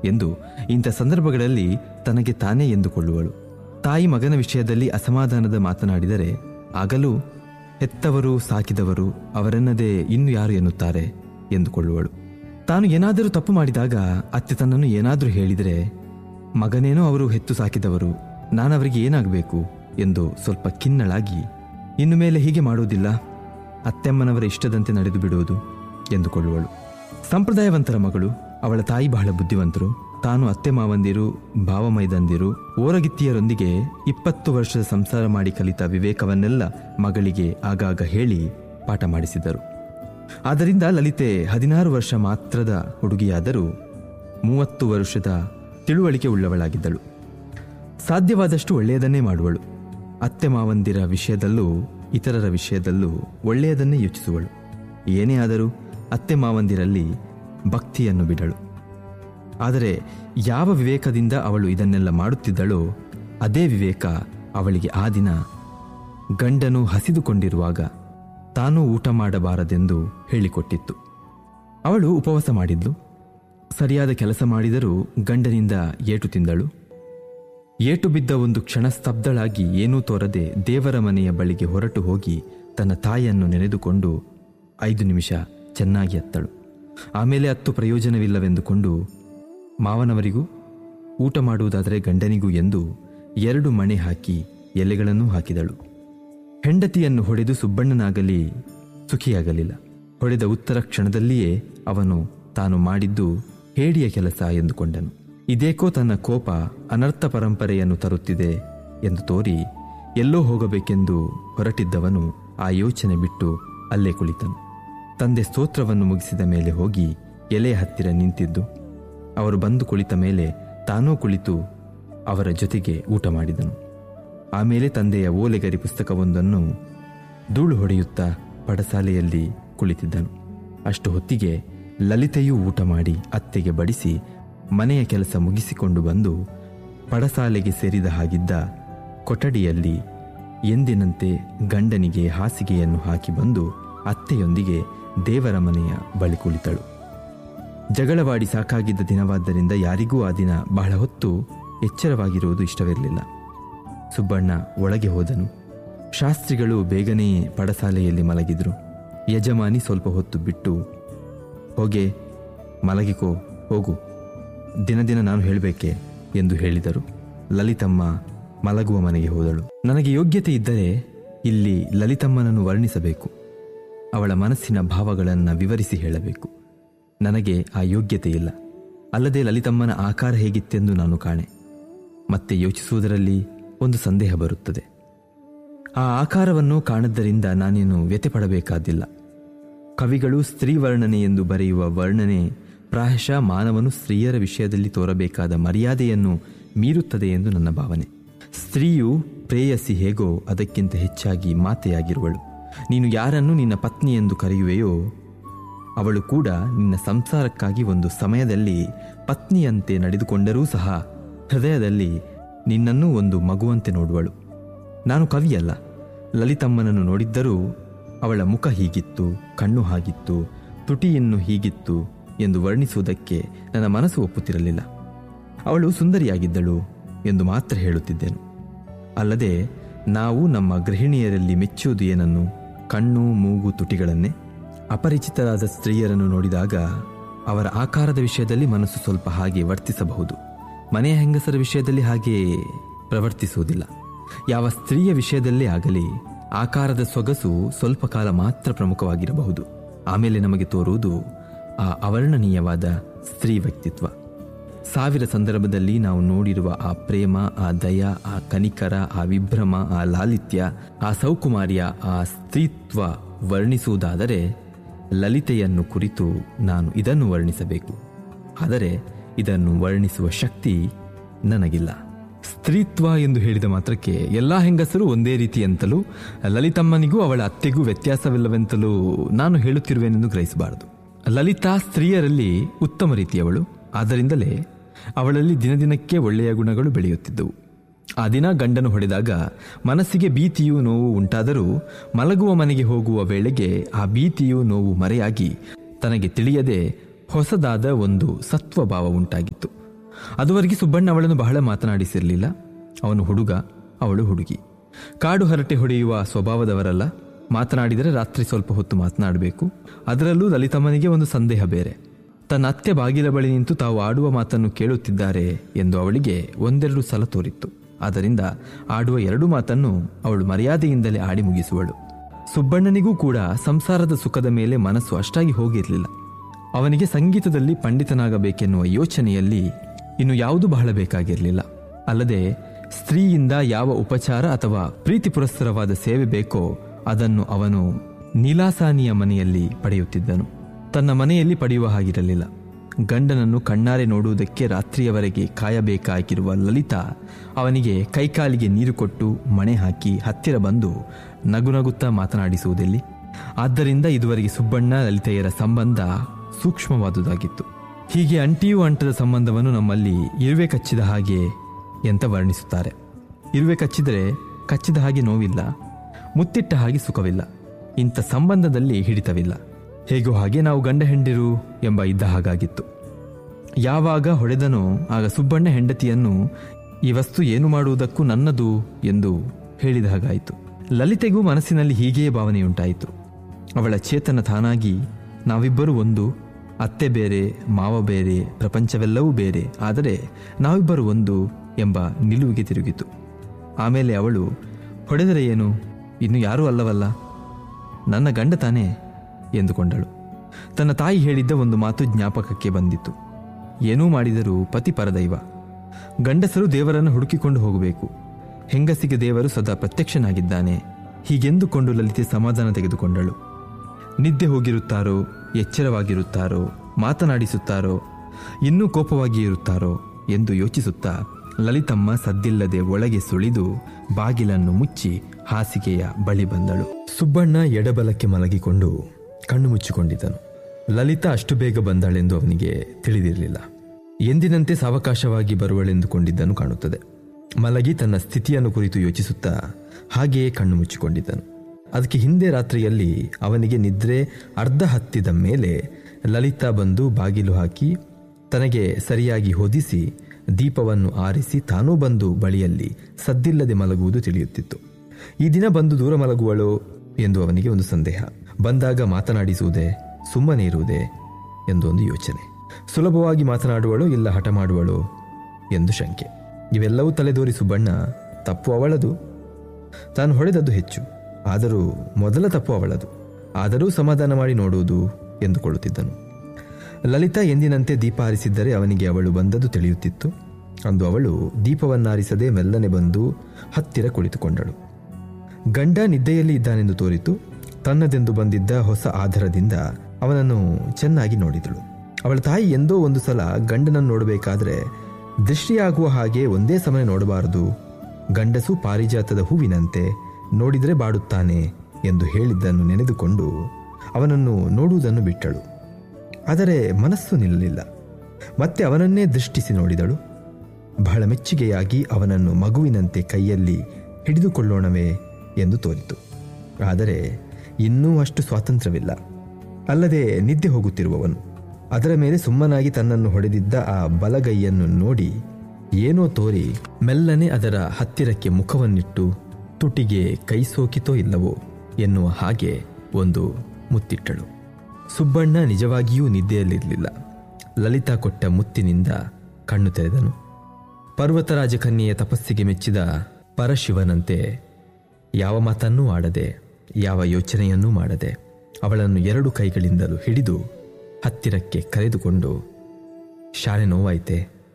ಎಂದು ಇಂಥ ಸಂದರ್ಭಗಳಲ್ಲಿ ತನಗೆ ತಾನೇ ಎಂದುಕೊಳ್ಳುವಳು ತಾಯಿ ಮಗನ ವಿಷಯದಲ್ಲಿ ಅಸಮಾಧಾನದ ಮಾತನಾಡಿದರೆ ಆಗಲೂ ಹೆತ್ತವರು ಸಾಕಿದವರು ಅವರೆನ್ನದೇ ಇನ್ನು ಯಾರು ಎನ್ನುತ್ತಾರೆ ಎಂದುಕೊಳ್ಳುವಳು ತಾನು ಏನಾದರೂ ತಪ್ಪು ಮಾಡಿದಾಗ ಅತ್ತೆ ತನ್ನನ್ನು ಏನಾದರೂ ಹೇಳಿದರೆ ಮಗನೇನೋ ಅವರು ಹೆತ್ತು ಸಾಕಿದವರು ನಾನವರಿಗೆ ಏನಾಗಬೇಕು ಎಂದು ಸ್ವಲ್ಪ ಖಿನ್ನಳಾಗಿ ಇನ್ನು ಮೇಲೆ ಹೀಗೆ ಮಾಡುವುದಿಲ್ಲ ಅತ್ತೆಮ್ಮನವರ ಇಷ್ಟದಂತೆ ನಡೆದು ಬಿಡುವುದು ಎಂದುಕೊಳ್ಳುವಳು ಸಂಪ್ರದಾಯವಂತರ ಮಗಳು ಅವಳ ತಾಯಿ ಬಹಳ ಬುದ್ಧಿವಂತರು ತಾನು ಅತ್ತೆ ಮಾವಂದಿರು ಭಾವಮೈದಂದಿರು ಓರಗಿತ್ತಿಯರೊಂದಿಗೆ ಇಪ್ಪತ್ತು ವರ್ಷದ ಸಂಸಾರ ಮಾಡಿ ಕಲಿತ ವಿವೇಕವನ್ನೆಲ್ಲ ಮಗಳಿಗೆ ಆಗಾಗ ಹೇಳಿ ಪಾಠ ಮಾಡಿಸಿದರು ಆದ್ದರಿಂದ ಲಲಿತೆ ಹದಿನಾರು ವರ್ಷ ಮಾತ್ರದ ಹುಡುಗಿಯಾದರೂ ಮೂವತ್ತು ವರ್ಷದ ತಿಳುವಳಿಕೆ ಉಳ್ಳವಳಾಗಿದ್ದಳು ಸಾಧ್ಯವಾದಷ್ಟು ಒಳ್ಳೆಯದನ್ನೇ ಮಾಡುವಳು ಅತ್ತೆ ಮಾವಂದಿರ ವಿಷಯದಲ್ಲೂ ಇತರರ ವಿಷಯದಲ್ಲೂ ಒಳ್ಳೆಯದನ್ನೇ ಯೋಚಿಸುವಳು ಏನೇ ಆದರೂ ಅತ್ತೆ ಮಾವಂದಿರಲ್ಲಿ ಭಕ್ತಿಯನ್ನು ಬಿಡಳು ಆದರೆ ಯಾವ ವಿವೇಕದಿಂದ ಅವಳು ಇದನ್ನೆಲ್ಲ ಮಾಡುತ್ತಿದ್ದಳೋ ಅದೇ ವಿವೇಕ ಅವಳಿಗೆ ಆ ದಿನ ಗಂಡನು ಹಸಿದುಕೊಂಡಿರುವಾಗ ತಾನೂ ಊಟ ಮಾಡಬಾರದೆಂದು ಹೇಳಿಕೊಟ್ಟಿತ್ತು ಅವಳು ಉಪವಾಸ ಮಾಡಿದ್ಲು ಸರಿಯಾದ ಕೆಲಸ ಮಾಡಿದರೂ ಗಂಡನಿಂದ ಏಟು ತಿಂದಳು ಏಟು ಬಿದ್ದ ಒಂದು ಕ್ಷಣ ಸ್ತಬ್ಧಳಾಗಿ ಏನೂ ತೋರದೆ ದೇವರ ಮನೆಯ ಬಳಿಗೆ ಹೊರಟು ಹೋಗಿ ತನ್ನ ತಾಯಿಯನ್ನು ನೆನೆದುಕೊಂಡು ಐದು ನಿಮಿಷ ಚೆನ್ನಾಗಿ ಅತ್ತಳು ಆಮೇಲೆ ಹತ್ತು ಪ್ರಯೋಜನವಿಲ್ಲವೆಂದುಕೊಂಡು ಮಾವನವರಿಗೂ ಊಟ ಮಾಡುವುದಾದರೆ ಗಂಡನಿಗೂ ಎಂದು ಎರಡು ಮಣೆ ಹಾಕಿ ಎಲೆಗಳನ್ನೂ ಹಾಕಿದಳು ಹೆಂಡತಿಯನ್ನು ಹೊಡೆದು ಸುಬ್ಬಣ್ಣನಾಗಲಿ ಸುಖಿಯಾಗಲಿಲ್ಲ ಹೊಡೆದ ಉತ್ತರ ಕ್ಷಣದಲ್ಲಿಯೇ ಅವನು ತಾನು ಮಾಡಿದ್ದು ಹೇಡಿಯ ಕೆಲಸ ಎಂದುಕೊಂಡನು ಇದೇಕೋ ತನ್ನ ಕೋಪ ಅನರ್ಥ ಪರಂಪರೆಯನ್ನು ತರುತ್ತಿದೆ ಎಂದು ತೋರಿ ಎಲ್ಲೋ ಹೋಗಬೇಕೆಂದು ಹೊರಟಿದ್ದವನು ಆ ಯೋಚನೆ ಬಿಟ್ಟು ಅಲ್ಲೇ ಕುಳಿತನು ತಂದೆ ಸ್ತೋತ್ರವನ್ನು ಮುಗಿಸಿದ ಮೇಲೆ ಹೋಗಿ ಎಲೆಯ ಹತ್ತಿರ ನಿಂತಿದ್ದು ಅವರು ಬಂದು ಕುಳಿತ ಮೇಲೆ ತಾನೂ ಕುಳಿತು ಅವರ ಜೊತೆಗೆ ಊಟ ಮಾಡಿದನು ಆಮೇಲೆ ತಂದೆಯ ಓಲೆಗರಿ ಪುಸ್ತಕವೊಂದನ್ನು ಧೂಳು ಹೊಡೆಯುತ್ತಾ ಪಡಸಾಲೆಯಲ್ಲಿ ಕುಳಿತಿದ್ದನು ಅಷ್ಟು ಹೊತ್ತಿಗೆ ಲಲಿತೆಯೂ ಊಟ ಮಾಡಿ ಅತ್ತೆಗೆ ಬಡಿಸಿ ಮನೆಯ ಕೆಲಸ ಮುಗಿಸಿಕೊಂಡು ಬಂದು ಪಡಸಾಲೆಗೆ ಸೇರಿದ ಹಾಗಿದ್ದ ಕೊಠಡಿಯಲ್ಲಿ ಎಂದಿನಂತೆ ಗಂಡನಿಗೆ ಹಾಸಿಗೆಯನ್ನು ಹಾಕಿ ಬಂದು ಅತ್ತೆಯೊಂದಿಗೆ ದೇವರ ಮನೆಯ ಬಳಿ ಕುಳಿತಳು ಜಗಳವಾಡಿ ಸಾಕಾಗಿದ್ದ ದಿನವಾದ್ದರಿಂದ ಯಾರಿಗೂ ಆ ದಿನ ಬಹಳ ಹೊತ್ತು ಎಚ್ಚರವಾಗಿರುವುದು ಇಷ್ಟವಿರಲಿಲ್ಲ ಸುಬ್ಬಣ್ಣ ಒಳಗೆ ಹೋದನು ಶಾಸ್ತ್ರಿಗಳು ಬೇಗನೆ ಪಡಸಾಲೆಯಲ್ಲಿ ಮಲಗಿದ್ರು ಯಜಮಾನಿ ಸ್ವಲ್ಪ ಹೊತ್ತು ಬಿಟ್ಟು ಹೋಗೆ ಮಲಗಿಕೋ ಹೋಗು ದಿನ ದಿನ ನಾನು ಹೇಳಬೇಕೆ ಎಂದು ಹೇಳಿದರು ಲಲಿತಮ್ಮ ಮಲಗುವ ಮನೆಗೆ ಹೋದಳು ನನಗೆ ಯೋಗ್ಯತೆ ಇದ್ದರೆ ಇಲ್ಲಿ ಲಲಿತಮ್ಮನನ್ನು ವರ್ಣಿಸಬೇಕು ಅವಳ ಮನಸ್ಸಿನ ಭಾವಗಳನ್ನು ವಿವರಿಸಿ ಹೇಳಬೇಕು ನನಗೆ ಆ ಯೋಗ್ಯತೆ ಇಲ್ಲ ಅಲ್ಲದೆ ಲಲಿತಮ್ಮನ ಆಕಾರ ಹೇಗಿತ್ತೆಂದು ನಾನು ಕಾಣೆ ಮತ್ತೆ ಯೋಚಿಸುವುದರಲ್ಲಿ ಒಂದು ಸಂದೇಹ ಬರುತ್ತದೆ ಆ ಆಕಾರವನ್ನು ಕಾಣದ್ದರಿಂದ ನಾನೇನು ವ್ಯತೆ ಪಡಬೇಕಾದಿಲ್ಲ ಕವಿಗಳು ಸ್ತ್ರೀ ವರ್ಣನೆ ಎಂದು ಬರೆಯುವ ವರ್ಣನೆ ಪ್ರಾಯಶಃ ಮಾನವನು ಸ್ತ್ರೀಯರ ವಿಷಯದಲ್ಲಿ ತೋರಬೇಕಾದ ಮರ್ಯಾದೆಯನ್ನು ಮೀರುತ್ತದೆ ಎಂದು ನನ್ನ ಭಾವನೆ ಸ್ತ್ರೀಯು ಪ್ರೇಯಸಿ ಹೇಗೋ ಅದಕ್ಕಿಂತ ಹೆಚ್ಚಾಗಿ ಮಾತೆಯಾಗಿರುವಳು ನೀನು ಯಾರನ್ನು ನಿನ್ನ ಪತ್ನಿ ಎಂದು ಕರೆಯುವೆಯೋ ಅವಳು ಕೂಡ ನಿನ್ನ ಸಂಸಾರಕ್ಕಾಗಿ ಒಂದು ಸಮಯದಲ್ಲಿ ಪತ್ನಿಯಂತೆ ನಡೆದುಕೊಂಡರೂ ಸಹ ಹೃದಯದಲ್ಲಿ ನಿನ್ನನ್ನೂ ಒಂದು ಮಗುವಂತೆ ನೋಡುವಳು ನಾನು ಕವಿಯಲ್ಲ ಲಲಿತಮ್ಮನನ್ನು ನೋಡಿದ್ದರೂ ಅವಳ ಮುಖ ಹೀಗಿತ್ತು ಕಣ್ಣು ಹಾಗಿತ್ತು ತುಟಿಯನ್ನು ಹೀಗಿತ್ತು ಎಂದು ವರ್ಣಿಸುವುದಕ್ಕೆ ನನ್ನ ಮನಸ್ಸು ಒಪ್ಪುತ್ತಿರಲಿಲ್ಲ ಅವಳು ಸುಂದರಿಯಾಗಿದ್ದಳು ಎಂದು ಮಾತ್ರ ಹೇಳುತ್ತಿದ್ದೆನು ಅಲ್ಲದೆ ನಾವು ನಮ್ಮ ಗೃಹಿಣಿಯರಲ್ಲಿ ಮೆಚ್ಚುವುದು ಏನನ್ನು ಕಣ್ಣು ಮೂಗು ತುಟಿಗಳನ್ನೇ ಅಪರಿಚಿತರಾದ ಸ್ತ್ರೀಯರನ್ನು ನೋಡಿದಾಗ ಅವರ ಆಕಾರದ ವಿಷಯದಲ್ಲಿ ಮನಸ್ಸು ಸ್ವಲ್ಪ ಹಾಗೆ ವರ್ತಿಸಬಹುದು ಮನೆಯ ಹೆಂಗಸರ ವಿಷಯದಲ್ಲಿ ಹಾಗೆ ಪ್ರವರ್ತಿಸುವುದಿಲ್ಲ ಯಾವ ಸ್ತ್ರೀಯ ವಿಷಯದಲ್ಲೇ ಆಗಲಿ ಆಕಾರದ ಸೊಗಸು ಸ್ವಲ್ಪ ಕಾಲ ಮಾತ್ರ ಪ್ರಮುಖವಾಗಿರಬಹುದು ಆಮೇಲೆ ನಮಗೆ ತೋರುವುದು ಆ ಅವರ್ಣನೀಯವಾದ ಸ್ತ್ರೀ ವ್ಯಕ್ತಿತ್ವ ಸಾವಿರ ಸಂದರ್ಭದಲ್ಲಿ ನಾವು ನೋಡಿರುವ ಆ ಪ್ರೇಮ ಆ ದಯ ಆ ಕನಿಕರ ಆ ವಿಭ್ರಮ ಆ ಲಾಲಿತ್ಯ ಆ ಸೌಕುಮಾರ್ಯ ಆ ಸ್ತ್ರೀತ್ವ ವರ್ಣಿಸುವುದಾದರೆ ಲಲಿತೆಯನ್ನು ಕುರಿತು ನಾನು ಇದನ್ನು ವರ್ಣಿಸಬೇಕು ಆದರೆ ಇದನ್ನು ವರ್ಣಿಸುವ ಶಕ್ತಿ ನನಗಿಲ್ಲ ಸ್ತ್ರೀತ್ವ ಎಂದು ಹೇಳಿದ ಮಾತ್ರಕ್ಕೆ ಎಲ್ಲಾ ಹೆಂಗಸರು ಒಂದೇ ರೀತಿ ಅಂತಲೂ ಲಲಿತಮ್ಮನಿಗೂ ಅವಳ ಅತ್ತೆಗೂ ವ್ಯತ್ಯಾಸವಿಲ್ಲವೆಂತಲೂ ನಾನು ಹೇಳುತ್ತಿರುವೆನೆಂದು ಗ್ರಹಿಸಬಾರದು ಲಲಿತಾ ಸ್ತ್ರೀಯರಲ್ಲಿ ಉತ್ತಮ ರೀತಿಯವಳು ಆದ್ದರಿಂದಲೇ ಅವಳಲ್ಲಿ ದಿನದಿನಕ್ಕೆ ಒಳ್ಳೆಯ ಗುಣಗಳು ಬೆಳೆಯುತ್ತಿದ್ದವು ಆ ದಿನ ಗಂಡನು ಹೊಡೆದಾಗ ಮನಸ್ಸಿಗೆ ಭೀತಿಯೂ ನೋವು ಉಂಟಾದರೂ ಮಲಗುವ ಮನೆಗೆ ಹೋಗುವ ವೇಳೆಗೆ ಆ ಭೀತಿಯೂ ನೋವು ಮರೆಯಾಗಿ ತನಗೆ ತಿಳಿಯದೆ ಹೊಸದಾದ ಒಂದು ಸತ್ವಭಾವ ಉಂಟಾಗಿತ್ತು ಅದುವರೆಗೆ ಸುಬ್ಬಣ್ಣ ಅವಳನ್ನು ಬಹಳ ಮಾತನಾಡಿಸಿರಲಿಲ್ಲ ಅವನು ಹುಡುಗ ಅವಳು ಹುಡುಗಿ ಕಾಡು ಹರಟೆ ಹೊಡೆಯುವ ಸ್ವಭಾವದವರಲ್ಲ ಮಾತನಾಡಿದರೆ ರಾತ್ರಿ ಸ್ವಲ್ಪ ಹೊತ್ತು ಮಾತನಾಡಬೇಕು ಅದರಲ್ಲೂ ಲಲಿತಮ್ಮನಿಗೆ ಒಂದು ಸಂದೇಹ ಬೇರೆ ತನ್ನ ಅತ್ತೆ ಬಾಗಿಲ ಬಳಿ ನಿಂತು ತಾವು ಆಡುವ ಮಾತನ್ನು ಕೇಳುತ್ತಿದ್ದಾರೆ ಎಂದು ಅವಳಿಗೆ ಒಂದೆರಡು ಸಲ ತೋರಿತ್ತು ಆದ್ದರಿಂದ ಆಡುವ ಎರಡು ಮಾತನ್ನು ಅವಳು ಮರ್ಯಾದೆಯಿಂದಲೇ ಆಡಿ ಮುಗಿಸುವಳು ಸುಬ್ಬಣ್ಣನಿಗೂ ಕೂಡ ಸಂಸಾರದ ಸುಖದ ಮೇಲೆ ಮನಸ್ಸು ಅಷ್ಟಾಗಿ ಹೋಗಿರಲಿಲ್ಲ ಅವನಿಗೆ ಸಂಗೀತದಲ್ಲಿ ಪಂಡಿತನಾಗಬೇಕೆನ್ನುವ ಯೋಚನೆಯಲ್ಲಿ ಇನ್ನು ಯಾವುದು ಬಹಳ ಬೇಕಾಗಿರಲಿಲ್ಲ ಅಲ್ಲದೆ ಸ್ತ್ರೀಯಿಂದ ಯಾವ ಉಪಚಾರ ಅಥವಾ ಪ್ರೀತಿ ಪುರಸ್ಸರವಾದ ಸೇವೆ ಬೇಕೋ ಅದನ್ನು ಅವನು ನೀಲಾಸಾನಿಯ ಮನೆಯಲ್ಲಿ ಪಡೆಯುತ್ತಿದ್ದನು ತನ್ನ ಮನೆಯಲ್ಲಿ ಪಡೆಯುವ ಹಾಗಿರಲಿಲ್ಲ ಗಂಡನನ್ನು ಕಣ್ಣಾರೆ ನೋಡುವುದಕ್ಕೆ ರಾತ್ರಿಯವರೆಗೆ ಕಾಯಬೇಕಾಗಿರುವ ಲಲಿತಾ ಅವನಿಗೆ ಕೈಕಾಲಿಗೆ ನೀರು ಕೊಟ್ಟು ಮಣೆ ಹಾಕಿ ಹತ್ತಿರ ಬಂದು ನಗುನಗುತ್ತಾ ಮಾತನಾಡಿಸುವುದೆಲ್ಲಿ ಆದ್ದರಿಂದ ಇದುವರೆಗೆ ಸುಬ್ಬಣ್ಣ ಲಲಿತೆಯರ ಸಂಬಂಧ ಸೂಕ್ಷ್ಮವಾದುದಾಗಿತ್ತು ಹೀಗೆ ಅಂಟಿಯೂ ಅಂಟದ ಸಂಬಂಧವನ್ನು ನಮ್ಮಲ್ಲಿ ಇರುವೆ ಕಚ್ಚಿದ ಹಾಗೆ ಅಂತ ವರ್ಣಿಸುತ್ತಾರೆ ಇರುವೆ ಕಚ್ಚಿದರೆ ಕಚ್ಚಿದ ಹಾಗೆ ನೋವಿಲ್ಲ ಮುತ್ತಿಟ್ಟ ಹಾಗೆ ಸುಖವಿಲ್ಲ ಇಂಥ ಸಂಬಂಧದಲ್ಲಿ ಹಿಡಿತವಿಲ್ಲ ಹೇಗೋ ಹಾಗೆ ನಾವು ಗಂಡ ಹೆಂಡಿರು ಎಂಬ ಇದ್ದ ಹಾಗಾಗಿತ್ತು ಯಾವಾಗ ಹೊಡೆದನೋ ಆಗ ಸುಬ್ಬಣ್ಣ ಹೆಂಡತಿಯನ್ನು ಈ ವಸ್ತು ಏನು ಮಾಡುವುದಕ್ಕೂ ನನ್ನದು ಎಂದು ಹೇಳಿದ ಹಾಗಾಯಿತು ಲಲಿತೆಗೂ ಮನಸ್ಸಿನಲ್ಲಿ ಹೀಗೆಯೇ ಭಾವನೆಯುಂಟಾಯಿತು ಅವಳ ಚೇತನ ತಾನಾಗಿ ನಾವಿಬ್ಬರು ಒಂದು ಅತ್ತೆ ಬೇರೆ ಮಾವ ಬೇರೆ ಪ್ರಪಂಚವೆಲ್ಲವೂ ಬೇರೆ ಆದರೆ ನಾವಿಬ್ಬರು ಒಂದು ಎಂಬ ನಿಲುವಿಗೆ ತಿರುಗಿತು ಆಮೇಲೆ ಅವಳು ಹೊಡೆದರೆ ಏನು ಇನ್ನು ಯಾರೂ ಅಲ್ಲವಲ್ಲ ನನ್ನ ಗಂಡ ತಾನೇ ಎಂದುಕೊಂಡಳು ತನ್ನ ತಾಯಿ ಹೇಳಿದ್ದ ಒಂದು ಮಾತು ಜ್ಞಾಪಕಕ್ಕೆ ಬಂದಿತ್ತು ಏನೂ ಮಾಡಿದರೂ ಪತಿ ಪರದೈವ ಗಂಡಸರು ದೇವರನ್ನು ಹುಡುಕಿಕೊಂಡು ಹೋಗಬೇಕು ಹೆಂಗಸಿಗೆ ದೇವರು ಸದಾ ಪ್ರತ್ಯಕ್ಷನಾಗಿದ್ದಾನೆ ಹೀಗೆಂದುಕೊಂಡು ಲಲಿತೆ ಸಮಾಧಾನ ತೆಗೆದುಕೊಂಡಳು ನಿದ್ದೆ ಹೋಗಿರುತ್ತಾರೋ ಎಚ್ಚರವಾಗಿರುತ್ತಾರೋ ಮಾತನಾಡಿಸುತ್ತಾರೋ ಇನ್ನೂ ಕೋಪವಾಗಿ ಇರುತ್ತಾರೋ ಎಂದು ಯೋಚಿಸುತ್ತಾ ಲಲಿತಮ್ಮ ಸದ್ದಿಲ್ಲದೆ ಒಳಗೆ ಸುಳಿದು ಬಾಗಿಲನ್ನು ಮುಚ್ಚಿ ಹಾಸಿಗೆಯ ಬಳಿ ಬಂದಳು ಸುಬ್ಬಣ್ಣ ಎಡಬಲಕ್ಕೆ ಮಲಗಿಕೊಂಡು ಕಣ್ಣು ಮುಚ್ಚಿಕೊಂಡಿದ್ದನು ಲಲಿತಾ ಅಷ್ಟು ಬೇಗ ಬಂದಾಳೆಂದು ಅವನಿಗೆ ತಿಳಿದಿರಲಿಲ್ಲ ಎಂದಿನಂತೆ ಸಾವಕಾಶವಾಗಿ ಬರುವಳೆಂದುಕೊಂಡಿದ್ದನು ಕಾಣುತ್ತದೆ ಮಲಗಿ ತನ್ನ ಸ್ಥಿತಿಯನ್ನು ಕುರಿತು ಯೋಚಿಸುತ್ತಾ ಹಾಗೆಯೇ ಕಣ್ಣು ಮುಚ್ಚಿಕೊಂಡಿದ್ದನು ಅದಕ್ಕೆ ಹಿಂದೆ ರಾತ್ರಿಯಲ್ಲಿ ಅವನಿಗೆ ನಿದ್ರೆ ಅರ್ಧ ಹತ್ತಿದ ಮೇಲೆ ಲಲಿತಾ ಬಂದು ಬಾಗಿಲು ಹಾಕಿ ತನಗೆ ಸರಿಯಾಗಿ ಹೊದಿಸಿ ದೀಪವನ್ನು ಆರಿಸಿ ತಾನೂ ಬಂದು ಬಳಿಯಲ್ಲಿ ಸದ್ದಿಲ್ಲದೆ ಮಲಗುವುದು ತಿಳಿಯುತ್ತಿತ್ತು ಈ ದಿನ ಬಂದು ದೂರ ಮಲಗುವಳೋ ಎಂದು ಅವನಿಗೆ ಒಂದು ಸಂದೇಹ ಬಂದಾಗ ಮಾತನಾಡಿಸುವುದೇ ಸುಮ್ಮನೆ ಇರುವುದೇ ಎಂದು ಒಂದು ಯೋಚನೆ ಸುಲಭವಾಗಿ ಮಾತನಾಡುವಳೋ ಇಲ್ಲ ಹಠ ಮಾಡುವಳೋ ಎಂದು ಶಂಕೆ ಇವೆಲ್ಲವೂ ತಲೆದೋರಿ ಸುಬ್ಬಣ್ಣ ತಪ್ಪು ಅವಳದು ತಾನು ಹೊಡೆದದ್ದು ಹೆಚ್ಚು ಆದರೂ ಮೊದಲ ತಪ್ಪು ಅವಳದು ಆದರೂ ಸಮಾಧಾನ ಮಾಡಿ ನೋಡುವುದು ಎಂದುಕೊಳ್ಳುತ್ತಿದ್ದನು ಲಲಿತಾ ಎಂದಿನಂತೆ ದೀಪ ಹಾರಿಸಿದ್ದರೆ ಅವನಿಗೆ ಅವಳು ಬಂದದ್ದು ತಿಳಿಯುತ್ತಿತ್ತು ಅಂದು ಅವಳು ದೀಪವನ್ನಾರಿಸದೆ ಮೆಲ್ಲನೆ ಬಂದು ಹತ್ತಿರ ಕುಳಿತುಕೊಂಡಳು ಗಂಡ ನಿದ್ದೆಯಲ್ಲಿ ಇದ್ದಾನೆಂದು ತೋರಿತು ತನ್ನದೆಂದು ಬಂದಿದ್ದ ಹೊಸ ಆಧಾರದಿಂದ ಅವನನ್ನು ಚೆನ್ನಾಗಿ ನೋಡಿದಳು ಅವಳ ತಾಯಿ ಎಂದೋ ಒಂದು ಸಲ ಗಂಡನನ್ನು ನೋಡಬೇಕಾದ್ರೆ ದೃಷ್ಟಿಯಾಗುವ ಹಾಗೆ ಒಂದೇ ಸಮಯ ನೋಡಬಾರದು ಗಂಡಸು ಪಾರಿಜಾತದ ಹೂವಿನಂತೆ ನೋಡಿದರೆ ಬಾಡುತ್ತಾನೆ ಎಂದು ಹೇಳಿದ್ದನ್ನು ನೆನೆದುಕೊಂಡು ಅವನನ್ನು ನೋಡುವುದನ್ನು ಬಿಟ್ಟಳು ಆದರೆ ಮನಸ್ಸು ನಿಲ್ಲಲಿಲ್ಲ ಮತ್ತೆ ಅವನನ್ನೇ ದೃಷ್ಟಿಸಿ ನೋಡಿದಳು ಬಹಳ ಮೆಚ್ಚುಗೆಯಾಗಿ ಅವನನ್ನು ಮಗುವಿನಂತೆ ಕೈಯಲ್ಲಿ ಹಿಡಿದುಕೊಳ್ಳೋಣವೇ ಎಂದು ತೋರಿತು ಆದರೆ ಇನ್ನೂ ಅಷ್ಟು ಸ್ವಾತಂತ್ರ್ಯವಿಲ್ಲ ಅಲ್ಲದೆ ನಿದ್ದೆ ಹೋಗುತ್ತಿರುವವನು ಅದರ ಮೇಲೆ ಸುಮ್ಮನಾಗಿ ತನ್ನನ್ನು ಹೊಡೆದಿದ್ದ ಆ ಬಲಗೈಯನ್ನು ನೋಡಿ ಏನೋ ತೋರಿ ಮೆಲ್ಲನೆ ಅದರ ಹತ್ತಿರಕ್ಕೆ ಮುಖವನ್ನಿಟ್ಟು ತುಟಿಗೆ ಕೈ ಸೋಕಿತೋ ಇಲ್ಲವೋ ಎನ್ನುವ ಹಾಗೆ ಒಂದು ಮುತ್ತಿಟ್ಟಳು ಸುಬ್ಬಣ್ಣ ನಿಜವಾಗಿಯೂ ನಿದ್ದೆಯಲ್ಲಿರಲಿಲ್ಲ ಲಲಿತಾ ಕೊಟ್ಟ ಮುತ್ತಿನಿಂದ ಕಣ್ಣು ತೆರೆದನು ಪರ್ವತರಾಜ ಕನ್ಯೆಯ ತಪಸ್ಸಿಗೆ ಮೆಚ್ಚಿದ ಪರಶಿವನಂತೆ ಯಾವ ಮಾತನ್ನೂ ಆಡದೆ ಯಾವ ಯೋಚನೆಯನ್ನೂ ಮಾಡದೆ ಅವಳನ್ನು ಎರಡು ಕೈಗಳಿಂದಲೂ ಹಿಡಿದು ಹತ್ತಿರಕ್ಕೆ ಕರೆದುಕೊಂಡು ಶಾಲೆ ನೋವಾಯಿತೆ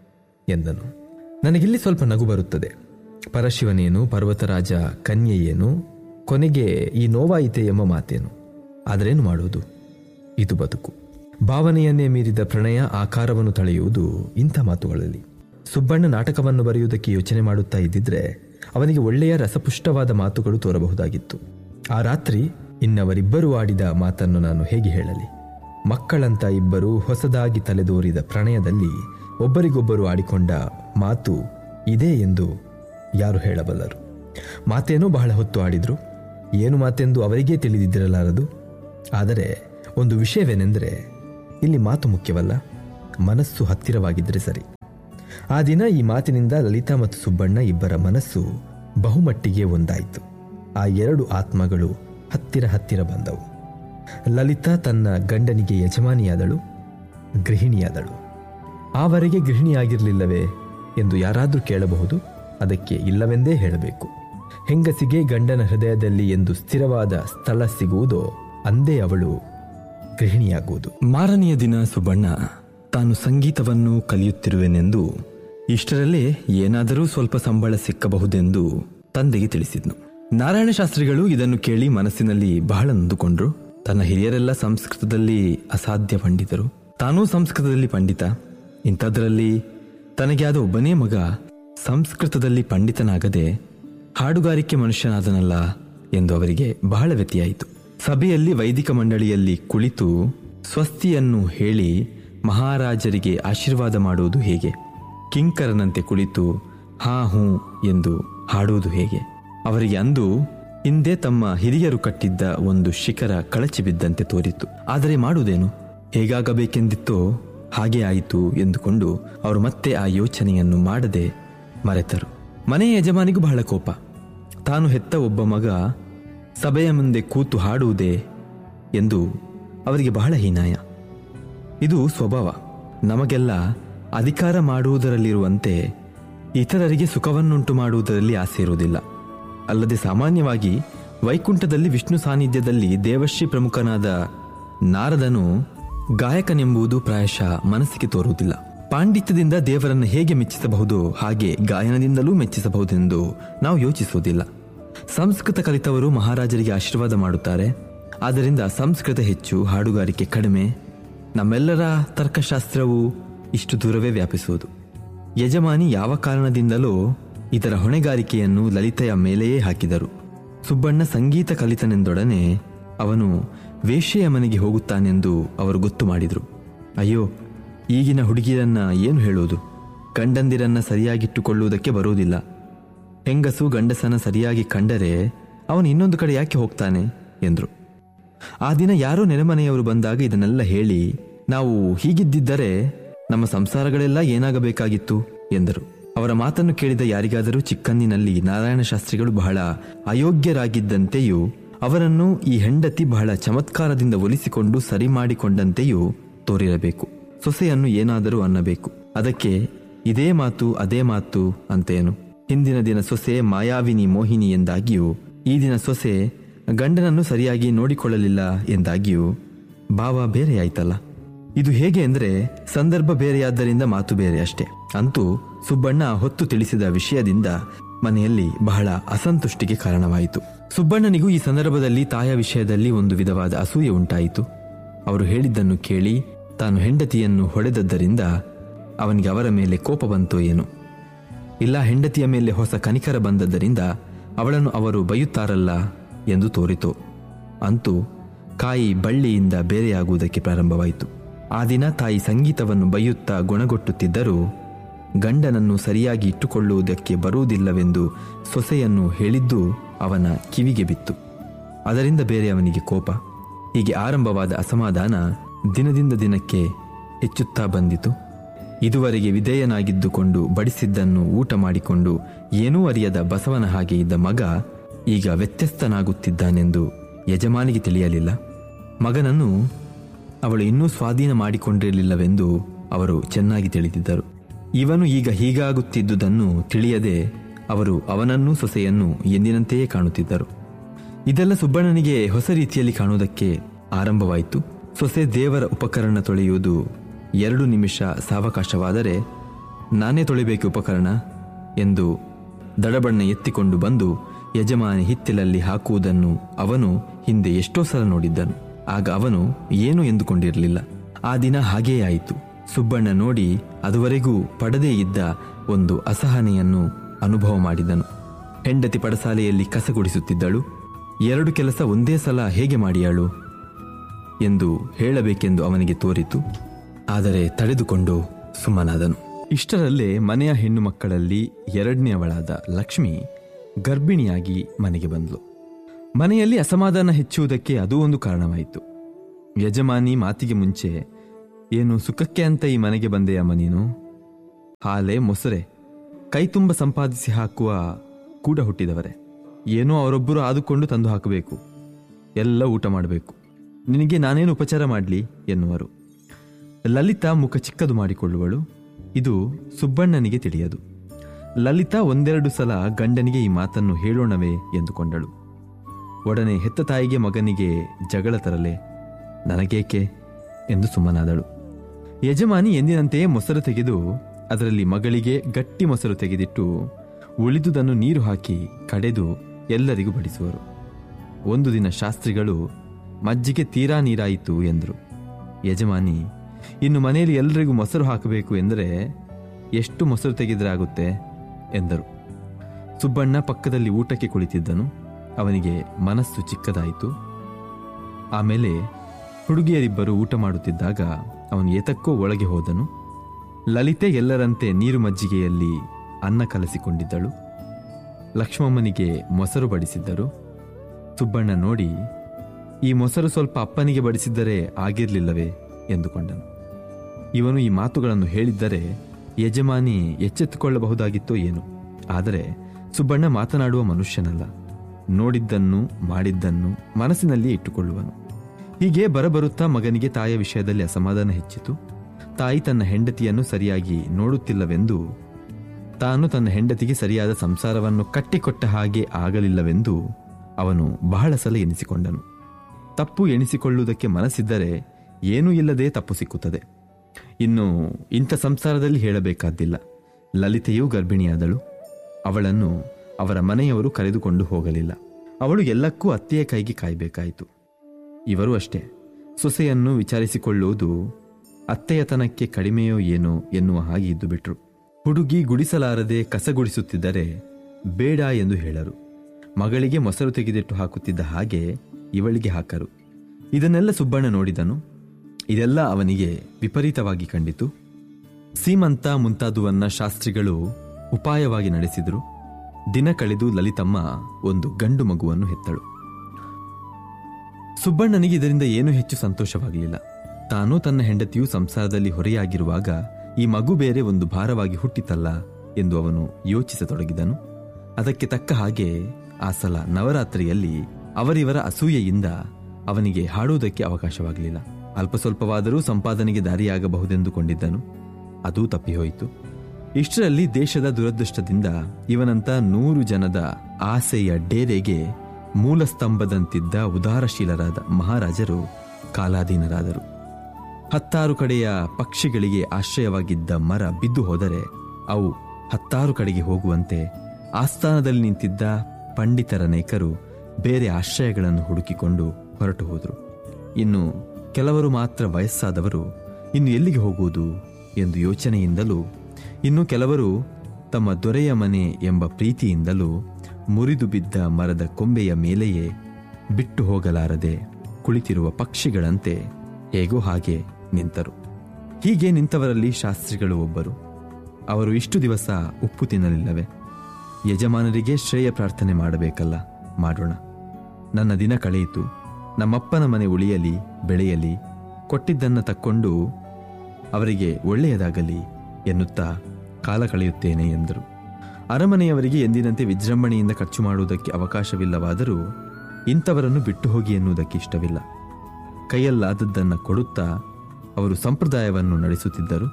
ಎಂದನು ನನಗಿಲ್ಲಿ ಸ್ವಲ್ಪ ನಗು ಬರುತ್ತದೆ ಪರಶಿವನೇನು ಪರ್ವತರಾಜ ಕನ್ಯೆಯೇನು ಕೊನೆಗೆ ಈ ನೋವಾಯಿತೆ ಎಂಬ ಮಾತೇನು ಆದರೇನು ಮಾಡುವುದು ಇದು ಬದುಕು ಭಾವನೆಯನ್ನೇ ಮೀರಿದ ಪ್ರಣಯ ಆಕಾರವನ್ನು ತಳೆಯುವುದು ಇಂಥ ಮಾತುಗಳಲ್ಲಿ ಸುಬ್ಬಣ್ಣ ನಾಟಕವನ್ನು ಬರೆಯುವುದಕ್ಕೆ ಯೋಚನೆ ಮಾಡುತ್ತಾ ಇದ್ದಿದ್ರೆ ಅವನಿಗೆ ಒಳ್ಳೆಯ ರಸಪುಷ್ಟವಾದ ಮಾತುಗಳು ತೋರಬಹುದಾಗಿತ್ತು ಆ ರಾತ್ರಿ ಇನ್ನವರಿಬ್ಬರು ಆಡಿದ ಮಾತನ್ನು ನಾನು ಹೇಗೆ ಹೇಳಲಿ ಮಕ್ಕಳಂತ ಇಬ್ಬರು ಹೊಸದಾಗಿ ತಲೆದೋರಿದ ಪ್ರಣಯದಲ್ಲಿ ಒಬ್ಬರಿಗೊಬ್ಬರು ಆಡಿಕೊಂಡ ಮಾತು ಇದೇ ಎಂದು ಯಾರು ಹೇಳಬಲ್ಲರು ಮಾತೇನೋ ಬಹಳ ಹೊತ್ತು ಆಡಿದ್ರು ಏನು ಮಾತೆಂದು ಅವರಿಗೇ ತಿಳಿದಿದ್ದಿರಲಾರದು ಆದರೆ ಒಂದು ವಿಷಯವೇನೆಂದರೆ ಇಲ್ಲಿ ಮಾತು ಮುಖ್ಯವಲ್ಲ ಮನಸ್ಸು ಹತ್ತಿರವಾಗಿದ್ದರೆ ಸರಿ ಆ ದಿನ ಈ ಮಾತಿನಿಂದ ಲಲಿತಾ ಮತ್ತು ಸುಬ್ಬಣ್ಣ ಇಬ್ಬರ ಮನಸ್ಸು ಬಹುಮಟ್ಟಿಗೆ ಒಂದಾಯಿತು ಆ ಎರಡು ಆತ್ಮಗಳು ಹತ್ತಿರ ಹತ್ತಿರ ಬಂದವು ಲಲಿತಾ ತನ್ನ ಗಂಡನಿಗೆ ಯಜಮಾನಿಯಾದಳು ಗೃಹಿಣಿಯಾದಳು ಆವರೆಗೆ ಗೃಹಿಣಿಯಾಗಿರಲಿಲ್ಲವೇ ಎಂದು ಯಾರಾದರೂ ಕೇಳಬಹುದು ಅದಕ್ಕೆ ಇಲ್ಲವೆಂದೇ ಹೇಳಬೇಕು ಹೆಂಗಸಿಗೆ ಗಂಡನ ಹೃದಯದಲ್ಲಿ ಎಂದು ಸ್ಥಿರವಾದ ಸ್ಥಳ ಸಿಗುವುದೋ ಅಂದೇ ಅವಳು ಗೃಹಿಣಿಯಾಗುವುದು ಮಾರನೆಯ ದಿನ ಸುಬ್ಬಣ್ಣ ತಾನು ಸಂಗೀತವನ್ನು ಕಲಿಯುತ್ತಿರುವೆನೆಂದು ಇಷ್ಟರಲ್ಲೇ ಏನಾದರೂ ಸ್ವಲ್ಪ ಸಂಬಳ ಸಿಕ್ಕಬಹುದೆಂದು ತಂದೆಗೆ ತಿಳಿಸಿದ್ನು ನಾರಾಯಣ ಶಾಸ್ತ್ರಿಗಳು ಇದನ್ನು ಕೇಳಿ ಮನಸ್ಸಿನಲ್ಲಿ ಬಹಳ ನೊಂದುಕೊಂಡ್ರು ತನ್ನ ಹಿರಿಯರೆಲ್ಲ ಸಂಸ್ಕೃತದಲ್ಲಿ ಅಸಾಧ್ಯ ಪಂಡಿತರು ತಾನೂ ಸಂಸ್ಕೃತದಲ್ಲಿ ಪಂಡಿತ ಇಂಥದ್ರಲ್ಲಿ ತನಗೆ ಆದ ಒಬ್ಬನೇ ಮಗ ಸಂಸ್ಕೃತದಲ್ಲಿ ಪಂಡಿತನಾಗದೆ ಹಾಡುಗಾರಿಕೆ ಮನುಷ್ಯನಾದನಲ್ಲ ಎಂದು ಅವರಿಗೆ ಬಹಳ ವ್ಯತಿಯಾಯಿತು ಸಭೆಯಲ್ಲಿ ವೈದಿಕ ಮಂಡಳಿಯಲ್ಲಿ ಕುಳಿತು ಸ್ವಸ್ತಿಯನ್ನು ಹೇಳಿ ಮಹಾರಾಜರಿಗೆ ಆಶೀರ್ವಾದ ಮಾಡುವುದು ಹೇಗೆ ಕಿಂಕರನಂತೆ ಕುಳಿತು ಹಾ ಹೂ ಎಂದು ಹಾಡುವುದು ಹೇಗೆ ಅವರಿಗೆ ಅಂದು ಹಿಂದೆ ತಮ್ಮ ಹಿರಿಯರು ಕಟ್ಟಿದ್ದ ಒಂದು ಶಿಖರ ಕಳಚಿ ಬಿದ್ದಂತೆ ತೋರಿತು ಆದರೆ ಮಾಡುವುದೇನು ಹೇಗಾಗಬೇಕೆಂದಿತ್ತೋ ಹಾಗೆ ಆಯಿತು ಎಂದುಕೊಂಡು ಅವರು ಮತ್ತೆ ಆ ಯೋಚನೆಯನ್ನು ಮಾಡದೆ ಮರೆತರು ಮನೆಯ ಯಜಮಾನಿಗೂ ಬಹಳ ಕೋಪ ತಾನು ಹೆತ್ತ ಒಬ್ಬ ಮಗ ಸಭೆಯ ಮುಂದೆ ಕೂತು ಹಾಡುವುದೇ ಎಂದು ಅವರಿಗೆ ಬಹಳ ಹೀನಾಯ ಇದು ಸ್ವಭಾವ ನಮಗೆಲ್ಲ ಅಧಿಕಾರ ಮಾಡುವುದರಲ್ಲಿರುವಂತೆ ಇತರರಿಗೆ ಸುಖವನ್ನುಂಟು ಮಾಡುವುದರಲ್ಲಿ ಆಸೆ ಇರುವುದಿಲ್ಲ ಅಲ್ಲದೆ ಸಾಮಾನ್ಯವಾಗಿ ವೈಕುಂಠದಲ್ಲಿ ವಿಷ್ಣು ಸಾನ್ನಿಧ್ಯದಲ್ಲಿ ದೇವಶ್ರೀ ಪ್ರಮುಖನಾದ ನಾರದನು ಗಾಯಕನೆಂಬುದು ಪ್ರಾಯಶಃ ಮನಸ್ಸಿಗೆ ತೋರುವುದಿಲ್ಲ ಪಾಂಡಿತ್ಯದಿಂದ ದೇವರನ್ನು ಹೇಗೆ ಮೆಚ್ಚಿಸಬಹುದು ಹಾಗೆ ಗಾಯನದಿಂದಲೂ ಮೆಚ್ಚಿಸಬಹುದೆಂದು ನಾವು ಯೋಚಿಸುವುದಿಲ್ಲ ಸಂಸ್ಕೃತ ಕಲಿತವರು ಮಹಾರಾಜರಿಗೆ ಆಶೀರ್ವಾದ ಮಾಡುತ್ತಾರೆ ಆದ್ದರಿಂದ ಸಂಸ್ಕೃತ ಹೆಚ್ಚು ಹಾಡುಗಾರಿಕೆ ಕಡಿಮೆ ನಮ್ಮೆಲ್ಲರ ತರ್ಕಶಾಸ್ತ್ರವು ಇಷ್ಟು ದೂರವೇ ವ್ಯಾಪಿಸುವುದು ಯಜಮಾನಿ ಯಾವ ಕಾರಣದಿಂದಲೋ ಇದರ ಹೊಣೆಗಾರಿಕೆಯನ್ನು ಲಲಿತೆಯ ಮೇಲೆಯೇ ಹಾಕಿದರು ಸುಬ್ಬಣ್ಣ ಸಂಗೀತ ಕಲಿತನೆಂದೊಡನೆ ಅವನು ವೇಶ್ಯೆಯ ಮನೆಗೆ ಹೋಗುತ್ತಾನೆಂದು ಅವರು ಗೊತ್ತು ಮಾಡಿದರು ಅಯ್ಯೋ ಈಗಿನ ಹುಡುಗಿಯರನ್ನ ಏನು ಹೇಳುವುದು ಗಂಡಂದಿರನ್ನ ಸರಿಯಾಗಿಟ್ಟುಕೊಳ್ಳುವುದಕ್ಕೆ ಬರುವುದಿಲ್ಲ ಹೆಂಗಸು ಗಂಡಸನ ಸರಿಯಾಗಿ ಕಂಡರೆ ಅವನು ಇನ್ನೊಂದು ಕಡೆ ಯಾಕೆ ಹೋಗ್ತಾನೆ ಎಂದರು ಆ ದಿನ ಯಾರೋ ನೆರೆಮನೆಯವರು ಬಂದಾಗ ಇದನ್ನೆಲ್ಲ ಹೇಳಿ ನಾವು ಹೀಗಿದ್ದಿದ್ದರೆ ನಮ್ಮ ಸಂಸಾರಗಳೆಲ್ಲ ಏನಾಗಬೇಕಾಗಿತ್ತು ಎಂದರು ಅವರ ಮಾತನ್ನು ಕೇಳಿದ ಯಾರಿಗಾದರೂ ಚಿಕ್ಕಂದಿನಲ್ಲಿ ನಾರಾಯಣ ಶಾಸ್ತ್ರಿಗಳು ಬಹಳ ಅಯೋಗ್ಯರಾಗಿದ್ದಂತೆಯೂ ಅವರನ್ನು ಈ ಹೆಂಡತಿ ಬಹಳ ಚಮತ್ಕಾರದಿಂದ ಒಲಿಸಿಕೊಂಡು ಸರಿ ಮಾಡಿಕೊಂಡಂತೆಯೂ ತೋರಿರಬೇಕು ಸೊಸೆಯನ್ನು ಏನಾದರೂ ಅನ್ನಬೇಕು ಅದಕ್ಕೆ ಇದೇ ಮಾತು ಅದೇ ಮಾತು ಅಂತೇನು ಹಿಂದಿನ ದಿನ ಸೊಸೆ ಮಾಯಾವಿನಿ ಮೋಹಿನಿ ಎಂದಾಗಿಯೂ ಈ ದಿನ ಸೊಸೆ ಗಂಡನನ್ನು ಸರಿಯಾಗಿ ನೋಡಿಕೊಳ್ಳಲಿಲ್ಲ ಎಂದಾಗಿಯೂ ಭಾವ ಬೇರೆಯಾಯ್ತಲ್ಲ ಇದು ಹೇಗೆ ಅಂದ್ರೆ ಸಂದರ್ಭ ಬೇರೆಯಾದ್ದರಿಂದ ಮಾತು ಬೇರೆ ಅಷ್ಟೇ ಅಂತೂ ಸುಬ್ಬಣ್ಣ ಹೊತ್ತು ತಿಳಿಸಿದ ವಿಷಯದಿಂದ ಮನೆಯಲ್ಲಿ ಬಹಳ ಅಸಂತುಷ್ಟಿಗೆ ಕಾರಣವಾಯಿತು ಸುಬ್ಬಣ್ಣನಿಗೂ ಈ ಸಂದರ್ಭದಲ್ಲಿ ತಾಯ ವಿಷಯದಲ್ಲಿ ಒಂದು ವಿಧವಾದ ಅಸೂಯೆ ಉಂಟಾಯಿತು ಅವರು ಹೇಳಿದ್ದನ್ನು ಕೇಳಿ ತಾನು ಹೆಂಡತಿಯನ್ನು ಹೊಡೆದದ್ದರಿಂದ ಅವನಿಗೆ ಅವರ ಮೇಲೆ ಕೋಪ ಬಂತೋ ಏನು ಇಲ್ಲ ಹೆಂಡತಿಯ ಮೇಲೆ ಹೊಸ ಕನಿಕರ ಬಂದದ್ದರಿಂದ ಅವಳನ್ನು ಅವರು ಬೈಯುತ್ತಾರಲ್ಲ ಎಂದು ತೋರಿತು ಅಂತೂ ಕಾಯಿ ಬಳ್ಳಿಯಿಂದ ಬೇರೆಯಾಗುವುದಕ್ಕೆ ಪ್ರಾರಂಭವಾಯಿತು ಆ ದಿನ ತಾಯಿ ಸಂಗೀತವನ್ನು ಬೈಯುತ್ತಾ ಗುಣಗೊಟ್ಟುತ್ತಿದ್ದರೂ ಗಂಡನನ್ನು ಸರಿಯಾಗಿ ಇಟ್ಟುಕೊಳ್ಳುವುದಕ್ಕೆ ಬರುವುದಿಲ್ಲವೆಂದು ಸೊಸೆಯನ್ನು ಹೇಳಿದ್ದು ಅವನ ಕಿವಿಗೆ ಬಿತ್ತು ಅದರಿಂದ ಬೇರೆ ಅವನಿಗೆ ಕೋಪ ಹೀಗೆ ಆರಂಭವಾದ ಅಸಮಾಧಾನ ದಿನದಿಂದ ದಿನಕ್ಕೆ ಹೆಚ್ಚುತ್ತಾ ಬಂದಿತು ಇದುವರೆಗೆ ವಿಧೇಯನಾಗಿದ್ದುಕೊಂಡು ಬಡಿಸಿದ್ದನ್ನು ಊಟ ಮಾಡಿಕೊಂಡು ಏನೂ ಅರಿಯದ ಬಸವನ ಹಾಗೆ ಇದ್ದ ಮಗ ಈಗ ವ್ಯತ್ಯಸ್ತನಾಗುತ್ತಿದ್ದಾನೆಂದು ಯಜಮಾನಿಗೆ ತಿಳಿಯಲಿಲ್ಲ ಮಗನನ್ನು ಅವಳು ಇನ್ನೂ ಸ್ವಾಧೀನ ಮಾಡಿಕೊಂಡಿರಲಿಲ್ಲವೆಂದು ಅವರು ಚೆನ್ನಾಗಿ ತಿಳಿದಿದ್ದರು ಇವನು ಈಗ ಹೀಗಾಗುತ್ತಿದ್ದುದನ್ನು ತಿಳಿಯದೆ ಅವರು ಅವನನ್ನೂ ಸೊಸೆಯನ್ನು ಎಂದಿನಂತೆಯೇ ಕಾಣುತ್ತಿದ್ದರು ಇದೆಲ್ಲ ಸುಬ್ಬಣ್ಣನಿಗೆ ಹೊಸ ರೀತಿಯಲ್ಲಿ ಕಾಣುವುದಕ್ಕೆ ಆರಂಭವಾಯಿತು ಸೊಸೆ ದೇವರ ಉಪಕರಣ ತೊಳೆಯುವುದು ಎರಡು ನಿಮಿಷ ಸಾವಕಾಶವಾದರೆ ನಾನೇ ತೊಳಿಬೇಕು ಉಪಕರಣ ಎಂದು ದಡಬಣ್ಣ ಎತ್ತಿಕೊಂಡು ಬಂದು ಯಜಮಾನಿ ಹಿತ್ತಿಲಲ್ಲಿ ಹಾಕುವುದನ್ನು ಅವನು ಹಿಂದೆ ಎಷ್ಟೋ ಸಲ ನೋಡಿದ್ದನು ಆಗ ಅವನು ಏನು ಎಂದುಕೊಂಡಿರಲಿಲ್ಲ ಆ ದಿನ ಹಾಗೇ ಆಯಿತು ಸುಬ್ಬಣ್ಣ ನೋಡಿ ಅದುವರೆಗೂ ಪಡದೇ ಇದ್ದ ಒಂದು ಅಸಹನೆಯನ್ನು ಅನುಭವ ಮಾಡಿದನು ಹೆಂಡತಿ ಪಡಸಾಲೆಯಲ್ಲಿ ಕಸಗುಡಿಸುತ್ತಿದ್ದಳು ಎರಡು ಕೆಲಸ ಒಂದೇ ಸಲ ಹೇಗೆ ಮಾಡಿಯಾಳು ಎಂದು ಹೇಳಬೇಕೆಂದು ಅವನಿಗೆ ತೋರಿತು ಆದರೆ ತಡೆದುಕೊಂಡು ಸುಮ್ಮನಾದನು ಇಷ್ಟರಲ್ಲೇ ಮನೆಯ ಹೆಣ್ಣು ಮಕ್ಕಳಲ್ಲಿ ಎರಡನೆಯವಳಾದ ಲಕ್ಷ್ಮಿ ಗರ್ಭಿಣಿಯಾಗಿ ಮನೆಗೆ ಬಂದ್ಲು ಮನೆಯಲ್ಲಿ ಅಸಮಾಧಾನ ಹೆಚ್ಚುವುದಕ್ಕೆ ಅದೂ ಒಂದು ಕಾರಣವಾಯಿತು ಯಜಮಾನಿ ಮಾತಿಗೆ ಮುಂಚೆ ಏನು ಸುಖಕ್ಕೆ ಅಂತ ಈ ಮನೆಗೆ ಬಂದೆಯಮ್ಮ ನೀನು ಹಾಲೆ ಮೊಸರೆ ಕೈತುಂಬ ಸಂಪಾದಿಸಿ ಹಾಕುವ ಕೂಡ ಹುಟ್ಟಿದವರೇ ಏನೋ ಅವರೊಬ್ಬರು ಆದುಕೊಂಡು ತಂದು ಹಾಕಬೇಕು ಎಲ್ಲ ಊಟ ಮಾಡಬೇಕು ನಿನಗೆ ನಾನೇನು ಉಪಚಾರ ಮಾಡಲಿ ಎನ್ನುವರು ಲಲಿತಾ ಮುಖ ಚಿಕ್ಕದು ಮಾಡಿಕೊಳ್ಳುವಳು ಇದು ಸುಬ್ಬಣ್ಣನಿಗೆ ತಿಳಿಯದು ಲಲಿತಾ ಒಂದೆರಡು ಸಲ ಗಂಡನಿಗೆ ಈ ಮಾತನ್ನು ಹೇಳೋಣವೇ ಎಂದುಕೊಂಡಳು ಒಡನೆ ಹೆತ್ತ ತಾಯಿಗೆ ಮಗನಿಗೆ ಜಗಳ ತರಲೆ ನನಗೇಕೆ ಎಂದು ಸುಮ್ಮನಾದಳು ಯಜಮಾನಿ ಎಂದಿನಂತೆಯೇ ಮೊಸರು ತೆಗೆದು ಅದರಲ್ಲಿ ಮಗಳಿಗೆ ಗಟ್ಟಿ ಮೊಸರು ತೆಗೆದಿಟ್ಟು ಉಳಿದುದನ್ನು ನೀರು ಹಾಕಿ ಕಡೆದು ಎಲ್ಲರಿಗೂ ಬಡಿಸುವರು ಒಂದು ದಿನ ಶಾಸ್ತ್ರಿಗಳು ಮಜ್ಜಿಗೆ ತೀರಾ ನೀರಾಯಿತು ಎಂದರು ಯಜಮಾನಿ ಇನ್ನು ಮನೆಯಲ್ಲಿ ಎಲ್ಲರಿಗೂ ಮೊಸರು ಹಾಕಬೇಕು ಎಂದರೆ ಎಷ್ಟು ಮೊಸರು ತೆಗೆದ್ರೆ ಆಗುತ್ತೆ ಎಂದರು ಸುಬ್ಬಣ್ಣ ಪಕ್ಕದಲ್ಲಿ ಊಟಕ್ಕೆ ಕುಳಿತಿದ್ದನು ಅವನಿಗೆ ಮನಸ್ಸು ಚಿಕ್ಕದಾಯಿತು ಆಮೇಲೆ ಹುಡುಗಿಯರಿಬ್ಬರು ಊಟ ಮಾಡುತ್ತಿದ್ದಾಗ ಅವನು ಏತಕ್ಕೋ ಒಳಗೆ ಹೋದನು ಲಲಿತೆ ಎಲ್ಲರಂತೆ ನೀರು ಮಜ್ಜಿಗೆಯಲ್ಲಿ ಅನ್ನ ಕಲಸಿಕೊಂಡಿದ್ದಳು ಲಕ್ಷ್ಮಮ್ಮನಿಗೆ ಮೊಸರು ಬಡಿಸಿದ್ದರು ಸುಬ್ಬಣ್ಣ ನೋಡಿ ಈ ಮೊಸರು ಸ್ವಲ್ಪ ಅಪ್ಪನಿಗೆ ಬಡಿಸಿದ್ದರೆ ಆಗಿರಲಿಲ್ಲವೇ ಎಂದುಕೊಂಡನು ಇವನು ಈ ಮಾತುಗಳನ್ನು ಹೇಳಿದ್ದರೆ ಯಜಮಾನಿ ಎಚ್ಚೆತ್ತುಕೊಳ್ಳಬಹುದಾಗಿತ್ತೋ ಏನು ಆದರೆ ಸುಬ್ಬಣ್ಣ ಮಾತನಾಡುವ ಮನುಷ್ಯನಲ್ಲ ನೋಡಿದ್ದನ್ನು ಮಾಡಿದ್ದನ್ನು ಮನಸ್ಸಿನಲ್ಲಿ ಇಟ್ಟುಕೊಳ್ಳುವನು ಹೀಗೆ ಬರಬರುತ್ತಾ ಮಗನಿಗೆ ತಾಯಿಯ ವಿಷಯದಲ್ಲಿ ಅಸಮಾಧಾನ ಹೆಚ್ಚಿತು ತಾಯಿ ತನ್ನ ಹೆಂಡತಿಯನ್ನು ಸರಿಯಾಗಿ ನೋಡುತ್ತಿಲ್ಲವೆಂದು ತಾನು ತನ್ನ ಹೆಂಡತಿಗೆ ಸರಿಯಾದ ಸಂಸಾರವನ್ನು ಕಟ್ಟಿಕೊಟ್ಟ ಹಾಗೆ ಆಗಲಿಲ್ಲವೆಂದು ಅವನು ಬಹಳ ಸಲ ಎನಿಸಿಕೊಂಡನು ತಪ್ಪು ಎಣಿಸಿಕೊಳ್ಳುವುದಕ್ಕೆ ಮನಸ್ಸಿದ್ದರೆ ಏನೂ ಇಲ್ಲದೆ ತಪ್ಪು ಸಿಕ್ಕುತ್ತದೆ ಇನ್ನು ಇಂಥ ಸಂಸಾರದಲ್ಲಿ ಹೇಳಬೇಕಾದ್ದಿಲ್ಲ ಲಲಿತೆಯೂ ಗರ್ಭಿಣಿಯಾದಳು ಅವಳನ್ನು ಅವರ ಮನೆಯವರು ಕರೆದುಕೊಂಡು ಹೋಗಲಿಲ್ಲ ಅವಳು ಎಲ್ಲಕ್ಕೂ ಅತ್ತೆಯ ಕೈಗೆ ಕಾಯಬೇಕಾಯಿತು ಇವರು ಅಷ್ಟೇ ಸೊಸೆಯನ್ನು ವಿಚಾರಿಸಿಕೊಳ್ಳುವುದು ಅತ್ತೆಯತನಕ್ಕೆ ಕಡಿಮೆಯೋ ಏನೋ ಎನ್ನುವ ಹಾಗೆ ಇದ್ದು ಬಿಟ್ರು ಹುಡುಗಿ ಗುಡಿಸಲಾರದೆ ಕಸಗುಡಿಸುತ್ತಿದ್ದರೆ ಬೇಡ ಎಂದು ಹೇಳರು ಮಗಳಿಗೆ ಮೊಸರು ತೆಗೆದಿಟ್ಟು ಹಾಕುತ್ತಿದ್ದ ಹಾಗೆ ಇವಳಿಗೆ ಹಾಕರು ಇದನ್ನೆಲ್ಲ ಸುಬ್ಬಣ್ಣ ನೋಡಿದನು ಇದೆಲ್ಲ ಅವನಿಗೆ ವಿಪರೀತವಾಗಿ ಕಂಡಿತು ಸೀಮಂತ ಮುಂತಾದುವನ್ನ ಶಾಸ್ತ್ರಿಗಳು ಉಪಾಯವಾಗಿ ನಡೆಸಿದರು ದಿನ ಕಳೆದು ಲಲಿತಮ್ಮ ಒಂದು ಗಂಡು ಮಗುವನ್ನು ಹೆತ್ತಳು ಸುಬ್ಬಣ್ಣನಿಗೆ ಇದರಿಂದ ಏನೂ ಹೆಚ್ಚು ಸಂತೋಷವಾಗಲಿಲ್ಲ ತಾನು ತನ್ನ ಹೆಂಡತಿಯು ಸಂಸಾರದಲ್ಲಿ ಹೊರೆಯಾಗಿರುವಾಗ ಈ ಮಗು ಬೇರೆ ಒಂದು ಭಾರವಾಗಿ ಹುಟ್ಟಿತಲ್ಲ ಎಂದು ಅವನು ಯೋಚಿಸತೊಡಗಿದನು ಅದಕ್ಕೆ ತಕ್ಕ ಹಾಗೆ ಆ ಸಲ ನವರಾತ್ರಿಯಲ್ಲಿ ಅವರಿವರ ಅಸೂಯೆಯಿಂದ ಅವನಿಗೆ ಹಾಡುವುದಕ್ಕೆ ಅವಕಾಶವಾಗಲಿಲ್ಲ ಅಲ್ಪ ಸ್ವಲ್ಪವಾದರೂ ಸಂಪಾದನೆಗೆ ದಾರಿಯಾಗಬಹುದೆಂದುಕೊಂಡಿದ್ದನು ಅದೂ ತಪ್ಪಿಹೋಯಿತು ಇಷ್ಟರಲ್ಲಿ ದೇಶದ ದುರದೃಷ್ಟದಿಂದ ಇವನಂತ ನೂರು ಜನದ ಆಸೆಯ ಡೇರೆಗೆ ಮೂಲಸ್ತಂಭದಂತಿದ್ದ ಉದಾರಶೀಲರಾದ ಮಹಾರಾಜರು ಕಾಲಾಧೀನರಾದರು ಹತ್ತಾರು ಕಡೆಯ ಪಕ್ಷಿಗಳಿಗೆ ಆಶ್ರಯವಾಗಿದ್ದ ಮರ ಬಿದ್ದು ಹೋದರೆ ಅವು ಹತ್ತಾರು ಕಡೆಗೆ ಹೋಗುವಂತೆ ಆಸ್ಥಾನದಲ್ಲಿ ನಿಂತಿದ್ದ ಪಂಡಿತರನೇಕರು ಬೇರೆ ಆಶ್ರಯಗಳನ್ನು ಹುಡುಕಿಕೊಂಡು ಹೊರಟು ಹೋದರು ಇನ್ನು ಕೆಲವರು ಮಾತ್ರ ವಯಸ್ಸಾದವರು ಇನ್ನು ಎಲ್ಲಿಗೆ ಹೋಗುವುದು ಎಂದು ಯೋಚನೆಯಿಂದಲೂ ಇನ್ನು ಕೆಲವರು ತಮ್ಮ ದೊರೆಯ ಮನೆ ಎಂಬ ಪ್ರೀತಿಯಿಂದಲೂ ಮುರಿದು ಬಿದ್ದ ಮರದ ಕೊಂಬೆಯ ಮೇಲೆಯೇ ಬಿಟ್ಟು ಹೋಗಲಾರದೆ ಕುಳಿತಿರುವ ಪಕ್ಷಿಗಳಂತೆ ಹೇಗೋ ಹಾಗೆ ನಿಂತರು ಹೀಗೆ ನಿಂತವರಲ್ಲಿ ಶಾಸ್ತ್ರಿಗಳು ಒಬ್ಬರು ಅವರು ಇಷ್ಟು ದಿವಸ ಉಪ್ಪು ತಿನ್ನಲಿಲ್ಲವೇ ಯಜಮಾನರಿಗೆ ಶ್ರೇಯ ಪ್ರಾರ್ಥನೆ ಮಾಡಬೇಕಲ್ಲ ಮಾಡೋಣ ನನ್ನ ದಿನ ಕಳೆಯಿತು ನಮ್ಮಪ್ಪನ ಮನೆ ಉಳಿಯಲಿ ಬೆಳೆಯಲಿ ಕೊಟ್ಟಿದ್ದನ್ನು ತಕ್ಕೊಂಡು ಅವರಿಗೆ ಒಳ್ಳೆಯದಾಗಲಿ ಎನ್ನುತ್ತಾ ಕಾಲ ಕಳೆಯುತ್ತೇನೆ ಎಂದರು ಅರಮನೆಯವರಿಗೆ ಎಂದಿನಂತೆ ವಿಜೃಂಭಣೆಯಿಂದ ಖರ್ಚು ಮಾಡುವುದಕ್ಕೆ ಅವಕಾಶವಿಲ್ಲವಾದರೂ ಇಂಥವರನ್ನು ಬಿಟ್ಟು ಹೋಗಿ ಎನ್ನುವುದಕ್ಕೆ ಇಷ್ಟವಿಲ್ಲ ಕೈಯಲ್ಲಾದದ್ದನ್ನು ಕೊಡುತ್ತಾ ಅವರು ಸಂಪ್ರದಾಯವನ್ನು ನಡೆಸುತ್ತಿದ್ದರು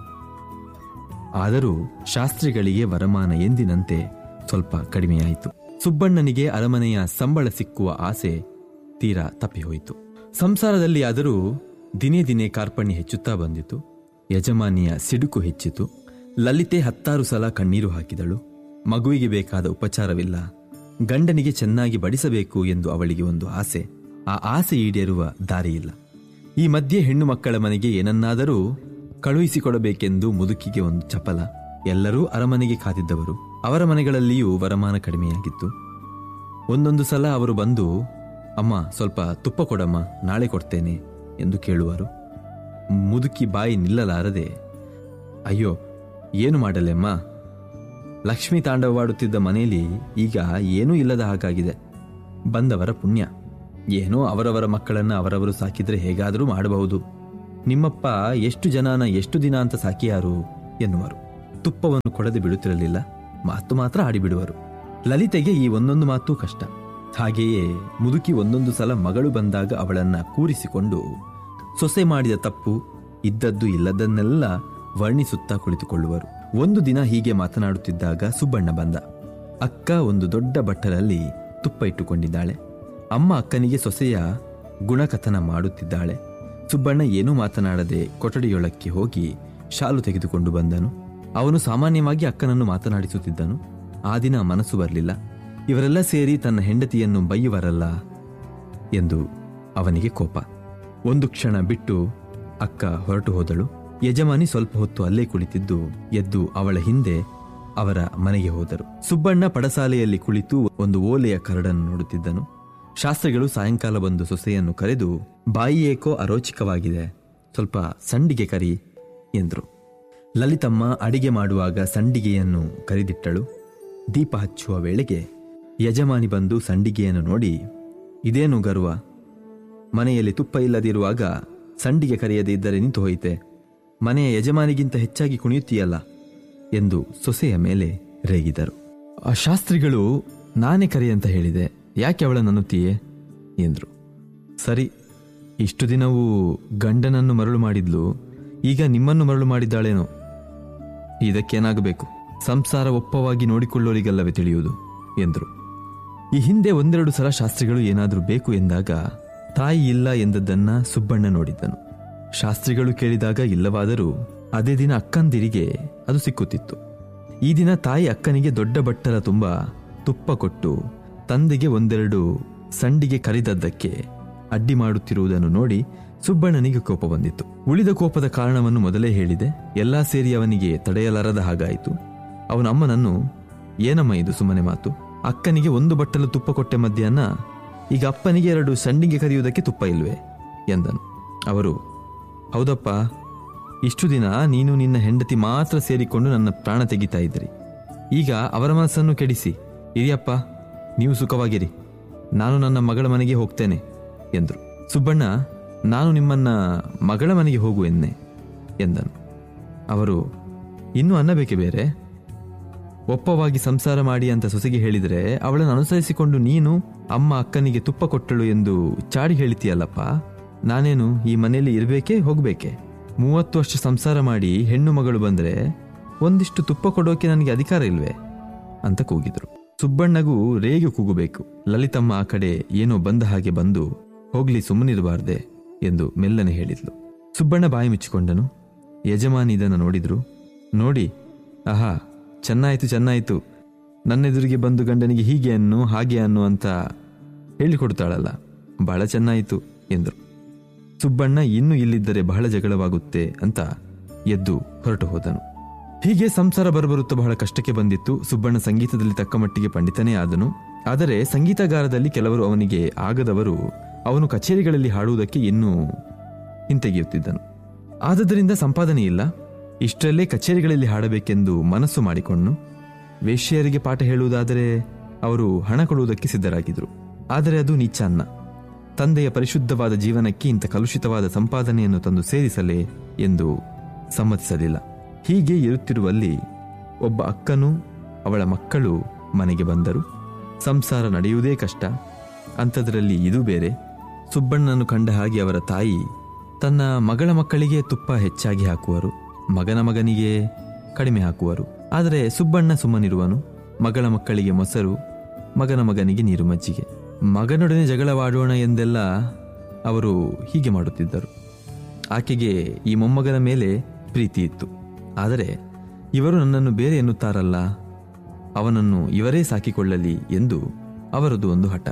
ಆದರೂ ಶಾಸ್ತ್ರಿಗಳಿಗೆ ವರಮಾನ ಎಂದಿನಂತೆ ಸ್ವಲ್ಪ ಕಡಿಮೆಯಾಯಿತು ಸುಬ್ಬಣ್ಣನಿಗೆ ಅರಮನೆಯ ಸಂಬಳ ಸಿಕ್ಕುವ ಆಸೆ ತೀರಾ ತಪ್ಪಿಹೋಯಿತು ಸಂಸಾರದಲ್ಲಿ ಆದರೂ ದಿನೇ ದಿನೇ ಕಾರ್ಪಣ್ಯ ಹೆಚ್ಚುತ್ತಾ ಬಂದಿತು ಯಜಮಾನಿಯ ಸಿಡುಕು ಹೆಚ್ಚಿತು ಲಲಿತೆ ಹತ್ತಾರು ಸಲ ಕಣ್ಣೀರು ಹಾಕಿದಳು ಮಗುವಿಗೆ ಬೇಕಾದ ಉಪಚಾರವಿಲ್ಲ ಗಂಡನಿಗೆ ಚೆನ್ನಾಗಿ ಬಡಿಸಬೇಕು ಎಂದು ಅವಳಿಗೆ ಒಂದು ಆಸೆ ಆ ಆಸೆ ಈಡೇರುವ ದಾರಿಯಿಲ್ಲ ಈ ಮಧ್ಯೆ ಹೆಣ್ಣು ಮಕ್ಕಳ ಮನೆಗೆ ಏನನ್ನಾದರೂ ಕಳುಹಿಸಿಕೊಡಬೇಕೆಂದು ಮುದುಕಿಗೆ ಒಂದು ಚಪಲ ಎಲ್ಲರೂ ಅರಮನೆಗೆ ಕಾದಿದ್ದವರು ಅವರ ಮನೆಗಳಲ್ಲಿಯೂ ವರಮಾನ ಕಡಿಮೆಯಾಗಿತ್ತು ಒಂದೊಂದು ಸಲ ಅವರು ಬಂದು ಅಮ್ಮ ಸ್ವಲ್ಪ ತುಪ್ಪ ಕೊಡಮ್ಮ ನಾಳೆ ಕೊಡ್ತೇನೆ ಎಂದು ಕೇಳುವರು ಮುದುಕಿ ಬಾಯಿ ನಿಲ್ಲಲಾರದೆ ಅಯ್ಯೋ ಏನು ಮಾಡಲೆಮ್ಮ ಲಕ್ಷ್ಮಿ ತಾಂಡವವಾಡುತ್ತಿದ್ದ ಮನೆಯಲ್ಲಿ ಈಗ ಏನೂ ಇಲ್ಲದ ಹಾಗಾಗಿದೆ ಬಂದವರ ಪುಣ್ಯ ಏನೋ ಅವರವರ ಮಕ್ಕಳನ್ನ ಅವರವರು ಸಾಕಿದ್ರೆ ಹೇಗಾದರೂ ಮಾಡಬಹುದು ನಿಮ್ಮಪ್ಪ ಎಷ್ಟು ಜನನ ಎಷ್ಟು ದಿನ ಅಂತ ಸಾಕಿಯಾರು ಎನ್ನುವರು ತುಪ್ಪವನ್ನು ಕೊಡದೆ ಬಿಡುತ್ತಿರಲಿಲ್ಲ ಮಾತು ಮಾತ್ರ ಆಡಿಬಿಡುವರು ಲಲಿತೆಗೆ ಈ ಒಂದೊಂದು ಮಾತು ಕಷ್ಟ ಹಾಗೆಯೇ ಮುದುಕಿ ಒಂದೊಂದು ಸಲ ಮಗಳು ಬಂದಾಗ ಅವಳನ್ನ ಕೂರಿಸಿಕೊಂಡು ಸೊಸೆ ಮಾಡಿದ ತಪ್ಪು ಇದ್ದದ್ದು ಇಲ್ಲದನ್ನೆಲ್ಲ ವರ್ಣಿಸುತ್ತಾ ಕುಳಿತುಕೊಳ್ಳುವರು ಒಂದು ದಿನ ಹೀಗೆ ಮಾತನಾಡುತ್ತಿದ್ದಾಗ ಸುಬ್ಬಣ್ಣ ಬಂದ ಅಕ್ಕ ಒಂದು ದೊಡ್ಡ ಬಟ್ಟಲಲ್ಲಿ ತುಪ್ಪ ಇಟ್ಟುಕೊಂಡಿದ್ದಾಳೆ ಅಮ್ಮ ಅಕ್ಕನಿಗೆ ಸೊಸೆಯ ಗುಣಕಥನ ಮಾಡುತ್ತಿದ್ದಾಳೆ ಸುಬ್ಬಣ್ಣ ಏನೂ ಮಾತನಾಡದೆ ಕೊಠಡಿಯೊಳಕ್ಕೆ ಹೋಗಿ ಶಾಲು ತೆಗೆದುಕೊಂಡು ಬಂದನು ಅವನು ಸಾಮಾನ್ಯವಾಗಿ ಅಕ್ಕನನ್ನು ಮಾತನಾಡಿಸುತ್ತಿದ್ದನು ಆ ದಿನ ಮನಸ್ಸು ಬರಲಿಲ್ಲ ಇವರೆಲ್ಲ ಸೇರಿ ತನ್ನ ಹೆಂಡತಿಯನ್ನು ಬೈಯುವರಲ್ಲ ಎಂದು ಅವನಿಗೆ ಕೋಪ ಒಂದು ಕ್ಷಣ ಬಿಟ್ಟು ಅಕ್ಕ ಹೊರಟು ಹೋದಳು ಯಜಮಾನಿ ಸ್ವಲ್ಪ ಹೊತ್ತು ಅಲ್ಲೇ ಕುಳಿತಿದ್ದು ಎದ್ದು ಅವಳ ಹಿಂದೆ ಅವರ ಮನೆಗೆ ಹೋದರು ಸುಬ್ಬಣ್ಣ ಪಡಸಾಲೆಯಲ್ಲಿ ಕುಳಿತು ಒಂದು ಓಲೆಯ ಕರಡನ್ನು ನೋಡುತ್ತಿದ್ದನು ಶಾಸ್ತ್ರಿಗಳು ಸಾಯಂಕಾಲ ಬಂದು ಸೊಸೆಯನ್ನು ಕರೆದು ಬಾಯಿ ಏಕೋ ಅರೋಚಿಕವಾಗಿದೆ ಸ್ವಲ್ಪ ಸಂಡಿಗೆ ಕರಿ ಎಂದರು ಲಲಿತಮ್ಮ ಅಡಿಗೆ ಮಾಡುವಾಗ ಸಂಡಿಗೆಯನ್ನು ಕರಿದಿಟ್ಟಳು ದೀಪ ಹಚ್ಚುವ ವೇಳೆಗೆ ಯಜಮಾನಿ ಬಂದು ಸಂಡಿಗೆಯನ್ನು ನೋಡಿ ಇದೇನು ಗರ್ವ ಮನೆಯಲ್ಲಿ ತುಪ್ಪ ಇಲ್ಲದಿರುವಾಗ ಸಂಡಿಗೆ ಕರೆಯದೇ ಇದ್ದರೆ ನಿಂತು ಹೋಯಿತೆ ಮನೆಯ ಯಜಮಾನಿಗಿಂತ ಹೆಚ್ಚಾಗಿ ಕುಣಿಯುತ್ತೀಯಲ್ಲ ಎಂದು ಸೊಸೆಯ ಮೇಲೆ ರೇಗಿದರು ಆ ಶಾಸ್ತ್ರಿಗಳು ನಾನೇ ಕರಿ ಅಂತ ಹೇಳಿದೆ ಯಾಕೆ ಅವಳನ್ನು ಅನ್ನುತ್ತೀಯೇ ಎಂದರು ಸರಿ ಇಷ್ಟು ದಿನವೂ ಗಂಡನನ್ನು ಮರಳು ಮಾಡಿದ್ಲು ಈಗ ನಿಮ್ಮನ್ನು ಮರಳು ಮಾಡಿದ್ದಾಳೇನೋ ಇದಕ್ಕೇನಾಗಬೇಕು ಸಂಸಾರ ಒಪ್ಪವಾಗಿ ನೋಡಿಕೊಳ್ಳೋರಿಗೆಲ್ಲವೇ ತಿಳಿಯುವುದು ಎಂದರು ಈ ಹಿಂದೆ ಒಂದೆರಡು ಸಲ ಶಾಸ್ತ್ರಿಗಳು ಏನಾದರೂ ಬೇಕು ಎಂದಾಗ ತಾಯಿ ಇಲ್ಲ ಎಂದದ್ದನ್ನ ಸುಬ್ಬಣ್ಣ ನೋಡಿದ್ದನು ಶಾಸ್ತ್ರಿಗಳು ಕೇಳಿದಾಗ ಇಲ್ಲವಾದರೂ ಅದೇ ದಿನ ಅಕ್ಕಂದಿರಿಗೆ ಅದು ಸಿಕ್ಕುತ್ತಿತ್ತು ಈ ದಿನ ತಾಯಿ ಅಕ್ಕನಿಗೆ ದೊಡ್ಡ ಬಟ್ಟಲ ತುಂಬ ತುಪ್ಪ ಕೊಟ್ಟು ತಂದೆಗೆ ಒಂದೆರಡು ಸಂಡಿಗೆ ಕರಿದದ್ದಕ್ಕೆ ಅಡ್ಡಿ ಮಾಡುತ್ತಿರುವುದನ್ನು ನೋಡಿ ಸುಬ್ಬಣ್ಣನಿಗೆ ಕೋಪ ಬಂದಿತ್ತು ಉಳಿದ ಕೋಪದ ಕಾರಣವನ್ನು ಮೊದಲೇ ಹೇಳಿದೆ ಎಲ್ಲಾ ಸೇರಿ ಅವನಿಗೆ ತಡೆಯಲಾರದ ಹಾಗಾಯಿತು ಅವನ ಅಮ್ಮನನ್ನು ಏನಮ್ಮ ಇದು ಸುಮ್ಮನೆ ಮಾತು ಅಕ್ಕನಿಗೆ ಒಂದು ಬಟ್ಟಲು ತುಪ್ಪ ಕೊಟ್ಟೆ ಮಧ್ಯಾಹ್ನ ಈಗ ಅಪ್ಪನಿಗೆ ಎರಡು ಸಂಡಿಗೆ ಕರೆಯುವುದಕ್ಕೆ ತುಪ್ಪ ಇಲ್ವೇ ಎಂದನು ಅವರು ಹೌದಪ್ಪ ಇಷ್ಟು ದಿನ ನೀನು ನಿನ್ನ ಹೆಂಡತಿ ಮಾತ್ರ ಸೇರಿಕೊಂಡು ನನ್ನ ಪ್ರಾಣ ತೆಗಿತಾ ಇದ್ರಿ ಈಗ ಅವರ ಮನಸ್ಸನ್ನು ಕೆಡಿಸಿ ಇರಿಯಪ್ಪ ನೀವು ಸುಖವಾಗಿರಿ ನಾನು ನನ್ನ ಮಗಳ ಮನೆಗೆ ಹೋಗ್ತೇನೆ ಎಂದರು ಸುಬ್ಬಣ್ಣ ನಾನು ನಿಮ್ಮನ್ನ ಮಗಳ ಮನೆಗೆ ಹೋಗು ಎನ್ನೆ ಎಂದನು ಅವರು ಇನ್ನೂ ಅನ್ನಬೇಕೆ ಬೇರೆ ಒಪ್ಪವಾಗಿ ಸಂಸಾರ ಮಾಡಿ ಅಂತ ಸೊಸೆಗೆ ಹೇಳಿದರೆ ಅವಳನ್ನು ಅನುಸರಿಸಿಕೊಂಡು ನೀನು ಅಮ್ಮ ಅಕ್ಕನಿಗೆ ತುಪ್ಪ ಕೊಟ್ಟಳು ಎಂದು ಚಾಡಿ ಹೇಳಿತೀಯಲ್ಲಪ್ಪ ನಾನೇನು ಈ ಮನೆಯಲ್ಲಿ ಇರಬೇಕೇ ಹೋಗ್ಬೇಕೆ ಮೂವತ್ತು ವರ್ಷ ಸಂಸಾರ ಮಾಡಿ ಹೆಣ್ಣು ಮಗಳು ಬಂದ್ರೆ ಒಂದಿಷ್ಟು ತುಪ್ಪ ಕೊಡೋಕೆ ನನಗೆ ಅಧಿಕಾರ ಇಲ್ವೇ ಅಂತ ಕೂಗಿದ್ರು ಸುಬ್ಬಣ್ಣಗೂ ರೇಗೆ ಕೂಗಬೇಕು ಲಲಿತಮ್ಮ ಆ ಕಡೆ ಏನೋ ಬಂದ ಹಾಗೆ ಬಂದು ಹೋಗ್ಲಿ ಸುಮ್ಮನಿರಬಾರ್ದೆ ಎಂದು ಮೆಲ್ಲನೆ ಹೇಳಿದ್ಲು ಸುಬ್ಬಣ್ಣ ಬಾಯಿ ಮುಚ್ಚಿಕೊಂಡನು ಯಜಮಾನಿ ಇದನ್ನು ನೋಡಿದ್ರು ನೋಡಿ ಆಹಾ ಚೆನ್ನಾಯಿತು ಚೆನ್ನಾಯಿತು ನನ್ನೆದುರಿಗೆ ಬಂದು ಗಂಡನಿಗೆ ಹೀಗೆ ಅನ್ನು ಹಾಗೆ ಅನ್ನು ಅಂತ ಹೇಳಿಕೊಡ್ತಾಳಲ್ಲ ಬಹಳ ಚೆನ್ನಾಯಿತು ಎಂದರು ಸುಬ್ಬಣ್ಣ ಇನ್ನೂ ಇಲ್ಲಿದ್ದರೆ ಬಹಳ ಜಗಳವಾಗುತ್ತೆ ಅಂತ ಎದ್ದು ಹೊರಟು ಹೋದನು ಹೀಗೆ ಸಂಸಾರ ಬರಬರುತ್ತಾ ಬಹಳ ಕಷ್ಟಕ್ಕೆ ಬಂದಿತ್ತು ಸುಬ್ಬಣ್ಣ ಸಂಗೀತದಲ್ಲಿ ತಕ್ಕ ಮಟ್ಟಿಗೆ ಪಂಡಿತನೇ ಆದನು ಆದರೆ ಸಂಗೀತಗಾರದಲ್ಲಿ ಕೆಲವರು ಅವನಿಗೆ ಆಗದವರು ಅವನು ಕಚೇರಿಗಳಲ್ಲಿ ಹಾಡುವುದಕ್ಕೆ ಇನ್ನೂ ಹಿಂತೆಗೆಯುತ್ತಿದ್ದನು ಆದದರಿಂದ ಸಂಪಾದನೆ ಇಲ್ಲ ಇಷ್ಟರಲ್ಲೇ ಕಚೇರಿಗಳಲ್ಲಿ ಹಾಡಬೇಕೆಂದು ಮನಸ್ಸು ಮಾಡಿಕೊಂಡು ವೇಶ್ಯೆಯರಿಗೆ ಪಾಠ ಹೇಳುವುದಾದರೆ ಅವರು ಹಣ ಕೊಡುವುದಕ್ಕೆ ಸಿದ್ಧರಾಗಿದ್ರು ಆದರೆ ಅದು ನೀಚ ಅನ್ನ ತಂದೆಯ ಪರಿಶುದ್ಧವಾದ ಜೀವನಕ್ಕೆ ಇಂಥ ಕಲುಷಿತವಾದ ಸಂಪಾದನೆಯನ್ನು ತಂದು ಸೇರಿಸಲೇ ಎಂದು ಸಮ್ಮತಿಸಲಿಲ್ಲ ಹೀಗೆ ಇರುತ್ತಿರುವಲ್ಲಿ ಒಬ್ಬ ಅಕ್ಕನೂ ಅವಳ ಮಕ್ಕಳು ಮನೆಗೆ ಬಂದರು ಸಂಸಾರ ನಡೆಯುವುದೇ ಕಷ್ಟ ಅಂಥದ್ರಲ್ಲಿ ಇದು ಬೇರೆ ಸುಬ್ಬಣ್ಣನನ್ನು ಕಂಡ ಹಾಗೆ ಅವರ ತಾಯಿ ತನ್ನ ಮಗಳ ಮಕ್ಕಳಿಗೆ ತುಪ್ಪ ಹೆಚ್ಚಾಗಿ ಹಾಕುವರು ಮಗನ ಮಗನಿಗೆ ಕಡಿಮೆ ಹಾಕುವರು ಆದರೆ ಸುಬ್ಬಣ್ಣ ಸುಮ್ಮನಿರುವನು ಮಗಳ ಮಕ್ಕಳಿಗೆ ಮೊಸರು ಮಗನ ಮಗನಿಗೆ ನೀರು ಮಜ್ಜಿಗೆ ಮಗನೊಡನೆ ಜಗಳವಾಡೋಣ ಎಂದೆಲ್ಲ ಅವರು ಹೀಗೆ ಮಾಡುತ್ತಿದ್ದರು ಆಕೆಗೆ ಈ ಮೊಮ್ಮಗನ ಮೇಲೆ ಪ್ರೀತಿ ಇತ್ತು ಆದರೆ ಇವರು ನನ್ನನ್ನು ಬೇರೆ ಎನ್ನುತ್ತಾರಲ್ಲ ಅವನನ್ನು ಇವರೇ ಸಾಕಿಕೊಳ್ಳಲಿ ಎಂದು ಅವರದು ಒಂದು ಹಠ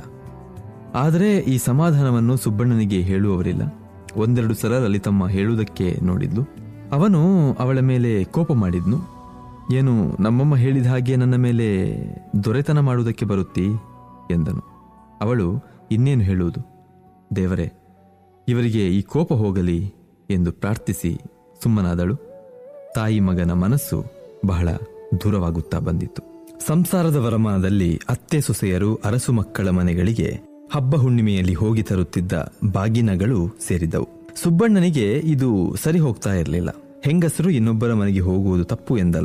ಆದರೆ ಈ ಸಮಾಧಾನವನ್ನು ಸುಬ್ಬಣ್ಣನಿಗೆ ಹೇಳುವವರಿಲ್ಲ ಒಂದೆರಡು ಸಲ ಲಲಿತಮ್ಮ ಹೇಳುವುದಕ್ಕೆ ನೋಡಿದ್ಲು ಅವನು ಅವಳ ಮೇಲೆ ಕೋಪ ಮಾಡಿದ್ನು ಏನು ನಮ್ಮಮ್ಮ ಹೇಳಿದ ಹಾಗೆ ನನ್ನ ಮೇಲೆ ದೊರೆತನ ಮಾಡುವುದಕ್ಕೆ ಬರುತ್ತೀ ಎಂದನು ಅವಳು ಇನ್ನೇನು ಹೇಳುವುದು ದೇವರೇ ಇವರಿಗೆ ಈ ಕೋಪ ಹೋಗಲಿ ಎಂದು ಪ್ರಾರ್ಥಿಸಿ ಸುಮ್ಮನಾದಳು ತಾಯಿ ಮಗನ ಮನಸ್ಸು ಬಹಳ ದೂರವಾಗುತ್ತಾ ಬಂದಿತ್ತು ಸಂಸಾರದ ವರಮಾನದಲ್ಲಿ ಅತ್ತೆ ಸೊಸೆಯರು ಅರಸು ಮಕ್ಕಳ ಮನೆಗಳಿಗೆ ಹಬ್ಬ ಹುಣ್ಣಿಮೆಯಲ್ಲಿ ಹೋಗಿ ತರುತ್ತಿದ್ದ ಬಾಗಿನಗಳು ಸೇರಿದವು ಸುಬ್ಬಣ್ಣನಿಗೆ ಇದು ಸರಿ ಹೋಗ್ತಾ ಇರಲಿಲ್ಲ ಹೆಂಗಸರು ಇನ್ನೊಬ್ಬರ ಮನೆಗೆ ಹೋಗುವುದು ತಪ್ಪು ಎಂದಲ್ಲ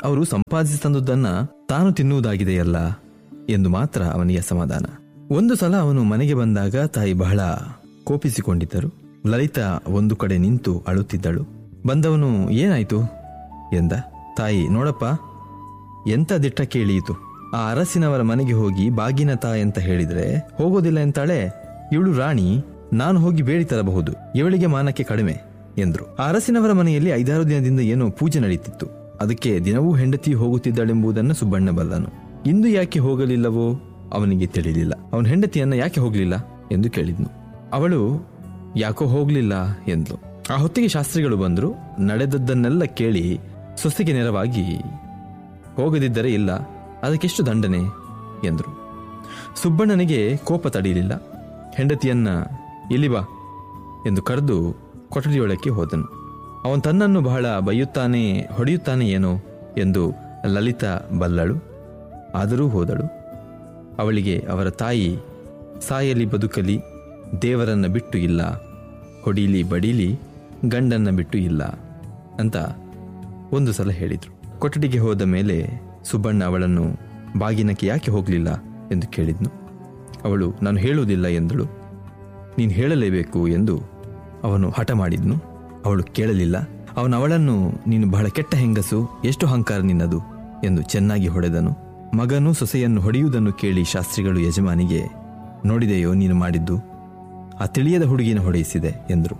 ಅವರು ಸಂಪಾದಿಸಿ ತಂದುದನ್ನ ತಾನು ತಿನ್ನುವುದಾಗಿದೆಯಲ್ಲ ಎಂದು ಮಾತ್ರ ಅವನಿಗೆ ಅಸಮಾಧಾನ ಒಂದು ಸಲ ಅವನು ಮನೆಗೆ ಬಂದಾಗ ತಾಯಿ ಬಹಳ ಕೋಪಿಸಿಕೊಂಡಿದ್ದರು ಲಲಿತಾ ಒಂದು ಕಡೆ ನಿಂತು ಅಳುತ್ತಿದ್ದಳು ಬಂದವನು ಏನಾಯ್ತು ಎಂದ ತಾಯಿ ನೋಡಪ್ಪ ಎಂತ ದಿಟ್ಟ ಕೇಳಿಯಿತು ಆ ಅರಸಿನವರ ಮನೆಗೆ ಹೋಗಿ ಬಾಗಿನ ತಾ ಅಂತ ಹೇಳಿದ್ರೆ ಹೋಗೋದಿಲ್ಲ ಎಂತಾಳೆ ಇವಳು ರಾಣಿ ನಾನು ಹೋಗಿ ಬೇಡಿ ತರಬಹುದು ಇವಳಿಗೆ ಮಾನಕ್ಕೆ ಕಡಿಮೆ ಎಂದ್ರು ಆ ಅರಸಿನವರ ಮನೆಯಲ್ಲಿ ಐದಾರು ದಿನದಿಂದ ಏನೋ ಪೂಜೆ ನಡೀತಿತ್ತು ಅದಕ್ಕೆ ದಿನವೂ ಹೆಂಡತಿ ಹೋಗುತ್ತಿದ್ದಾಳೆಂಬುದನ್ನು ಸುಬ್ಬಣ್ಣ ಬಲ್ಲನು ಇಂದು ಯಾಕೆ ಹೋಗಲಿಲ್ಲವೋ ಅವನಿಗೆ ತಿಳಿಲಿಲ್ಲ ಅವನ ಹೆಂಡತಿಯನ್ನ ಯಾಕೆ ಹೋಗಲಿಲ್ಲ ಎಂದು ಕೇಳಿದ್ನು ಅವಳು ಯಾಕೋ ಹೋಗ್ಲಿಲ್ಲ ಎಂದ್ಲು ಆ ಹೊತ್ತಿಗೆ ಶಾಸ್ತ್ರಿಗಳು ಬಂದ್ರು ನಡೆದದ್ದನ್ನೆಲ್ಲ ಕೇಳಿ ಸೊಸೆಗೆ ನೆರವಾಗಿ ಹೋಗದಿದ್ದರೆ ಇಲ್ಲ ಅದಕ್ಕೆಷ್ಟು ದಂಡನೆ ಎಂದರು ಸುಬ್ಬಣ್ಣನಿಗೆ ಕೋಪ ತಡೆಯಲಿಲ್ಲ ಹೆಂಡತಿಯನ್ನ ಇಲ್ಲಿ ಬಾ ಎಂದು ಕರೆದು ಕೊಠಡಿಯೊಳಕ್ಕೆ ಹೋದನು ಅವನು ತನ್ನನ್ನು ಬಹಳ ಬೈಯುತ್ತಾನೆ ಹೊಡೆಯುತ್ತಾನೆ ಏನೋ ಎಂದು ಲಲಿತಾ ಬಲ್ಲಳು ಆದರೂ ಹೋದಳು ಅವಳಿಗೆ ಅವರ ತಾಯಿ ಸಾಯಲಿ ಬದುಕಲಿ ದೇವರನ್ನ ಬಿಟ್ಟು ಇಲ್ಲ ಹೊಡೀಲಿ ಬಡೀಲಿ ಗಂಡನ್ನ ಬಿಟ್ಟು ಇಲ್ಲ ಅಂತ ಒಂದು ಸಲ ಹೇಳಿದ್ರು ಕೊಠಡಿಗೆ ಹೋದ ಮೇಲೆ ಸುಬ್ಬಣ್ಣ ಅವಳನ್ನು ಬಾಗಿನಕ್ಕೆ ಯಾಕೆ ಹೋಗಲಿಲ್ಲ ಎಂದು ಕೇಳಿದ್ನು ಅವಳು ನಾನು ಹೇಳುವುದಿಲ್ಲ ಎಂದಳು ನೀನು ಹೇಳಲೇಬೇಕು ಎಂದು ಅವನು ಹಠ ಮಾಡಿದ್ನು ಅವಳು ಕೇಳಲಿಲ್ಲ ಅವನು ಅವಳನ್ನು ನೀನು ಬಹಳ ಕೆಟ್ಟ ಹೆಂಗಸು ಎಷ್ಟು ಅಹಂಕಾರ ನಿನ್ನದು ಎಂದು ಚೆನ್ನಾಗಿ ಹೊಡೆದನು ಮಗನು ಸೊಸೆಯನ್ನು ಹೊಡೆಯುವುದನ್ನು ಕೇಳಿ ಶಾಸ್ತ್ರಿಗಳು ಯಜಮಾನಿಗೆ ನೋಡಿದೆಯೋ ನೀನು ಮಾಡಿದ್ದು ಆ ತಿಳಿಯದ ಹುಡುಗಿನ ಹೊಡೆಯಿಸಿದೆ ಎಂದರು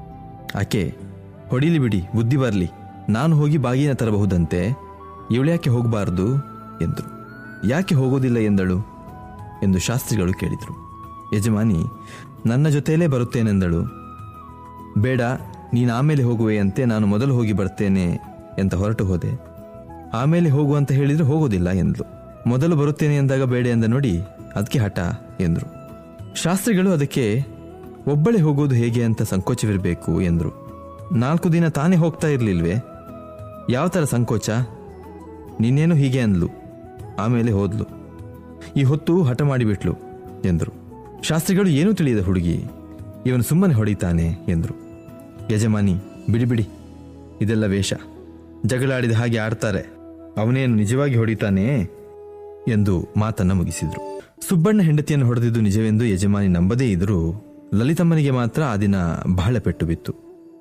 ಆಕೆ ಹೊಡಿಲಿ ಬಿಡಿ ಬುದ್ಧಿ ಬರಲಿ ನಾನು ಹೋಗಿ ಬಾಗಿನ ತರಬಹುದಂತೆ ಇವಳ್ಯಾಕೆ ಹೋಗಬಾರದು ಎಂದರು ಯಾಕೆ ಹೋಗೋದಿಲ್ಲ ಎಂದಳು ಎಂದು ಶಾಸ್ತ್ರಿಗಳು ಕೇಳಿದರು ಯಜಮಾನಿ ನನ್ನ ಜೊತೆಯಲ್ಲೇ ಬರುತ್ತೇನೆಂದಳು ಬೇಡ ನೀನು ಆಮೇಲೆ ಹೋಗುವೆಯಂತೆ ನಾನು ಮೊದಲು ಹೋಗಿ ಬರ್ತೇನೆ ಅಂತ ಹೊರಟು ಹೋದೆ ಆಮೇಲೆ ಹೋಗು ಅಂತ ಹೇಳಿದ್ರೆ ಹೋಗೋದಿಲ್ಲ ಎಂದ್ಲು ಮೊದಲು ಬರುತ್ತೇನೆ ಎಂದಾಗ ಬೇಡ ಎಂದ ನೋಡಿ ಅದಕ್ಕೆ ಹಠ ಎಂದರು ಶಾಸ್ತ್ರಿಗಳು ಅದಕ್ಕೆ ಒಬ್ಬಳೇ ಹೋಗೋದು ಹೇಗೆ ಅಂತ ಸಂಕೋಚವಿರಬೇಕು ಎಂದರು ನಾಲ್ಕು ದಿನ ತಾನೇ ಹೋಗ್ತಾ ಇರಲಿಲ್ವೇ ಯಾವ ಥರ ಸಂಕೋಚ ನಿನ್ನೇನು ಹೀಗೆ ಅಂದ್ಲು ಆಮೇಲೆ ಹೋದ್ಲು ಈ ಹೊತ್ತು ಹಠ ಮಾಡಿಬಿಟ್ಲು ಎಂದರು ಶಾಸ್ತ್ರಿಗಳು ಏನೂ ತಿಳಿಯದ ಹುಡುಗಿ ಇವನು ಸುಮ್ಮನೆ ಹೊಡಿತಾನೆ ಎಂದರು ಯಜಮಾನಿ ಬಿಡಿ ಬಿಡಿ ಇದೆಲ್ಲ ವೇಷ ಜಗಳಾಡಿದ ಹಾಗೆ ಆಡ್ತಾರೆ ಅವನೇನು ನಿಜವಾಗಿ ಹೊಡಿತಾನೆ ಎಂದು ಮಾತನ್ನ ಮುಗಿಸಿದ್ರು ಸುಬ್ಬಣ್ಣ ಹೆಂಡತಿಯನ್ನು ಹೊಡೆದಿದ್ದು ನಿಜವೆಂದು ಯಜಮಾನಿ ನಂಬದೇ ಇದ್ರೂ ಲಲಿತಮ್ಮನಿಗೆ ಮಾತ್ರ ಆ ದಿನ ಬಹಳ ಪೆಟ್ಟು ಬಿತ್ತು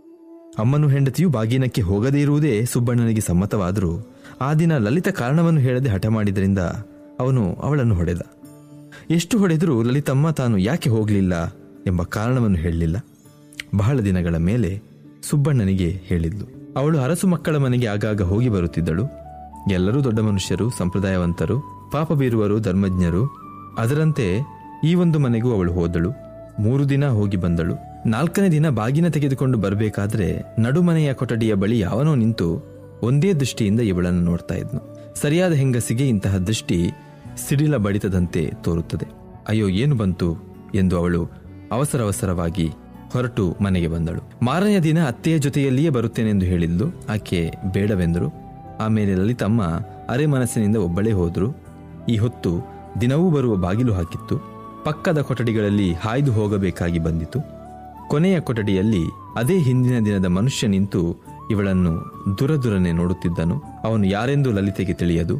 ಅಮ್ಮನು ಹೆಂಡತಿಯು ಬಾಗಿನಕ್ಕೆ ಹೋಗದೇ ಇರುವುದೇ ಸುಬ್ಬಣ್ಣನಿಗೆ ಸಮ್ಮತವಾದರೂ ಆ ದಿನ ಲಲಿತ ಕಾರಣವನ್ನು ಹೇಳದೆ ಹಠ ಮಾಡಿದ್ರಿಂದ ಅವನು ಅವಳನ್ನು ಹೊಡೆದ ಎಷ್ಟು ಹೊಡೆದರೂ ಲಲಿತಮ್ಮ ತಾನು ಯಾಕೆ ಹೋಗಲಿಲ್ಲ ಎಂಬ ಕಾರಣವನ್ನು ಹೇಳಲಿಲ್ಲ ಬಹಳ ದಿನಗಳ ಮೇಲೆ ಸುಬ್ಬಣ್ಣನಿಗೆ ಹೇಳಿದ್ಲು ಅವಳು ಅರಸು ಮಕ್ಕಳ ಮನೆಗೆ ಆಗಾಗ ಹೋಗಿ ಬರುತ್ತಿದ್ದಳು ಎಲ್ಲರೂ ದೊಡ್ಡ ಮನುಷ್ಯರು ಸಂಪ್ರದಾಯವಂತರು ಪಾಪ ಬೀರುವರು ಧರ್ಮಜ್ಞರು ಅದರಂತೆ ಈ ಒಂದು ಮನೆಗೂ ಅವಳು ಹೋದಳು ಮೂರು ದಿನ ಹೋಗಿ ಬಂದಳು ನಾಲ್ಕನೇ ದಿನ ಬಾಗಿನ ತೆಗೆದುಕೊಂಡು ಬರಬೇಕಾದ್ರೆ ನಡುಮನೆಯ ಕೊಠಡಿಯ ಬಳಿ ಯಾವನೋ ನಿಂತು ಒಂದೇ ದೃಷ್ಟಿಯಿಂದ ಇವಳನ್ನು ನೋಡ್ತಾ ಇದ್ನು ಸರಿಯಾದ ಹೆಂಗಸಿಗೆ ಇಂತಹ ದೃಷ್ಟಿ ಸಿಡಿಲ ಬಡಿತದಂತೆ ತೋರುತ್ತದೆ ಅಯ್ಯೋ ಏನು ಬಂತು ಎಂದು ಅವಳು ಅವಸರ ಅವಸರವಾಗಿ ಹೊರಟು ಮನೆಗೆ ಬಂದಳು ಮಾರನೆಯ ದಿನ ಅತ್ತೆಯ ಜೊತೆಯಲ್ಲಿಯೇ ಬರುತ್ತೇನೆಂದು ಹೇಳಿದ್ಲು ಆಕೆ ಬೇಡವೆಂದರು ಆಮೇಲೆ ಲಲಿತಮ್ಮ ಅರೆ ಮನಸ್ಸಿನಿಂದ ಒಬ್ಬಳೇ ಹೋದ್ರು ಈ ಹೊತ್ತು ದಿನವೂ ಬರುವ ಬಾಗಿಲು ಹಾಕಿತ್ತು ಪಕ್ಕದ ಕೊಠಡಿಗಳಲ್ಲಿ ಹಾಯ್ದು ಹೋಗಬೇಕಾಗಿ ಬಂದಿತು ಕೊನೆಯ ಕೊಠಡಿಯಲ್ಲಿ ಅದೇ ಹಿಂದಿನ ದಿನದ ಮನುಷ್ಯ ನಿಂತು ಇವಳನ್ನು ದುರದುರನೆ ನೋಡುತ್ತಿದ್ದನು ಅವನು ಯಾರೆಂದು ಲಲಿತೆಗೆ ತಿಳಿಯದು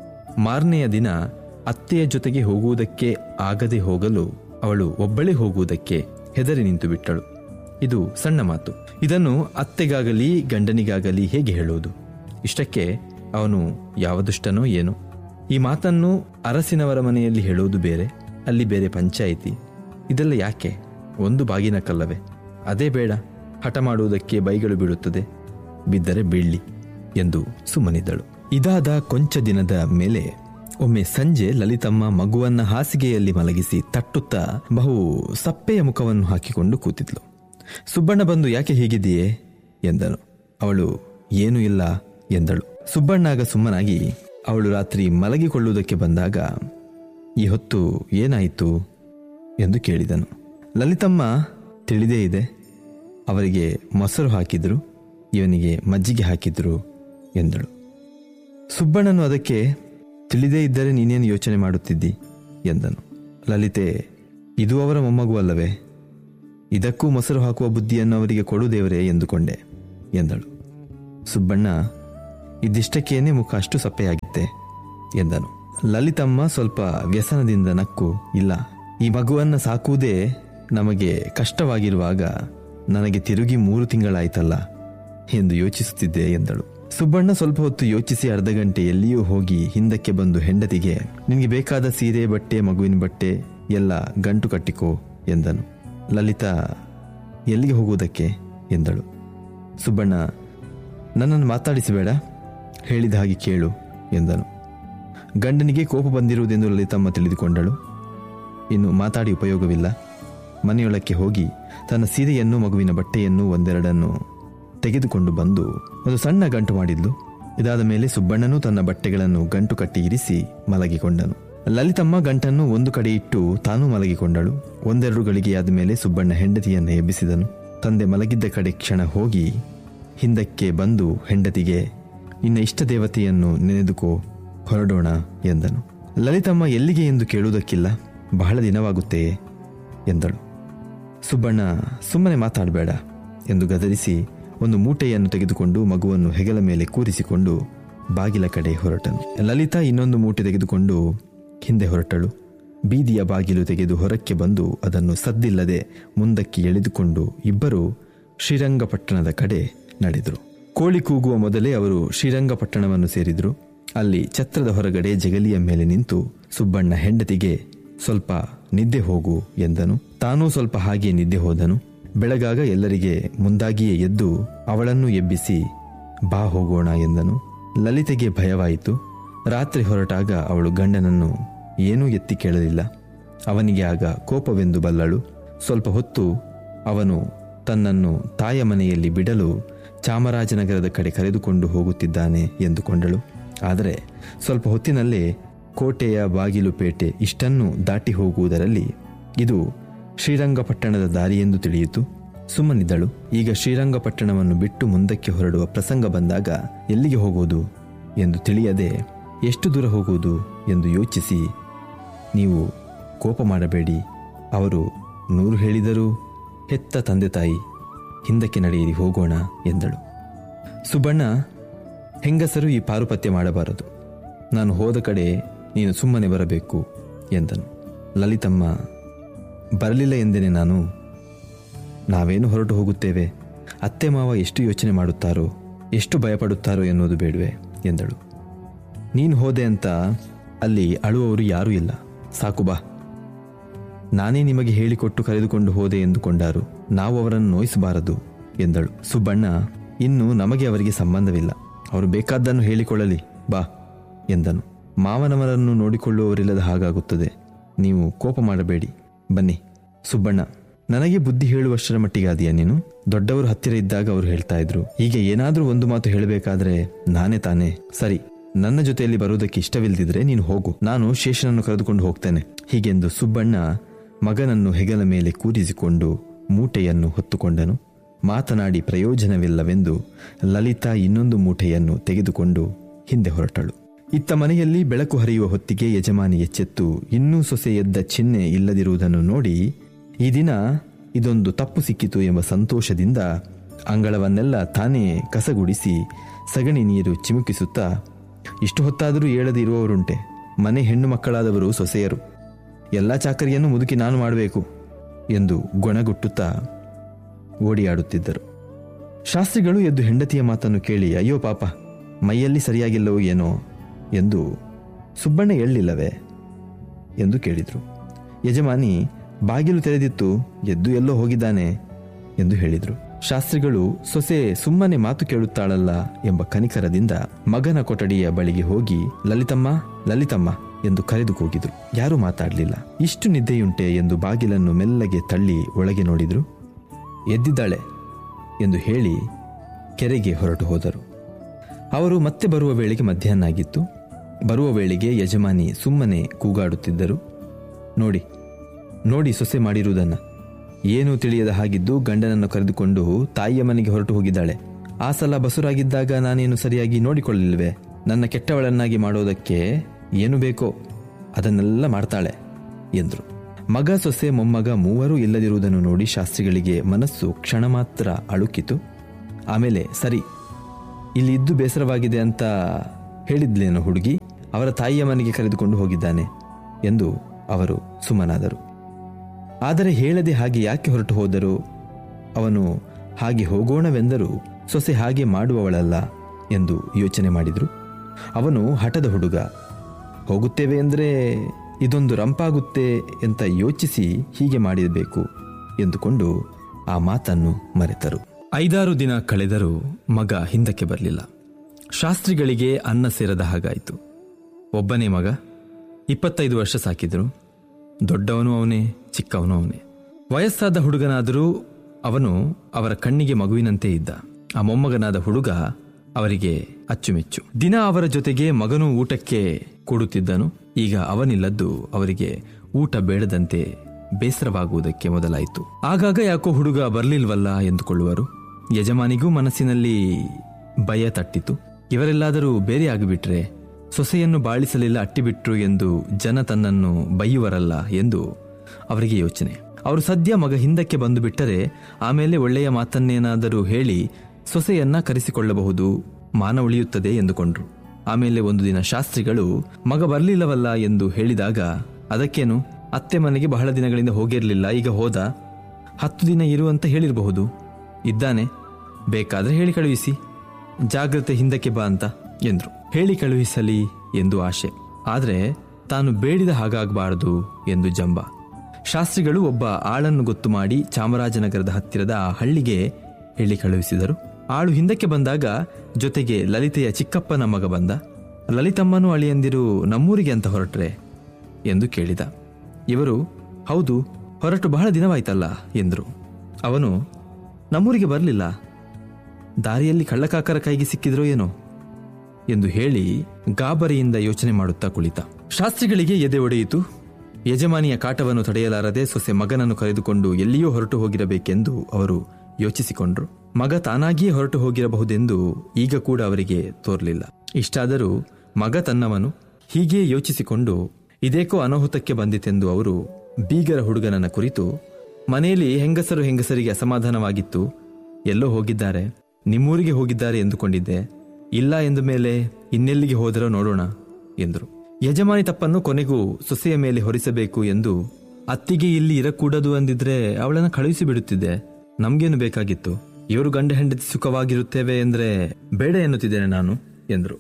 ಮಾರನೆಯ ದಿನ ಅತ್ತೆಯ ಜೊತೆಗೆ ಹೋಗುವುದಕ್ಕೆ ಆಗದೆ ಹೋಗಲು ಅವಳು ಒಬ್ಬಳೇ ಹೋಗುವುದಕ್ಕೆ ಹೆದರಿ ನಿಂತು ಬಿಟ್ಟಳು ಇದು ಸಣ್ಣ ಮಾತು ಇದನ್ನು ಅತ್ತೆಗಾಗಲಿ ಗಂಡನಿಗಾಗಲಿ ಹೇಗೆ ಹೇಳುವುದು ಇಷ್ಟಕ್ಕೆ ಅವನು ಯಾವ ದುಷ್ಟನೋ ಏನೋ ಈ ಮಾತನ್ನು ಅರಸಿನವರ ಮನೆಯಲ್ಲಿ ಹೇಳುವುದು ಬೇರೆ ಅಲ್ಲಿ ಬೇರೆ ಪಂಚಾಯಿತಿ ಇದೆಲ್ಲ ಯಾಕೆ ಒಂದು ಬಾಗಿನ ಕಲ್ಲವೇ ಅದೇ ಬೇಡ ಹಠ ಮಾಡುವುದಕ್ಕೆ ಬೈಗಳು ಬೀಳುತ್ತದೆ ಬಿದ್ದರೆ ಬೀಳ್ಲಿ ಎಂದು ಸುಮ್ಮನಿದ್ದಳು ಇದಾದ ಕೊಂಚ ದಿನದ ಮೇಲೆ ಒಮ್ಮೆ ಸಂಜೆ ಲಲಿತಮ್ಮ ಮಗುವನ್ನ ಹಾಸಿಗೆಯಲ್ಲಿ ಮಲಗಿಸಿ ತಟ್ಟುತ್ತಾ ಬಹು ಸಪ್ಪೆಯ ಮುಖವನ್ನು ಹಾಕಿಕೊಂಡು ಕೂತಿದ್ಲು ಸುಬ್ಬಣ್ಣ ಬಂದು ಯಾಕೆ ಹೀಗಿದೆಯೇ ಎಂದನು ಅವಳು ಏನೂ ಇಲ್ಲ ಎಂದಳು ಸುಬ್ಬಣ್ಣಾಗ ಸುಮ್ಮನಾಗಿ ಅವಳು ರಾತ್ರಿ ಮಲಗಿಕೊಳ್ಳುವುದಕ್ಕೆ ಬಂದಾಗ ಈ ಹೊತ್ತು ಏನಾಯಿತು ಎಂದು ಕೇಳಿದನು ಲಲಿತಮ್ಮ ತಿಳಿದೇ ಇದೆ ಅವರಿಗೆ ಮೊಸರು ಹಾಕಿದ್ರು ಇವನಿಗೆ ಮಜ್ಜಿಗೆ ಹಾಕಿದ್ರು ಎಂದಳು ಸುಬ್ಬಣ್ಣನು ಅದಕ್ಕೆ ತಿಳಿದೇ ಇದ್ದರೆ ನೀನೇನು ಯೋಚನೆ ಮಾಡುತ್ತಿದ್ದಿ ಎಂದನು ಲಲಿತೆ ಇದು ಅವರ ಮೊಮ್ಮಗು ಅಲ್ಲವೇ ಇದಕ್ಕೂ ಮೊಸರು ಹಾಕುವ ಬುದ್ಧಿಯನ್ನು ಅವರಿಗೆ ಕೊಡು ದೇವರೇ ಎಂದುಕೊಂಡೆ ಎಂದಳು ಸುಬ್ಬಣ್ಣ ಇದಿಷ್ಟಕ್ಕೇನೆ ಮುಖ ಅಷ್ಟು ಸಪ್ಪೆಯಾಗಿತ್ತೆ ಎಂದನು ಲಲಿತಮ್ಮ ಸ್ವಲ್ಪ ವ್ಯಸನದಿಂದ ನಕ್ಕು ಇಲ್ಲ ಈ ಮಗುವನ್ನ ಸಾಕುವುದೇ ನಮಗೆ ಕಷ್ಟವಾಗಿರುವಾಗ ನನಗೆ ತಿರುಗಿ ಮೂರು ತಿಂಗಳಾಯ್ತಲ್ಲ ಎಂದು ಯೋಚಿಸುತ್ತಿದ್ದೆ ಎಂದಳು ಸುಬ್ಬಣ್ಣ ಸ್ವಲ್ಪ ಹೊತ್ತು ಯೋಚಿಸಿ ಅರ್ಧ ಗಂಟೆ ಎಲ್ಲಿಯೂ ಹೋಗಿ ಹಿಂದಕ್ಕೆ ಬಂದು ಹೆಂಡತಿಗೆ ನಿನಗೆ ಬೇಕಾದ ಸೀರೆ ಬಟ್ಟೆ ಮಗುವಿನ ಬಟ್ಟೆ ಎಲ್ಲ ಗಂಟು ಕಟ್ಟಿಕೋ ಎಂದನು ಲಲಿತಾ ಎಲ್ಲಿಗೆ ಹೋಗುವುದಕ್ಕೆ ಎಂದಳು ಸುಬ್ಬಣ್ಣ ನನ್ನನ್ನು ಮಾತಾಡಿಸಬೇಡ ಹೇಳಿದ ಹಾಗೆ ಕೇಳು ಎಂದನು ಗಂಡನಿಗೆ ಕೋಪ ಬಂದಿರುವುದೆಂದು ಲಲಿತಮ್ಮ ತಿಳಿದುಕೊಂಡಳು ಇನ್ನು ಮಾತಾಡಿ ಉಪಯೋಗವಿಲ್ಲ ಮನೆಯೊಳಕ್ಕೆ ಹೋಗಿ ತನ್ನ ಸೀರೆಯನ್ನು ಮಗುವಿನ ಬಟ್ಟೆಯನ್ನು ಒಂದೆರಡನ್ನು ತೆಗೆದುಕೊಂಡು ಬಂದು ಒಂದು ಸಣ್ಣ ಗಂಟು ಮಾಡಿದ್ಲು ಇದಾದ ಮೇಲೆ ಸುಬ್ಬಣ್ಣನು ತನ್ನ ಬಟ್ಟೆಗಳನ್ನು ಗಂಟು ಕಟ್ಟಿ ಇರಿಸಿ ಮಲಗಿಕೊಂಡನು ಲಲಿತಮ್ಮ ಗಂಟನ್ನು ಒಂದು ಕಡೆ ಇಟ್ಟು ತಾನೂ ಮಲಗಿಕೊಂಡಳು ಒಂದೆರಡು ಗಳಿಗೆಯಾದ ಮೇಲೆ ಸುಬ್ಬಣ್ಣ ಹೆಂಡತಿಯನ್ನು ಎಬ್ಬಿಸಿದನು ತಂದೆ ಮಲಗಿದ್ದ ಕಡೆ ಕ್ಷಣ ಹೋಗಿ ಹಿಂದಕ್ಕೆ ಬಂದು ಹೆಂಡತಿಗೆ ನಿನ್ನ ಇಷ್ಟ ದೇವತೆಯನ್ನು ನೆನೆದುಕೋ ಹೊರಡೋಣ ಎಂದನು ಲಲಿತಮ್ಮ ಎಲ್ಲಿಗೆ ಎಂದು ಕೇಳುವುದಕ್ಕಿಲ್ಲ ಬಹಳ ದಿನವಾಗುತ್ತೆ ಎಂದಳು ಸುಬ್ಬಣ್ಣ ಸುಮ್ಮನೆ ಮಾತಾಡಬೇಡ ಎಂದು ಗದರಿಸಿ ಒಂದು ಮೂಟೆಯನ್ನು ತೆಗೆದುಕೊಂಡು ಮಗುವನ್ನು ಹೆಗಲ ಮೇಲೆ ಕೂರಿಸಿಕೊಂಡು ಬಾಗಿಲ ಕಡೆ ಹೊರಟನು ಲಲಿತಾ ಇನ್ನೊಂದು ಮೂಟೆ ತೆಗೆದುಕೊಂಡು ಹಿಂದೆ ಹೊರಟಳು ಬೀದಿಯ ಬಾಗಿಲು ತೆಗೆದು ಹೊರಕ್ಕೆ ಬಂದು ಅದನ್ನು ಸದ್ದಿಲ್ಲದೆ ಮುಂದಕ್ಕೆ ಎಳೆದುಕೊಂಡು ಇಬ್ಬರು ಶ್ರೀರಂಗಪಟ್ಟಣದ ಕಡೆ ನಡೆದರು ಕೋಳಿ ಕೂಗುವ ಮೊದಲೇ ಅವರು ಶ್ರೀರಂಗಪಟ್ಟಣವನ್ನು ಸೇರಿದರು ಅಲ್ಲಿ ಛತ್ರದ ಹೊರಗಡೆ ಜಗಲಿಯ ಮೇಲೆ ನಿಂತು ಸುಬ್ಬಣ್ಣ ಹೆಂಡತಿಗೆ ಸ್ವಲ್ಪ ನಿದ್ದೆ ಹೋಗು ಎಂದನು ತಾನೂ ಸ್ವಲ್ಪ ಹಾಗೆ ನಿದ್ದೆ ಹೋದನು ಬೆಳಗಾಗ ಎಲ್ಲರಿಗೆ ಮುಂದಾಗಿಯೇ ಎದ್ದು ಅವಳನ್ನು ಎಬ್ಬಿಸಿ ಬಾ ಹೋಗೋಣ ಎಂದನು ಲಲಿತೆಗೆ ಭಯವಾಯಿತು ರಾತ್ರಿ ಹೊರಟಾಗ ಅವಳು ಗಂಡನನ್ನು ಏನೂ ಎತ್ತಿ ಕೇಳಲಿಲ್ಲ ಅವನಿಗೆ ಆಗ ಕೋಪವೆಂದು ಬಲ್ಲಳು ಸ್ವಲ್ಪ ಹೊತ್ತು ಅವನು ತನ್ನನ್ನು ತಾಯ ಮನೆಯಲ್ಲಿ ಬಿಡಲು ಚಾಮರಾಜನಗರದ ಕಡೆ ಕರೆದುಕೊಂಡು ಹೋಗುತ್ತಿದ್ದಾನೆ ಎಂದುಕೊಂಡಳು ಆದರೆ ಸ್ವಲ್ಪ ಹೊತ್ತಿನಲ್ಲೇ ಕೋಟೆಯ ಬಾಗಿಲು ಪೇಟೆ ಇಷ್ಟನ್ನು ದಾಟಿ ಹೋಗುವುದರಲ್ಲಿ ಇದು ಶ್ರೀರಂಗಪಟ್ಟಣದ ದಾರಿಯೆಂದು ತಿಳಿಯಿತು ಸುಮ್ಮನಿದ್ದಳು ಈಗ ಶ್ರೀರಂಗಪಟ್ಟಣವನ್ನು ಬಿಟ್ಟು ಮುಂದಕ್ಕೆ ಹೊರಡುವ ಪ್ರಸಂಗ ಬಂದಾಗ ಎಲ್ಲಿಗೆ ಹೋಗುವುದು ಎಂದು ತಿಳಿಯದೆ ಎಷ್ಟು ದೂರ ಹೋಗುವುದು ಎಂದು ಯೋಚಿಸಿ ನೀವು ಕೋಪ ಮಾಡಬೇಡಿ ಅವರು ನೂರು ಹೇಳಿದರೂ ಹೆತ್ತ ತಂದೆ ತಾಯಿ ಹಿಂದಕ್ಕೆ ನಡೆಯಿರಿ ಹೋಗೋಣ ಎಂದಳು ಸುಬ್ಬಣ್ಣ ಹೆಂಗಸರು ಈ ಪಾರುಪತ್ಯ ಮಾಡಬಾರದು ನಾನು ಹೋದ ಕಡೆ ನೀನು ಸುಮ್ಮನೆ ಬರಬೇಕು ಎಂದನು ಲಲಿತಮ್ಮ ಬರಲಿಲ್ಲ ಎಂದೇನೆ ನಾನು ನಾವೇನು ಹೊರಟು ಹೋಗುತ್ತೇವೆ ಅತ್ತೆ ಮಾವ ಎಷ್ಟು ಯೋಚನೆ ಮಾಡುತ್ತಾರೋ ಎಷ್ಟು ಭಯಪಡುತ್ತಾರೋ ಎನ್ನುವುದು ಬೇಡವೆ ಎಂದಳು ನೀನು ಹೋದೆ ಅಂತ ಅಲ್ಲಿ ಅಳುವವರು ಯಾರೂ ಇಲ್ಲ ಸಾಕು ಬಾ ನಾನೇ ನಿಮಗೆ ಹೇಳಿಕೊಟ್ಟು ಕರೆದುಕೊಂಡು ಹೋದೆ ಎಂದುಕೊಂಡಾರು ನಾವು ಅವರನ್ನು ನೋಯಿಸಬಾರದು ಎಂದಳು ಸುಬ್ಬಣ್ಣ ಇನ್ನು ನಮಗೆ ಅವರಿಗೆ ಸಂಬಂಧವಿಲ್ಲ ಅವರು ಬೇಕಾದ್ದನ್ನು ಹೇಳಿಕೊಳ್ಳಲಿ ಬಾ ಎಂದನು ಮಾವನವರನ್ನು ನೋಡಿಕೊಳ್ಳುವವರಿಲ್ಲದ ಹಾಗಾಗುತ್ತದೆ ನೀವು ಕೋಪ ಮಾಡಬೇಡಿ ಬನ್ನಿ ಸುಬ್ಬಣ್ಣ ನನಗೆ ಬುದ್ಧಿ ಹೇಳುವಷ್ಟರ ಮಟ್ಟಿಗಾದೀಯ ನೀನು ದೊಡ್ಡವರು ಹತ್ತಿರ ಇದ್ದಾಗ ಅವರು ಹೇಳ್ತಾ ಇದ್ರು ಹೀಗೆ ಏನಾದ್ರೂ ಒಂದು ಮಾತು ಹೇಳಬೇಕಾದ್ರೆ ನಾನೇ ತಾನೇ ಸರಿ ನನ್ನ ಜೊತೆಯಲ್ಲಿ ಬರುವುದಕ್ಕೆ ಇಷ್ಟವಿಲ್ಲದಿದ್ರೆ ನೀನು ಹೋಗು ನಾನು ಶೇಷನನ್ನು ಕರೆದುಕೊಂಡು ಹೋಗ್ತೇನೆ ಹೀಗೆಂದು ಸುಬ್ಬಣ್ಣ ಮಗನನ್ನು ಹೆಗಲ ಮೇಲೆ ಕೂರಿಸಿಕೊಂಡು ಮೂಟೆಯನ್ನು ಹೊತ್ತುಕೊಂಡನು ಮಾತನಾಡಿ ಪ್ರಯೋಜನವಿಲ್ಲವೆಂದು ಲಲಿತಾ ಇನ್ನೊಂದು ಮೂಟೆಯನ್ನು ತೆಗೆದುಕೊಂಡು ಹಿಂದೆ ಹೊರಟಳು ಇತ್ತ ಮನೆಯಲ್ಲಿ ಬೆಳಕು ಹರಿಯುವ ಹೊತ್ತಿಗೆ ಯಜಮಾನಿ ಎಚ್ಚೆತ್ತು ಇನ್ನೂ ಸೊಸೆ ಎದ್ದ ಚಿಹ್ನೆ ಇಲ್ಲದಿರುವುದನ್ನು ನೋಡಿ ಈ ದಿನ ಇದೊಂದು ತಪ್ಪು ಸಿಕ್ಕಿತು ಎಂಬ ಸಂತೋಷದಿಂದ ಅಂಗಳವನ್ನೆಲ್ಲ ತಾನೇ ಕಸಗುಡಿಸಿ ಸಗಣಿ ನೀರು ಚಿಮುಕಿಸುತ್ತಾ ಇಷ್ಟು ಹೊತ್ತಾದರೂ ಏಳದೆ ಇರುವವರುಂಟೆ ಮನೆ ಹೆಣ್ಣು ಮಕ್ಕಳಾದವರು ಸೊಸೆಯರು ಎಲ್ಲ ಚಾಕರಿಯನ್ನು ಮುದುಕಿ ನಾನು ಮಾಡಬೇಕು ಎಂದು ಗೊಣಗುಟ್ಟುತ್ತಾ ಓಡಿಯಾಡುತ್ತಿದ್ದರು ಶಾಸ್ತ್ರಿಗಳು ಎದ್ದು ಹೆಂಡತಿಯ ಮಾತನ್ನು ಕೇಳಿ ಅಯ್ಯೋ ಪಾಪ ಮೈಯಲ್ಲಿ ಸರಿಯಾಗಿಲ್ಲವೋ ಏನೋ ಎಂದು ಸುಬ್ಬಣ್ಣ ಎಳ್ಳಿಲ್ಲವೇ ಎಂದು ಕೇಳಿದರು ಯಜಮಾನಿ ಬಾಗಿಲು ತೆರೆದಿತ್ತು ಎದ್ದು ಎಲ್ಲೋ ಹೋಗಿದ್ದಾನೆ ಎಂದು ಹೇಳಿದರು ಶಾಸ್ತ್ರಿಗಳು ಸೊಸೆ ಸುಮ್ಮನೆ ಮಾತು ಕೇಳುತ್ತಾಳಲ್ಲ ಎಂಬ ಕನಿಕರದಿಂದ ಮಗನ ಕೊಠಡಿಯ ಬಳಿಗೆ ಹೋಗಿ ಲಲಿತಮ್ಮ ಲಲಿತಮ್ಮ ಎಂದು ಕರೆದು ಕೂಗಿದ್ರು ಯಾರೂ ಮಾತಾಡಲಿಲ್ಲ ಇಷ್ಟು ನಿದ್ದೆಯುಂಟೆ ಎಂದು ಬಾಗಿಲನ್ನು ಮೆಲ್ಲಗೆ ತಳ್ಳಿ ಒಳಗೆ ನೋಡಿದ್ರು ಎದ್ದಿದ್ದಾಳೆ ಎಂದು ಹೇಳಿ ಕೆರೆಗೆ ಹೊರಟು ಹೋದರು ಅವರು ಮತ್ತೆ ಬರುವ ವೇಳೆಗೆ ಮಧ್ಯಾಹ್ನ ಆಗಿತ್ತು ಬರುವ ವೇಳೆಗೆ ಯಜಮಾನಿ ಸುಮ್ಮನೆ ಕೂಗಾಡುತ್ತಿದ್ದರು ನೋಡಿ ನೋಡಿ ಸೊಸೆ ಮಾಡಿರುವುದನ್ನು ಏನೂ ತಿಳಿಯದ ಹಾಗಿದ್ದು ಗಂಡನನ್ನು ಕರೆದುಕೊಂಡು ತಾಯಿಯ ಮನೆಗೆ ಹೊರಟು ಹೋಗಿದ್ದಾಳೆ ಆ ಸಲ ಬಸುರಾಗಿದ್ದಾಗ ನಾನೇನು ಸರಿಯಾಗಿ ನೋಡಿಕೊಳ್ಳಲಿಲ್ವೇ ನನ್ನ ಕೆಟ್ಟವಳನ್ನಾಗಿ ಮಾಡೋದಕ್ಕೆ ಏನು ಬೇಕೋ ಅದನ್ನೆಲ್ಲ ಮಾಡ್ತಾಳೆ ಎಂದರು ಮಗ ಸೊಸೆ ಮೊಮ್ಮಗ ಮೂವರೂ ಇಲ್ಲದಿರುವುದನ್ನು ನೋಡಿ ಶಾಸ್ತ್ರಿಗಳಿಗೆ ಮನಸ್ಸು ಕ್ಷಣ ಮಾತ್ರ ಅಳುಕಿತು ಆಮೇಲೆ ಸರಿ ಇಲ್ಲಿ ಇದ್ದು ಬೇಸರವಾಗಿದೆ ಅಂತ ಹೇಳಿದ್ಲೇನೋ ಹುಡುಗಿ ಅವರ ತಾಯಿಯ ಮನೆಗೆ ಕರೆದುಕೊಂಡು ಹೋಗಿದ್ದಾನೆ ಎಂದು ಅವರು ಸುಮ್ಮನಾದರು ಆದರೆ ಹೇಳದೆ ಹಾಗೆ ಯಾಕೆ ಹೊರಟು ಹೋದರು ಅವನು ಹಾಗೆ ಹೋಗೋಣವೆಂದರೂ ಸೊಸೆ ಹಾಗೆ ಮಾಡುವವಳಲ್ಲ ಎಂದು ಯೋಚನೆ ಮಾಡಿದರು ಅವನು ಹಠದ ಹುಡುಗ ಹೋಗುತ್ತೇವೆ ಅಂದರೆ ಇದೊಂದು ರಂಪಾಗುತ್ತೆ ಅಂತ ಯೋಚಿಸಿ ಹೀಗೆ ಮಾಡಿರಬೇಕು ಎಂದುಕೊಂಡು ಆ ಮಾತನ್ನು ಮರೆತರು ಐದಾರು ದಿನ ಕಳೆದರೂ ಮಗ ಹಿಂದಕ್ಕೆ ಬರಲಿಲ್ಲ ಶಾಸ್ತ್ರಿಗಳಿಗೆ ಅನ್ನ ಸೇರದ ಹಾಗಾಯಿತು ಒಬ್ಬನೇ ಮಗ ಇಪ್ಪತ್ತೈದು ವರ್ಷ ಸಾಕಿದ್ರು ದೊಡ್ಡವನು ಅವನೇ ಚಿಕ್ಕವನು ಅವನೇ ವಯಸ್ಸಾದ ಹುಡುಗನಾದರೂ ಅವನು ಅವರ ಕಣ್ಣಿಗೆ ಮಗುವಿನಂತೆ ಇದ್ದ ಆ ಮೊಮ್ಮಗನಾದ ಹುಡುಗ ಅವರಿಗೆ ಅಚ್ಚುಮೆಚ್ಚು ದಿನ ಅವರ ಜೊತೆಗೆ ಮಗನು ಊಟಕ್ಕೆ ಕೂಡುತ್ತಿದ್ದನು ಈಗ ಅವನಿಲ್ಲದ್ದು ಅವರಿಗೆ ಊಟ ಬೇಡದಂತೆ ಬೇಸರವಾಗುವುದಕ್ಕೆ ಮೊದಲಾಯಿತು ಆಗಾಗ ಯಾಕೋ ಹುಡುಗ ಬರ್ಲಿಲ್ವಲ್ಲ ಎಂದುಕೊಳ್ಳುವರು ಯಜಮಾನಿಗೂ ಮನಸ್ಸಿನಲ್ಲಿ ಭಯ ತಟ್ಟಿತು ಇವರೆಲ್ಲಾದರೂ ಬೇರೆ ಆಗಿಬಿಟ್ರೆ ಸೊಸೆಯನ್ನು ಬಾಳಿಸಲಿಲ್ಲ ಅಟ್ಟಿಬಿಟ್ರು ಎಂದು ಜನ ತನ್ನನ್ನು ಬೈಯುವರಲ್ಲ ಎಂದು ಅವರಿಗೆ ಯೋಚನೆ ಅವರು ಸದ್ಯ ಮಗ ಹಿಂದಕ್ಕೆ ಬಂದು ಬಿಟ್ಟರೆ ಆಮೇಲೆ ಒಳ್ಳೆಯ ಮಾತನ್ನೇನಾದರೂ ಹೇಳಿ ಸೊಸೆಯನ್ನ ಕರೆಸಿಕೊಳ್ಳಬಹುದು ಮಾನ ಉಳಿಯುತ್ತದೆ ಎಂದುಕೊಂಡ್ರು ಆಮೇಲೆ ಒಂದು ದಿನ ಶಾಸ್ತ್ರಿಗಳು ಮಗ ಬರಲಿಲ್ಲವಲ್ಲ ಎಂದು ಹೇಳಿದಾಗ ಅದಕ್ಕೇನು ಅತ್ತೆ ಮನೆಗೆ ಬಹಳ ದಿನಗಳಿಂದ ಹೋಗಿರಲಿಲ್ಲ ಈಗ ಹೋದ ಹತ್ತು ದಿನ ಇರುವಂತ ಹೇಳಿರಬಹುದು ಇದ್ದಾನೆ ಬೇಕಾದ್ರೆ ಹೇಳಿ ಕಳುಹಿಸಿ ಜಾಗ್ರತೆ ಹಿಂದಕ್ಕೆ ಬಾ ಅಂತ ಎಂದ್ರು ಹೇಳಿ ಕಳುಹಿಸಲಿ ಎಂದು ಆಶೆ ಆದರೆ ತಾನು ಬೇಡಿದ ಹಾಗಾಗಬಾರದು ಎಂದು ಜಂಬ ಶಾಸ್ತ್ರಿಗಳು ಒಬ್ಬ ಆಳನ್ನು ಗೊತ್ತು ಮಾಡಿ ಚಾಮರಾಜನಗರದ ಹತ್ತಿರದ ಆ ಹಳ್ಳಿಗೆ ಹೇಳಿ ಕಳುಹಿಸಿದರು ಆಳು ಹಿಂದಕ್ಕೆ ಬಂದಾಗ ಜೊತೆಗೆ ಲಲಿತೆಯ ಚಿಕ್ಕಪ್ಪನ ಮಗ ಬಂದ ಲಲಿತಮ್ಮನೂ ಅಳಿಯಂದಿರು ನಮ್ಮೂರಿಗೆ ಅಂತ ಹೊರಟ್ರೆ ಎಂದು ಕೇಳಿದ ಇವರು ಹೌದು ಹೊರಟು ಬಹಳ ದಿನವಾಯ್ತಲ್ಲ ಎಂದರು ಅವನು ನಮ್ಮೂರಿಗೆ ಬರಲಿಲ್ಲ ದಾರಿಯಲ್ಲಿ ಕಳ್ಳಕಾಕರ ಕೈಗೆ ಸಿಕ್ಕಿದ್ರೋ ಏನೋ ಎಂದು ಹೇಳಿ ಗಾಬರಿಯಿಂದ ಯೋಚನೆ ಮಾಡುತ್ತಾ ಕುಳಿತ ಶಾಸ್ತ್ರಿಗಳಿಗೆ ಎದೆ ಒಡೆಯಿತು ಯಜಮಾನಿಯ ಕಾಟವನ್ನು ತಡೆಯಲಾರದೆ ಸೊಸೆ ಮಗನನ್ನು ಕರೆದುಕೊಂಡು ಎಲ್ಲಿಯೋ ಹೊರಟು ಹೋಗಿರಬೇಕೆಂದು ಅವರು ಯೋಚಿಸಿಕೊಂಡ್ರು ಮಗ ತಾನಾಗಿಯೇ ಹೊರಟು ಹೋಗಿರಬಹುದೆಂದು ಈಗ ಕೂಡ ಅವರಿಗೆ ತೋರಲಿಲ್ಲ ಇಷ್ಟಾದರೂ ಮಗ ತನ್ನವನು ಹೀಗೆ ಯೋಚಿಸಿಕೊಂಡು ಇದೇಕೋ ಅನಾಹುತಕ್ಕೆ ಬಂದಿತೆಂದು ಅವರು ಬೀಗರ ಹುಡುಗನನ್ನ ಕುರಿತು ಮನೆಯಲ್ಲಿ ಹೆಂಗಸರು ಹೆಂಗಸರಿಗೆ ಅಸಮಾಧಾನವಾಗಿತ್ತು ಎಲ್ಲೋ ಹೋಗಿದ್ದಾರೆ ನಿಮ್ಮೂರಿಗೆ ಹೋಗಿದ್ದಾರೆ ಎಂದುಕೊಂಡಿದ್ದೆ ಇಲ್ಲ ಎಂದ ಮೇಲೆ ಇನ್ನೆಲ್ಲಿಗೆ ಹೋದರೋ ನೋಡೋಣ ಎಂದರು ಯಜಮಾನಿ ತಪ್ಪನ್ನು ಕೊನೆಗೂ ಸೊಸೆಯ ಮೇಲೆ ಹೊರಿಸಬೇಕು ಎಂದು ಅತ್ತಿಗೆ ಇಲ್ಲಿ ಇರಕೂಡದು ಅಂದಿದ್ರೆ ಅವಳನ್ನು ಕಳುಹಿಸಿ ಬಿಡುತ್ತಿದ್ದೆ ನಮ್ಗೇನು ಬೇಕಾಗಿತ್ತು ಇವರು ಗಂಡ ಹೆಂಡತಿ ಸುಖವಾಗಿರುತ್ತೇವೆ ಎಂದ್ರೆ ಬೇಡ ಎನ್ನುತ್ತಿದ್ದೇನೆ ನಾನು ಎಂದರು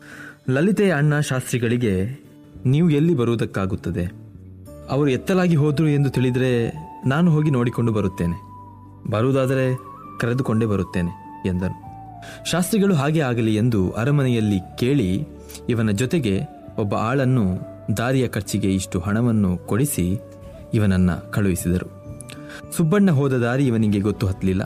ಲಲಿತೆಯ ಅಣ್ಣ ಶಾಸ್ತ್ರಿಗಳಿಗೆ ನೀವು ಎಲ್ಲಿ ಬರುವುದಕ್ಕಾಗುತ್ತದೆ ಅವರು ಎತ್ತಲಾಗಿ ಹೋದ್ರು ಎಂದು ತಿಳಿದರೆ ನಾನು ಹೋಗಿ ನೋಡಿಕೊಂಡು ಬರುತ್ತೇನೆ ಬರುವುದಾದರೆ ಕರೆದುಕೊಂಡೇ ಬರುತ್ತೇನೆ ಎಂದನು ಶಾಸ್ತ್ರಿಗಳು ಹಾಗೆ ಆಗಲಿ ಎಂದು ಅರಮನೆಯಲ್ಲಿ ಕೇಳಿ ಇವನ ಜೊತೆಗೆ ಒಬ್ಬ ಆಳನ್ನು ದಾರಿಯ ಖರ್ಚಿಗೆ ಇಷ್ಟು ಹಣವನ್ನು ಕೊಡಿಸಿ ಇವನನ್ನ ಕಳುಹಿಸಿದರು ಸುಬ್ಬಣ್ಣ ಹೋದ ದಾರಿ ಇವನಿಗೆ ಗೊತ್ತು ಹತ್ತಲಿಲ್ಲ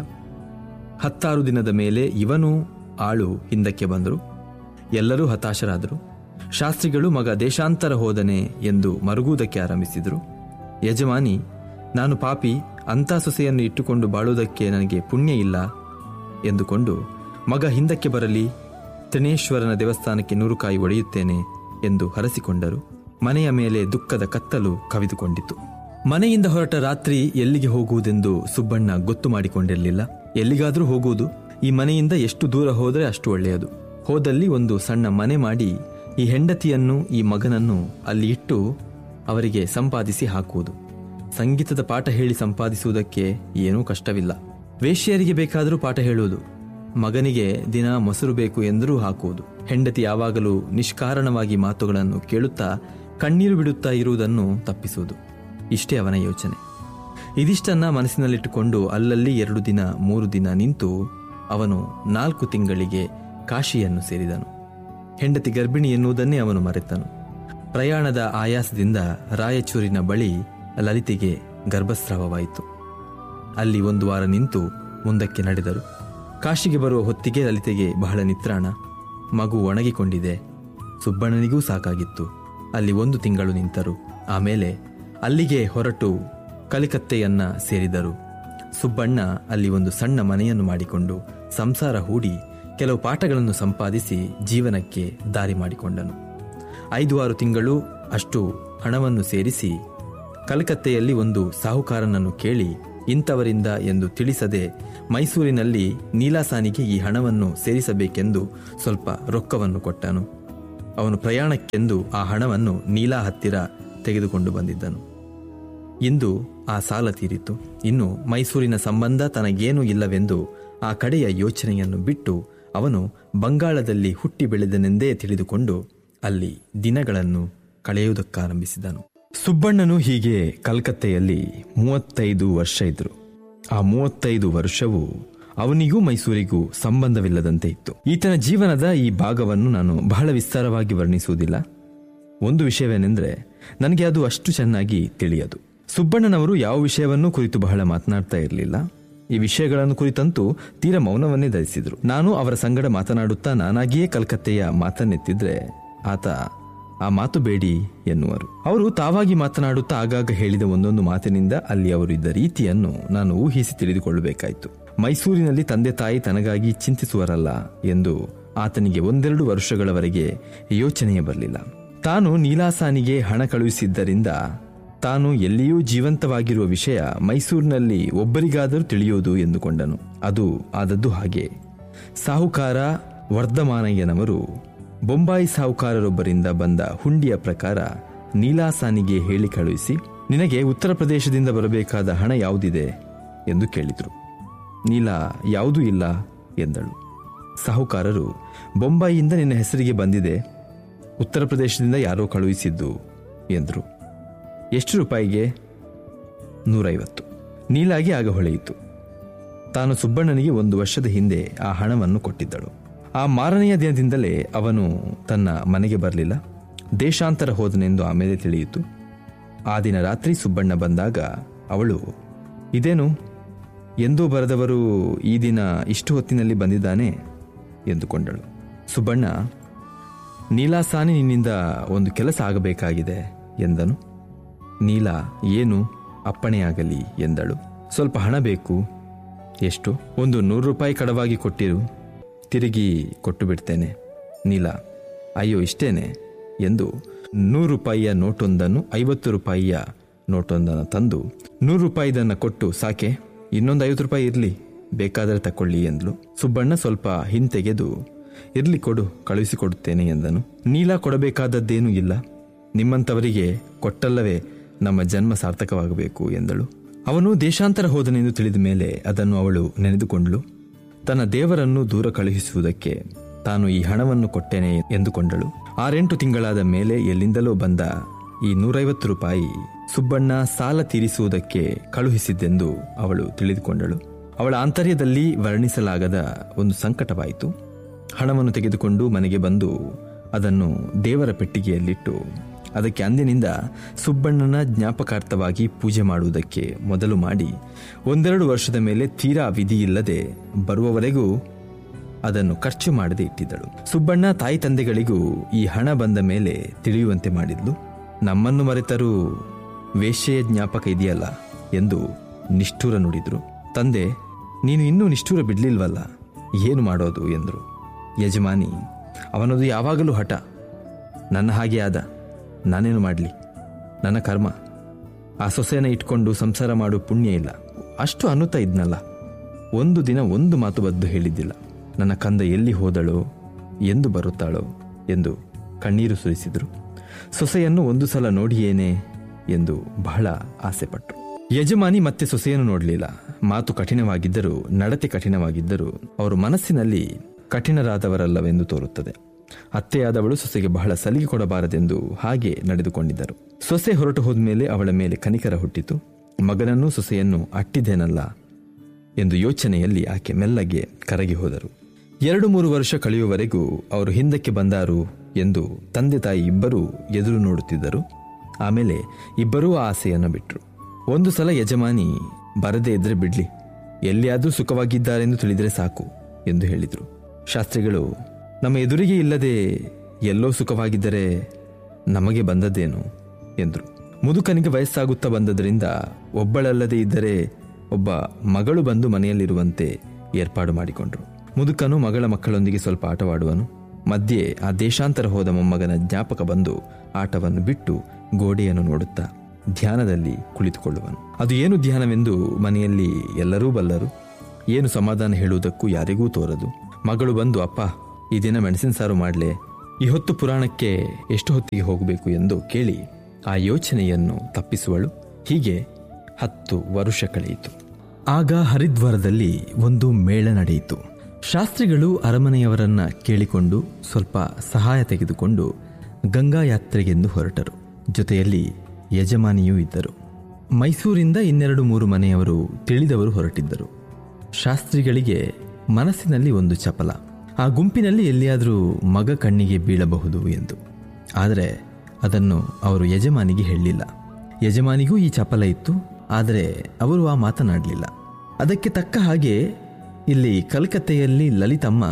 ಹತ್ತಾರು ದಿನದ ಮೇಲೆ ಇವನು ಆಳು ಹಿಂದಕ್ಕೆ ಬಂದರು ಎಲ್ಲರೂ ಹತಾಶರಾದರು ಶಾಸ್ತ್ರಿಗಳು ಮಗ ದೇಶಾಂತರ ಹೋದನೆ ಎಂದು ಮರುಗುವುದಕ್ಕೆ ಆರಂಭಿಸಿದರು ಯಜಮಾನಿ ನಾನು ಪಾಪಿ ಅಂಥ ಸೊಸೆಯನ್ನು ಇಟ್ಟುಕೊಂಡು ಬಾಳುವುದಕ್ಕೆ ನನಗೆ ಪುಣ್ಯ ಇಲ್ಲ ಎಂದುಕೊಂಡು ಮಗ ಹಿಂದಕ್ಕೆ ಬರಲಿ ತ್ರಿನೇಶ್ವರನ ದೇವಸ್ಥಾನಕ್ಕೆ ನೂರು ಕಾಯಿ ಒಡೆಯುತ್ತೇನೆ ಎಂದು ಹರಸಿಕೊಂಡರು ಮನೆಯ ಮೇಲೆ ದುಃಖದ ಕತ್ತಲು ಕವಿದುಕೊಂಡಿತು ಮನೆಯಿಂದ ಹೊರಟ ರಾತ್ರಿ ಎಲ್ಲಿಗೆ ಹೋಗುವುದೆಂದು ಸುಬ್ಬಣ್ಣ ಗೊತ್ತು ಮಾಡಿಕೊಂಡಿರಲಿಲ್ಲ ಎಲ್ಲಿಗಾದರೂ ಹೋಗುವುದು ಈ ಮನೆಯಿಂದ ಎಷ್ಟು ದೂರ ಹೋದರೆ ಅಷ್ಟು ಒಳ್ಳೆಯದು ಹೋದಲ್ಲಿ ಒಂದು ಸಣ್ಣ ಮನೆ ಮಾಡಿ ಈ ಹೆಂಡತಿಯನ್ನು ಈ ಮಗನನ್ನು ಅಲ್ಲಿ ಇಟ್ಟು ಅವರಿಗೆ ಸಂಪಾದಿಸಿ ಹಾಕುವುದು ಸಂಗೀತದ ಪಾಠ ಹೇಳಿ ಸಂಪಾದಿಸುವುದಕ್ಕೆ ಏನೂ ಕಷ್ಟವಿಲ್ಲ ವೇಶ್ಯರಿಗೆ ಬೇಕಾದರೂ ಪಾಠ ಹೇಳುವುದು ಮಗನಿಗೆ ದಿನ ಮೊಸರು ಬೇಕು ಎಂದರೂ ಹಾಕುವುದು ಹೆಂಡತಿ ಯಾವಾಗಲೂ ನಿಷ್ಕಾರಣವಾಗಿ ಮಾತುಗಳನ್ನು ಕೇಳುತ್ತಾ ಕಣ್ಣೀರು ಬಿಡುತ್ತಾ ಇರುವುದನ್ನು ತಪ್ಪಿಸುವುದು ಇಷ್ಟೇ ಅವನ ಯೋಚನೆ ಇದಿಷ್ಟನ್ನ ಮನಸ್ಸಿನಲ್ಲಿಟ್ಟುಕೊಂಡು ಅಲ್ಲಲ್ಲಿ ಎರಡು ದಿನ ಮೂರು ದಿನ ನಿಂತು ಅವನು ನಾಲ್ಕು ತಿಂಗಳಿಗೆ ಕಾಶಿಯನ್ನು ಸೇರಿದನು ಹೆಂಡತಿ ಗರ್ಭಿಣಿ ಎನ್ನುವುದನ್ನೇ ಅವನು ಮರೆತನು ಪ್ರಯಾಣದ ಆಯಾಸದಿಂದ ರಾಯಚೂರಿನ ಬಳಿ ಲಲಿತೆಗೆ ಗರ್ಭಸ್ರಾವವಾಯಿತು ಅಲ್ಲಿ ಒಂದು ವಾರ ನಿಂತು ಮುಂದಕ್ಕೆ ನಡೆದರು ಕಾಶಿಗೆ ಬರುವ ಹೊತ್ತಿಗೆ ಲಲಿತೆಗೆ ಬಹಳ ನಿತ್ರಾಣ ಮಗು ಒಣಗಿಕೊಂಡಿದೆ ಸುಬ್ಬಣ್ಣನಿಗೂ ಸಾಕಾಗಿತ್ತು ಅಲ್ಲಿ ಒಂದು ತಿಂಗಳು ನಿಂತರು ಆಮೇಲೆ ಅಲ್ಲಿಗೆ ಹೊರಟು ಕಲಿಕತ್ತೆಯನ್ನ ಸೇರಿದರು ಸುಬ್ಬಣ್ಣ ಅಲ್ಲಿ ಒಂದು ಸಣ್ಣ ಮನೆಯನ್ನು ಮಾಡಿಕೊಂಡು ಸಂಸಾರ ಹೂಡಿ ಕೆಲವು ಪಾಠಗಳನ್ನು ಸಂಪಾದಿಸಿ ಜೀವನಕ್ಕೆ ದಾರಿ ಮಾಡಿಕೊಂಡನು ಐದು ಆರು ತಿಂಗಳು ಅಷ್ಟು ಹಣವನ್ನು ಸೇರಿಸಿ ಕಲ್ಕತ್ತೆಯಲ್ಲಿ ಒಂದು ಸಾಹುಕಾರನನ್ನು ಕೇಳಿ ಇಂಥವರಿಂದ ಎಂದು ತಿಳಿಸದೆ ಮೈಸೂರಿನಲ್ಲಿ ನೀಲಾಸಾನಿಗೆ ಈ ಹಣವನ್ನು ಸೇರಿಸಬೇಕೆಂದು ಸ್ವಲ್ಪ ರೊಕ್ಕವನ್ನು ಕೊಟ್ಟನು ಅವನು ಪ್ರಯಾಣಕ್ಕೆಂದು ಆ ಹಣವನ್ನು ನೀಲಾ ಹತ್ತಿರ ತೆಗೆದುಕೊಂಡು ಬಂದಿದ್ದನು ಇಂದು ಆ ಸಾಲ ತೀರಿತು ಇನ್ನು ಮೈಸೂರಿನ ಸಂಬಂಧ ತನಗೇನೂ ಇಲ್ಲವೆಂದು ಆ ಕಡೆಯ ಯೋಚನೆಯನ್ನು ಬಿಟ್ಟು ಅವನು ಬಂಗಾಳದಲ್ಲಿ ಹುಟ್ಟಿ ಬೆಳೆದನೆಂದೇ ತಿಳಿದುಕೊಂಡು ಅಲ್ಲಿ ದಿನಗಳನ್ನು ಕಳೆಯುವುದಕ್ಕಾರಂಭಿಸಿದನು ಸುಬ್ಬಣ್ಣನು ಹೀಗೆ ಕಲ್ಕತ್ತೆಯಲ್ಲಿ ಮೂವತ್ತೈದು ವರ್ಷ ಇದ್ರು ಆ ಮೂವತ್ತೈದು ವರ್ಷವು ಅವನಿಗೂ ಮೈಸೂರಿಗೂ ಸಂಬಂಧವಿಲ್ಲದಂತೆ ಇತ್ತು ಈತನ ಜೀವನದ ಈ ಭಾಗವನ್ನು ನಾನು ಬಹಳ ವಿಸ್ತಾರವಾಗಿ ವರ್ಣಿಸುವುದಿಲ್ಲ ಒಂದು ವಿಷಯವೇನೆಂದರೆ ನನಗೆ ಅದು ಅಷ್ಟು ಚೆನ್ನಾಗಿ ತಿಳಿಯದು ಸುಬ್ಬಣ್ಣನವರು ಯಾವ ವಿಷಯವನ್ನೂ ಕುರಿತು ಬಹಳ ಮಾತನಾಡ್ತಾ ಇರಲಿಲ್ಲ ಈ ವಿಷಯಗಳನ್ನು ಕುರಿತಂತೂ ತೀರ ಮೌನವನ್ನೇ ಧರಿಸಿದ್ರು ನಾನು ಅವರ ಸಂಗಡ ಮಾತನಾಡುತ್ತಾ ನಾನಾಗಿಯೇ ಕಲ್ಕತ್ತೆಯ ಮಾತನ್ನೆತ್ತಿದ್ರೆ ಆತ ಆ ಮಾತು ಬೇಡಿ ಎನ್ನುವರು ಅವರು ತಾವಾಗಿ ಮಾತನಾಡುತ್ತಾ ಆಗಾಗ ಹೇಳಿದ ಒಂದೊಂದು ಮಾತಿನಿಂದ ಅಲ್ಲಿ ಅವರು ಇದ್ದ ರೀತಿಯನ್ನು ನಾನು ಊಹಿಸಿ ತಿಳಿದುಕೊಳ್ಳಬೇಕಾಯಿತು ಮೈಸೂರಿನಲ್ಲಿ ತಂದೆ ತಾಯಿ ತನಗಾಗಿ ಚಿಂತಿಸುವರಲ್ಲ ಎಂದು ಆತನಿಗೆ ಒಂದೆರಡು ವರ್ಷಗಳವರೆಗೆ ಯೋಚನೆಯೇ ಬರಲಿಲ್ಲ ತಾನು ನೀಲಾಸಾನಿಗೆ ಹಣ ಕಳುಹಿಸಿದ್ದರಿಂದ ತಾನು ಎಲ್ಲಿಯೂ ಜೀವಂತವಾಗಿರುವ ವಿಷಯ ಮೈಸೂರಿನಲ್ಲಿ ಒಬ್ಬರಿಗಾದರೂ ತಿಳಿಯುವುದು ಎಂದುಕೊಂಡನು ಅದು ಆದದ್ದು ಹಾಗೆ ಸಾಹುಕಾರ ವರ್ಧಮಾನಯ್ಯನವರು ಬೊಂಬಾಯಿ ಸಾಹುಕಾರರೊಬ್ಬರಿಂದ ಬಂದ ಹುಂಡಿಯ ಪ್ರಕಾರ ನೀಲಾಸಾನಿಗೆ ಹೇಳಿ ಕಳುಹಿಸಿ ನಿನಗೆ ಉತ್ತರ ಪ್ರದೇಶದಿಂದ ಬರಬೇಕಾದ ಹಣ ಯಾವುದಿದೆ ಎಂದು ಕೇಳಿದರು ನೀಲಾ ಯಾವುದೂ ಇಲ್ಲ ಎಂದಳು ಸಾಹುಕಾರರು ಬೊಂಬಾಯಿಯಿಂದ ನಿನ್ನ ಹೆಸರಿಗೆ ಬಂದಿದೆ ಉತ್ತರ ಪ್ರದೇಶದಿಂದ ಯಾರೋ ಕಳುಹಿಸಿದ್ದು ಎಂದರು ಎಷ್ಟು ರೂಪಾಯಿಗೆ ನೂರೈವತ್ತು ನೀಲಾಗಿ ಆಗ ಹೊಳೆಯಿತು ತಾನು ಸುಬ್ಬಣ್ಣನಿಗೆ ಒಂದು ವರ್ಷದ ಹಿಂದೆ ಆ ಹಣವನ್ನು ಕೊಟ್ಟಿದ್ದಳು ಆ ಮಾರನೆಯ ದಿನದಿಂದಲೇ ಅವನು ತನ್ನ ಮನೆಗೆ ಬರಲಿಲ್ಲ ದೇಶಾಂತರ ಹೋದನೆಂದು ಆಮೇಲೆ ತಿಳಿಯಿತು ಆ ದಿನ ರಾತ್ರಿ ಸುಬ್ಬಣ್ಣ ಬಂದಾಗ ಅವಳು ಇದೇನು ಎಂದೂ ಬರೆದವರು ಈ ದಿನ ಇಷ್ಟು ಹೊತ್ತಿನಲ್ಲಿ ಬಂದಿದ್ದಾನೆ ಎಂದುಕೊಂಡಳು ಸುಬ್ಬಣ್ಣ ನೀಲಾಸಾನಿ ನಿನ್ನಿಂದ ಒಂದು ಕೆಲಸ ಆಗಬೇಕಾಗಿದೆ ಎಂದನು ನೀಲ ಏನು ಅಪ್ಪಣೆಯಾಗಲಿ ಎಂದಳು ಸ್ವಲ್ಪ ಹಣ ಬೇಕು ಎಷ್ಟು ಒಂದು ನೂರು ರೂಪಾಯಿ ಕಡವಾಗಿ ಕೊಟ್ಟಿರು ತಿರುಗಿ ಕೊಟ್ಟು ಬಿಡ್ತೇನೆ ನೀಲ ಅಯ್ಯೋ ಇಷ್ಟೇನೆ ಎಂದು ನೂರು ರೂಪಾಯಿಯ ನೋಟೊಂದನ್ನು ಐವತ್ತು ರೂಪಾಯಿಯ ನೋಟೊಂದನ್ನು ತಂದು ನೂರು ರೂಪಾಯಿದನ್ನು ಕೊಟ್ಟು ಸಾಕೆ ಇನ್ನೊಂದು ಐವತ್ತು ರೂಪಾಯಿ ಇರಲಿ ಬೇಕಾದರೆ ತಕೊಳ್ಳಿ ಎಂದಳು ಸುಬ್ಬಣ್ಣ ಸ್ವಲ್ಪ ಹಿಂತೆಗೆದು ಇರ್ಲಿ ಕೊಡು ಕಳುಹಿಸಿಕೊಡುತ್ತೇನೆ ಎಂದನು ನೀಲ ಕೊಡಬೇಕಾದದ್ದೇನೂ ಇಲ್ಲ ನಿಮ್ಮಂಥವರಿಗೆ ಕೊಟ್ಟಲ್ಲವೇ ನಮ್ಮ ಜನ್ಮ ಸಾರ್ಥಕವಾಗಬೇಕು ಎಂದಳು ಅವನು ದೇಶಾಂತರ ಹೋದನೆಂದು ತಿಳಿದ ಮೇಲೆ ಅದನ್ನು ಅವಳು ನೆನೆದುಕೊಂಡಳು ತನ್ನ ದೇವರನ್ನು ದೂರ ಕಳುಹಿಸುವುದಕ್ಕೆ ತಾನು ಈ ಹಣವನ್ನು ಕೊಟ್ಟೇನೆ ಎಂದುಕೊಂಡಳು ಆರೆಂಟು ತಿಂಗಳಾದ ಮೇಲೆ ಎಲ್ಲಿಂದಲೋ ಬಂದ ಈ ನೂರೈವತ್ತು ರೂಪಾಯಿ ಸುಬ್ಬಣ್ಣ ಸಾಲ ತೀರಿಸುವುದಕ್ಕೆ ಕಳುಹಿಸಿದ್ದೆಂದು ಅವಳು ತಿಳಿದುಕೊಂಡಳು ಅವಳ ಆಂತರ್ಯದಲ್ಲಿ ವರ್ಣಿಸಲಾಗದ ಒಂದು ಸಂಕಟವಾಯಿತು ಹಣವನ್ನು ತೆಗೆದುಕೊಂಡು ಮನೆಗೆ ಬಂದು ಅದನ್ನು ದೇವರ ಪೆಟ್ಟಿಗೆಯಲ್ಲಿಟ್ಟು ಅದಕ್ಕೆ ಅಂದಿನಿಂದ ಸುಬ್ಬಣ್ಣನ ಜ್ಞಾಪಕಾರ್ಥವಾಗಿ ಪೂಜೆ ಮಾಡುವುದಕ್ಕೆ ಮೊದಲು ಮಾಡಿ ಒಂದೆರಡು ವರ್ಷದ ಮೇಲೆ ತೀರಾ ವಿಧಿಯಿಲ್ಲದೆ ಬರುವವರೆಗೂ ಅದನ್ನು ಖರ್ಚು ಮಾಡದೆ ಇಟ್ಟಿದ್ದಳು ಸುಬ್ಬಣ್ಣ ತಾಯಿ ತಂದೆಗಳಿಗೂ ಈ ಹಣ ಬಂದ ಮೇಲೆ ತಿಳಿಯುವಂತೆ ಮಾಡಿದ್ಲು ನಮ್ಮನ್ನು ಮರೆತರೂ ವೇಶ್ಯೆಯ ಜ್ಞಾಪಕ ಇದೆಯಲ್ಲ ಎಂದು ನಿಷ್ಠೂರ ನುಡಿದ್ರು ತಂದೆ ನೀನು ಇನ್ನೂ ನಿಷ್ಠೂರ ಬಿಡ್ಲಿಲ್ವಲ್ಲ ಏನು ಮಾಡೋದು ಎಂದರು ಯಜಮಾನಿ ಅವನದು ಯಾವಾಗಲೂ ಹಠ ನನ್ನ ಹಾಗೆ ಆದ ನಾನೇನು ಮಾಡಲಿ ನನ್ನ ಕರ್ಮ ಆ ಸೊಸೆನ ಇಟ್ಕೊಂಡು ಸಂಸಾರ ಮಾಡು ಪುಣ್ಯ ಇಲ್ಲ ಅಷ್ಟು ಅನ್ನುತ್ತಾ ಇದ್ನಲ್ಲ ಒಂದು ದಿನ ಒಂದು ಮಾತು ಬದ್ದು ಹೇಳಿದ್ದಿಲ್ಲ ನನ್ನ ಕಂದ ಎಲ್ಲಿ ಹೋದಳೋ ಎಂದು ಬರುತ್ತಾಳೋ ಎಂದು ಕಣ್ಣೀರು ಸುರಿಸಿದರು ಸೊಸೆಯನ್ನು ಒಂದು ಸಲ ನೋಡಿಯೇನೆ ಎಂದು ಬಹಳ ಆಸೆಪಟ್ಟರು ಯಜಮಾನಿ ಮತ್ತೆ ಸೊಸೆಯನ್ನು ನೋಡಲಿಲ್ಲ ಮಾತು ಕಠಿಣವಾಗಿದ್ದರೂ ನಡತೆ ಕಠಿಣವಾಗಿದ್ದರೂ ಅವರು ಮನಸ್ಸಿನಲ್ಲಿ ಕಠಿಣರಾದವರಲ್ಲವೆಂದು ತೋರುತ್ತದೆ ಅತ್ತೆಯಾದವಳು ಸೊಸೆಗೆ ಬಹಳ ಸಲಿಗೆ ಕೊಡಬಾರದೆಂದು ಹಾಗೆ ನಡೆದುಕೊಂಡಿದ್ದರು ಸೊಸೆ ಹೊರಟು ಹೋದ್ಮೇಲೆ ಅವಳ ಮೇಲೆ ಕನಿಕರ ಹುಟ್ಟಿತು ಮಗನನ್ನೂ ಸೊಸೆಯನ್ನು ಅಟ್ಟಿದ್ದೇನಲ್ಲ ಎಂದು ಯೋಚನೆಯಲ್ಲಿ ಆಕೆ ಮೆಲ್ಲಗೆ ಕರಗಿ ಹೋದರು ಎರಡು ಮೂರು ವರ್ಷ ಕಳೆಯುವವರೆಗೂ ಅವರು ಹಿಂದಕ್ಕೆ ಬಂದಾರು ಎಂದು ತಂದೆ ತಾಯಿ ಇಬ್ಬರೂ ಎದುರು ನೋಡುತ್ತಿದ್ದರು ಆಮೇಲೆ ಇಬ್ಬರೂ ಆ ಆಸೆಯನ್ನು ಬಿಟ್ರು ಒಂದು ಸಲ ಯಜಮಾನಿ ಬರದೇ ಇದ್ರೆ ಬಿಡ್ಲಿ ಎಲ್ಲಿಯಾದರೂ ಸುಖವಾಗಿದ್ದಾರೆಂದು ತಿಳಿದರೆ ಸಾಕು ಎಂದು ಹೇಳಿದರು ಶಾಸ್ತ್ರಿಗಳು ನಮ್ಮ ಎದುರಿಗೆ ಇಲ್ಲದೆ ಎಲ್ಲೋ ಸುಖವಾಗಿದ್ದರೆ ನಮಗೆ ಬಂದದ್ದೇನು ಎಂದರು ಮುದುಕನಿಗೆ ವಯಸ್ಸಾಗುತ್ತಾ ಬಂದದರಿಂದ ಒಬ್ಬಳಲ್ಲದೆ ಇದ್ದರೆ ಒಬ್ಬ ಮಗಳು ಬಂದು ಮನೆಯಲ್ಲಿರುವಂತೆ ಏರ್ಪಾಡು ಮಾಡಿಕೊಂಡ್ರು ಮುದುಕನು ಮಗಳ ಮಕ್ಕಳೊಂದಿಗೆ ಸ್ವಲ್ಪ ಆಟವಾಡುವನು ಮಧ್ಯೆ ಆ ದೇಶಾಂತರ ಹೋದ ಮೊಮ್ಮಗನ ಜ್ಞಾಪಕ ಬಂದು ಆಟವನ್ನು ಬಿಟ್ಟು ಗೋಡೆಯನ್ನು ನೋಡುತ್ತಾ ಧ್ಯಾನದಲ್ಲಿ ಕುಳಿತುಕೊಳ್ಳುವನು ಅದು ಏನು ಧ್ಯಾನವೆಂದು ಮನೆಯಲ್ಲಿ ಎಲ್ಲರೂ ಬಲ್ಲರು ಏನು ಸಮಾಧಾನ ಹೇಳುವುದಕ್ಕೂ ಯಾರಿಗೂ ತೋರದು ಮಗಳು ಬಂದು ಅಪ್ಪ ಈ ದಿನ ಮೆಣಸಿನ ಸಾರು ಮಾಡಲೆ ಈ ಹೊತ್ತು ಪುರಾಣಕ್ಕೆ ಎಷ್ಟು ಹೊತ್ತಿಗೆ ಹೋಗಬೇಕು ಎಂದು ಕೇಳಿ ಆ ಯೋಚನೆಯನ್ನು ತಪ್ಪಿಸುವಳು ಹೀಗೆ ಹತ್ತು ವರುಷ ಕಳೆಯಿತು ಆಗ ಹರಿದ್ವಾರದಲ್ಲಿ ಒಂದು ಮೇಳ ನಡೆಯಿತು ಶಾಸ್ತ್ರಿಗಳು ಅರಮನೆಯವರನ್ನ ಕೇಳಿಕೊಂಡು ಸ್ವಲ್ಪ ಸಹಾಯ ತೆಗೆದುಕೊಂಡು ಗಂಗಾ ಯಾತ್ರೆಗೆಂದು ಹೊರಟರು ಜೊತೆಯಲ್ಲಿ ಯಜಮಾನಿಯೂ ಇದ್ದರು ಮೈಸೂರಿಂದ ಇನ್ನೆರಡು ಮೂರು ಮನೆಯವರು ತಿಳಿದವರು ಹೊರಟಿದ್ದರು ಶಾಸ್ತ್ರಿಗಳಿಗೆ ಮನಸ್ಸಿನಲ್ಲಿ ಒಂದು ಚಪಲ ಆ ಗುಂಪಿನಲ್ಲಿ ಎಲ್ಲಿಯಾದರೂ ಮಗ ಕಣ್ಣಿಗೆ ಬೀಳಬಹುದು ಎಂದು ಆದರೆ ಅದನ್ನು ಅವರು ಯಜಮಾನಿಗೆ ಹೇಳಲಿಲ್ಲ ಯಜಮಾನಿಗೂ ಈ ಚಪಲ ಇತ್ತು ಆದರೆ ಅವರು ಆ ಮಾತನಾಡಲಿಲ್ಲ ಅದಕ್ಕೆ ತಕ್ಕ ಹಾಗೆ ಇಲ್ಲಿ ಕಲ್ಕತ್ತೆಯಲ್ಲಿ ಲಲಿತಮ್ಮ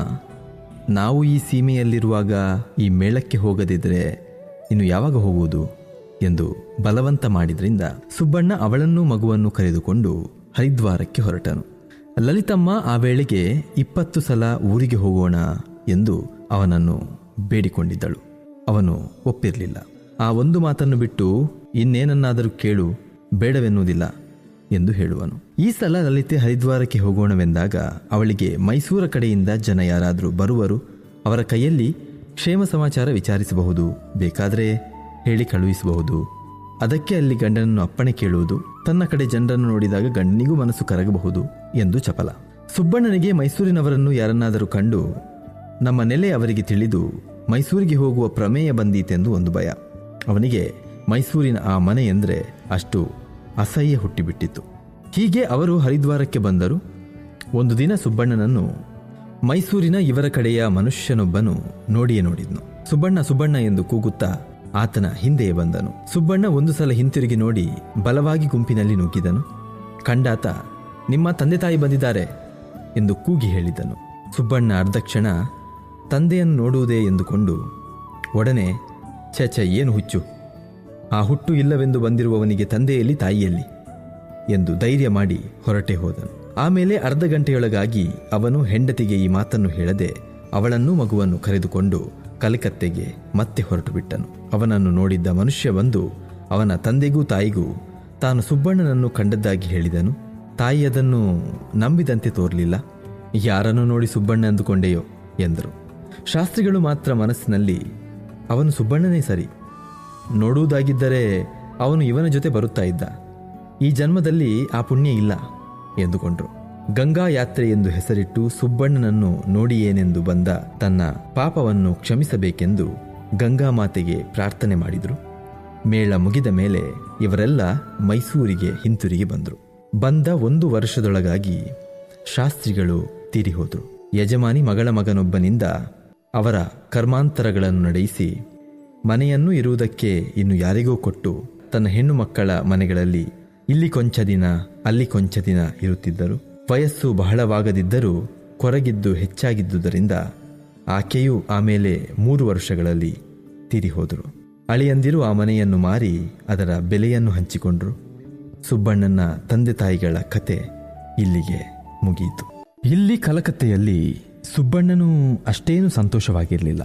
ನಾವು ಈ ಸೀಮೆಯಲ್ಲಿರುವಾಗ ಈ ಮೇಳಕ್ಕೆ ಹೋಗದಿದ್ದರೆ ಇನ್ನು ಯಾವಾಗ ಹೋಗುವುದು ಎಂದು ಬಲವಂತ ಮಾಡಿದ್ರಿಂದ ಸುಬ್ಬಣ್ಣ ಅವಳನ್ನೂ ಮಗುವನ್ನು ಕರೆದುಕೊಂಡು ಹರಿದ್ವಾರಕ್ಕೆ ಹೊರಟನು ಲಲಿತಮ್ಮ ಆ ವೇಳೆಗೆ ಇಪ್ಪತ್ತು ಸಲ ಊರಿಗೆ ಹೋಗೋಣ ಎಂದು ಅವನನ್ನು ಬೇಡಿಕೊಂಡಿದ್ದಳು ಅವನು ಒಪ್ಪಿರಲಿಲ್ಲ ಆ ಒಂದು ಮಾತನ್ನು ಬಿಟ್ಟು ಇನ್ನೇನನ್ನಾದರೂ ಕೇಳು ಬೇಡವೆನ್ನುವುದಿಲ್ಲ ಎಂದು ಹೇಳುವನು ಈ ಸಲ ಲಲಿತೆ ಹರಿದ್ವಾರಕ್ಕೆ ಹೋಗೋಣವೆಂದಾಗ ಅವಳಿಗೆ ಮೈಸೂರ ಕಡೆಯಿಂದ ಜನ ಯಾರಾದರೂ ಬರುವರು ಅವರ ಕೈಯಲ್ಲಿ ಕ್ಷೇಮ ಸಮಾಚಾರ ವಿಚಾರಿಸಬಹುದು ಬೇಕಾದರೆ ಹೇಳಿ ಕಳುಹಿಸಬಹುದು ಅದಕ್ಕೆ ಅಲ್ಲಿ ಗಂಡನನ್ನು ಅಪ್ಪಣೆ ಕೇಳುವುದು ತನ್ನ ಕಡೆ ಜನರನ್ನು ನೋಡಿದಾಗ ಗಂಡನಿಗೂ ಮನಸ್ಸು ಕರಗಬಹುದು ಎಂದು ಚಪಲ ಸುಬ್ಬಣ್ಣನಿಗೆ ಮೈಸೂರಿನವರನ್ನು ಯಾರನ್ನಾದರೂ ಕಂಡು ನಮ್ಮ ನೆಲೆ ಅವರಿಗೆ ತಿಳಿದು ಮೈಸೂರಿಗೆ ಹೋಗುವ ಪ್ರಮೇಯ ಬಂದೀತೆಂದು ಒಂದು ಭಯ ಅವನಿಗೆ ಮೈಸೂರಿನ ಆ ಮನೆ ಎಂದರೆ ಅಷ್ಟು ಅಸಹ್ಯ ಹುಟ್ಟಿಬಿಟ್ಟಿತ್ತು ಹೀಗೆ ಅವರು ಹರಿದ್ವಾರಕ್ಕೆ ಬಂದರು ಒಂದು ದಿನ ಸುಬ್ಬಣ್ಣನನ್ನು ಮೈಸೂರಿನ ಇವರ ಕಡೆಯ ಮನುಷ್ಯನೊಬ್ಬನು ನೋಡಿಯೇ ನೋಡಿದ್ನು ಸುಬ್ಬಣ್ಣ ಸುಬ್ಬಣ್ಣ ಎಂದು ಕೂಗುತ್ತಾ ಆತನ ಹಿಂದೆಯೇ ಬಂದನು ಸುಬ್ಬಣ್ಣ ಒಂದು ಸಲ ಹಿಂತಿರುಗಿ ನೋಡಿ ಬಲವಾಗಿ ಗುಂಪಿನಲ್ಲಿ ನುಗ್ಗಿದನು ಕಂಡಾತ ನಿಮ್ಮ ತಂದೆ ತಾಯಿ ಬಂದಿದ್ದಾರೆ ಎಂದು ಕೂಗಿ ಹೇಳಿದನು ಸುಬ್ಬಣ್ಣ ಅರ್ಧಕ್ಷಣ ತಂದೆಯನ್ನು ನೋಡುವುದೇ ಎಂದುಕೊಂಡು ಒಡನೆ ಛೆ ಛೆ ಏನು ಹುಚ್ಚು ಆ ಹುಟ್ಟು ಇಲ್ಲವೆಂದು ಬಂದಿರುವವನಿಗೆ ತಂದೆಯಲ್ಲಿ ತಾಯಿಯಲ್ಲಿ ಎಂದು ಧೈರ್ಯ ಮಾಡಿ ಹೊರಟೆ ಹೋದನು ಆಮೇಲೆ ಅರ್ಧ ಗಂಟೆಯೊಳಗಾಗಿ ಅವನು ಹೆಂಡತಿಗೆ ಈ ಮಾತನ್ನು ಹೇಳದೆ ಅವಳನ್ನೂ ಮಗುವನ್ನು ಕರೆದುಕೊಂಡು ಕಲಿಕತ್ತೆಗೆ ಮತ್ತೆ ಹೊರಟು ಬಿಟ್ಟನು ಅವನನ್ನು ನೋಡಿದ್ದ ಮನುಷ್ಯ ಬಂದು ಅವನ ತಂದೆಗೂ ತಾಯಿಗೂ ತಾನು ಸುಬ್ಬಣ್ಣನನ್ನು ಕಂಡದ್ದಾಗಿ ಹೇಳಿದನು ತಾಯಿ ಅದನ್ನು ನಂಬಿದಂತೆ ತೋರಲಿಲ್ಲ ಯಾರನ್ನು ನೋಡಿ ಸುಬ್ಬಣ್ಣ ಅಂದುಕೊಂಡೆಯೋ ಎಂದರು ಶಾಸ್ತ್ರಿಗಳು ಮಾತ್ರ ಮನಸ್ಸಿನಲ್ಲಿ ಅವನು ಸುಬ್ಬಣ್ಣನೇ ಸರಿ ನೋಡುವುದಾಗಿದ್ದರೆ ಅವನು ಇವನ ಜೊತೆ ಬರುತ್ತಾ ಇದ್ದ ಈ ಜನ್ಮದಲ್ಲಿ ಆ ಪುಣ್ಯ ಇಲ್ಲ ಎಂದುಕೊಂಡ್ರು ಗಂಗಾ ಯಾತ್ರೆ ಎಂದು ಹೆಸರಿಟ್ಟು ಸುಬ್ಬಣ್ಣನನ್ನು ನೋಡಿಯೇನೆಂದು ಬಂದ ತನ್ನ ಪಾಪವನ್ನು ಕ್ಷಮಿಸಬೇಕೆಂದು ಗಂಗಾ ಮಾತೆಗೆ ಪ್ರಾರ್ಥನೆ ಮಾಡಿದರು ಮೇಳ ಮುಗಿದ ಮೇಲೆ ಇವರೆಲ್ಲ ಮೈಸೂರಿಗೆ ಹಿಂತಿರುಗಿ ಬಂದರು ಬಂದ ಒಂದು ವರ್ಷದೊಳಗಾಗಿ ಶಾಸ್ತ್ರಿಗಳು ತೀರಿ ಹೋದರು ಯಜಮಾನಿ ಮಗಳ ಮಗನೊಬ್ಬನಿಂದ ಅವರ ಕರ್ಮಾಂತರಗಳನ್ನು ನಡೆಯಿಸಿ ಮನೆಯನ್ನು ಇರುವುದಕ್ಕೆ ಇನ್ನು ಯಾರಿಗೋ ಕೊಟ್ಟು ತನ್ನ ಹೆಣ್ಣು ಮಕ್ಕಳ ಮನೆಗಳಲ್ಲಿ ಇಲ್ಲಿ ಕೊಂಚ ದಿನ ಅಲ್ಲಿ ಕೊಂಚ ದಿನ ಇರುತ್ತಿದ್ದರು ವಯಸ್ಸು ಬಹಳವಾಗದಿದ್ದರೂ ಕೊರಗಿದ್ದು ಹೆಚ್ಚಾಗಿದ್ದುದರಿಂದ ಆಕೆಯೂ ಆಮೇಲೆ ಮೂರು ವರ್ಷಗಳಲ್ಲಿ ತೀರಿ ಹೋದರು ಅಳಿಯಂದಿರು ಆ ಮನೆಯನ್ನು ಮಾರಿ ಅದರ ಬೆಲೆಯನ್ನು ಹಂಚಿಕೊಂಡ್ರು ಸುಬ್ಬಣ್ಣನ ತಂದೆ ತಾಯಿಗಳ ಕತೆ ಇಲ್ಲಿಗೆ ಮುಗಿಯಿತು ಇಲ್ಲಿ ಕಲಕತ್ತೆಯಲ್ಲಿ ಸುಬ್ಬಣ್ಣನು ಅಷ್ಟೇನು ಸಂತೋಷವಾಗಿರಲಿಲ್ಲ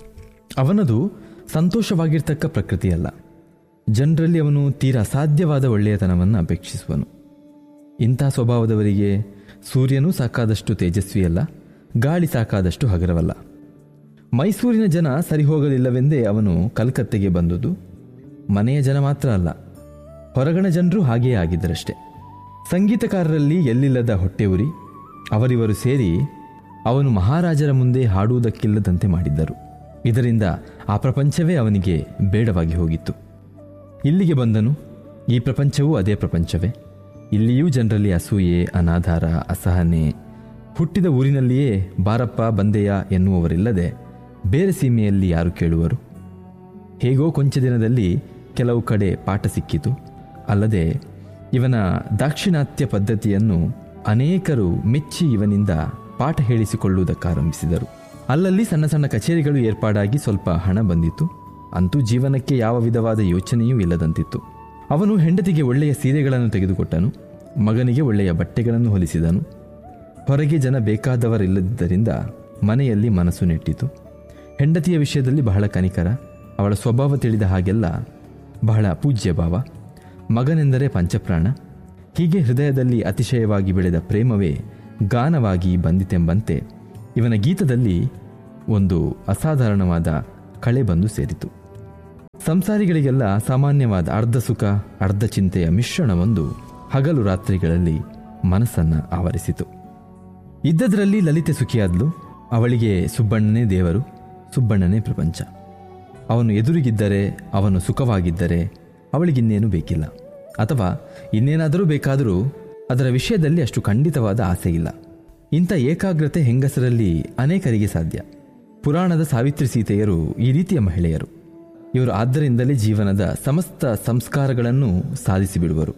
ಅವನದು ಸಂತೋಷವಾಗಿರ್ತಕ್ಕ ಪ್ರಕೃತಿಯಲ್ಲ ಜನರಲ್ಲಿ ಅವನು ತೀರಾ ಸಾಧ್ಯವಾದ ಒಳ್ಳೆಯತನವನ್ನು ಅಪೇಕ್ಷಿಸುವನು ಇಂಥ ಸ್ವಭಾವದವರಿಗೆ ಸೂರ್ಯನೂ ಸಾಕಾದಷ್ಟು ತೇಜಸ್ವಿಯಲ್ಲ ಗಾಳಿ ಸಾಕಾದಷ್ಟು ಹಗರವಲ್ಲ ಮೈಸೂರಿನ ಜನ ಸರಿ ಹೋಗಲಿಲ್ಲವೆಂದೇ ಅವನು ಕಲ್ಕತ್ತೆಗೆ ಬಂದುದು ಮನೆಯ ಜನ ಮಾತ್ರ ಅಲ್ಲ ಹೊರಗಣ ಜನರು ಹಾಗೆಯೇ ಆಗಿದ್ದರಷ್ಟೆ ಸಂಗೀತಕಾರರಲ್ಲಿ ಎಲ್ಲಿಲ್ಲದ ಹೊಟ್ಟೆ ಉರಿ ಅವರಿವರು ಸೇರಿ ಅವನು ಮಹಾರಾಜರ ಮುಂದೆ ಹಾಡುವುದಕ್ಕಿಲ್ಲದಂತೆ ಮಾಡಿದ್ದರು ಇದರಿಂದ ಆ ಪ್ರಪಂಚವೇ ಅವನಿಗೆ ಬೇಡವಾಗಿ ಹೋಗಿತ್ತು ಇಲ್ಲಿಗೆ ಬಂದನು ಈ ಪ್ರಪಂಚವೂ ಅದೇ ಪ್ರಪಂಚವೇ ಇಲ್ಲಿಯೂ ಜನರಲ್ಲಿ ಅಸೂಯೆ ಅನಾಧಾರ ಅಸಹನೆ ಹುಟ್ಟಿದ ಊರಿನಲ್ಲಿಯೇ ಬಾರಪ್ಪ ಬಂದೆಯ ಎನ್ನುವವರಿಲ್ಲದೆ ಬೇರೆ ಸೀಮೆಯಲ್ಲಿ ಯಾರು ಕೇಳುವರು ಹೇಗೋ ಕೊಂಚ ದಿನದಲ್ಲಿ ಕೆಲವು ಕಡೆ ಪಾಠ ಸಿಕ್ಕಿತು ಅಲ್ಲದೆ ಇವನ ದಾಕ್ಷಿಣಾತ್ಯ ಪದ್ಧತಿಯನ್ನು ಅನೇಕರು ಮೆಚ್ಚಿ ಇವನಿಂದ ಪಾಠ ಹೇಳಿಸಿಕೊಳ್ಳುವುದಕ್ಕಾರಂಭಿಸಿದರು ಅಲ್ಲಲ್ಲಿ ಸಣ್ಣ ಸಣ್ಣ ಕಚೇರಿಗಳು ಏರ್ಪಾಡಾಗಿ ಸ್ವಲ್ಪ ಹಣ ಬಂದಿತು ಅಂತೂ ಜೀವನಕ್ಕೆ ಯಾವ ವಿಧವಾದ ಯೋಚನೆಯೂ ಇಲ್ಲದಂತಿತ್ತು ಅವನು ಹೆಂಡತಿಗೆ ಒಳ್ಳೆಯ ಸೀರೆಗಳನ್ನು ತೆಗೆದುಕೊಟ್ಟನು ಮಗನಿಗೆ ಒಳ್ಳೆಯ ಬಟ್ಟೆಗಳನ್ನು ಹೊಲಿಸಿದನು ಹೊರಗೆ ಜನ ಬೇಕಾದವರಿಲ್ಲದ್ದರಿಂದ ಮನೆಯಲ್ಲಿ ಮನಸ್ಸು ನೆಟ್ಟಿತು ಹೆಂಡತಿಯ ವಿಷಯದಲ್ಲಿ ಬಹಳ ಕನಿಕರ ಅವಳ ಸ್ವಭಾವ ತಿಳಿದ ಹಾಗೆಲ್ಲ ಬಹಳ ಪೂಜ್ಯ ಭಾವ ಮಗನೆಂದರೆ ಪಂಚಪ್ರಾಣ ಹೀಗೆ ಹೃದಯದಲ್ಲಿ ಅತಿಶಯವಾಗಿ ಬೆಳೆದ ಪ್ರೇಮವೇ ಗಾನವಾಗಿ ಬಂದಿತೆಂಬಂತೆ ಇವನ ಗೀತದಲ್ಲಿ ಒಂದು ಅಸಾಧಾರಣವಾದ ಕಳೆ ಬಂದು ಸೇರಿತು ಸಂಸಾರಿಗಳಿಗೆಲ್ಲ ಸಾಮಾನ್ಯವಾದ ಅರ್ಧ ಸುಖ ಅರ್ಧ ಚಿಂತೆಯ ಮಿಶ್ರಣವೊಂದು ಹಗಲು ರಾತ್ರಿಗಳಲ್ಲಿ ಮನಸ್ಸನ್ನ ಆವರಿಸಿತು ಇದ್ದದರಲ್ಲಿ ಲಲಿತೆ ಸುಖಿಯಾದ್ಲು ಅವಳಿಗೆ ಸುಬ್ಬಣ್ಣನೇ ದೇವರು ಸುಬ್ಬಣ್ಣನೇ ಪ್ರಪಂಚ ಅವನು ಎದುರಿಗಿದ್ದರೆ ಅವನು ಸುಖವಾಗಿದ್ದರೆ ಅವಳಿಗಿನ್ನೇನು ಬೇಕಿಲ್ಲ ಅಥವಾ ಇನ್ನೇನಾದರೂ ಬೇಕಾದರೂ ಅದರ ವಿಷಯದಲ್ಲಿ ಅಷ್ಟು ಖಂಡಿತವಾದ ಆಸೆ ಇಲ್ಲ ಇಂಥ ಏಕಾಗ್ರತೆ ಹೆಂಗಸರಲ್ಲಿ ಅನೇಕರಿಗೆ ಸಾಧ್ಯ ಪುರಾಣದ ಸಾವಿತ್ರಿ ಸೀತೆಯರು ಈ ರೀತಿಯ ಮಹಿಳೆಯರು ಇವರು ಆದ್ದರಿಂದಲೇ ಜೀವನದ ಸಮಸ್ತ ಸಂಸ್ಕಾರಗಳನ್ನು ಸಾಧಿಸಿಬಿಡುವರು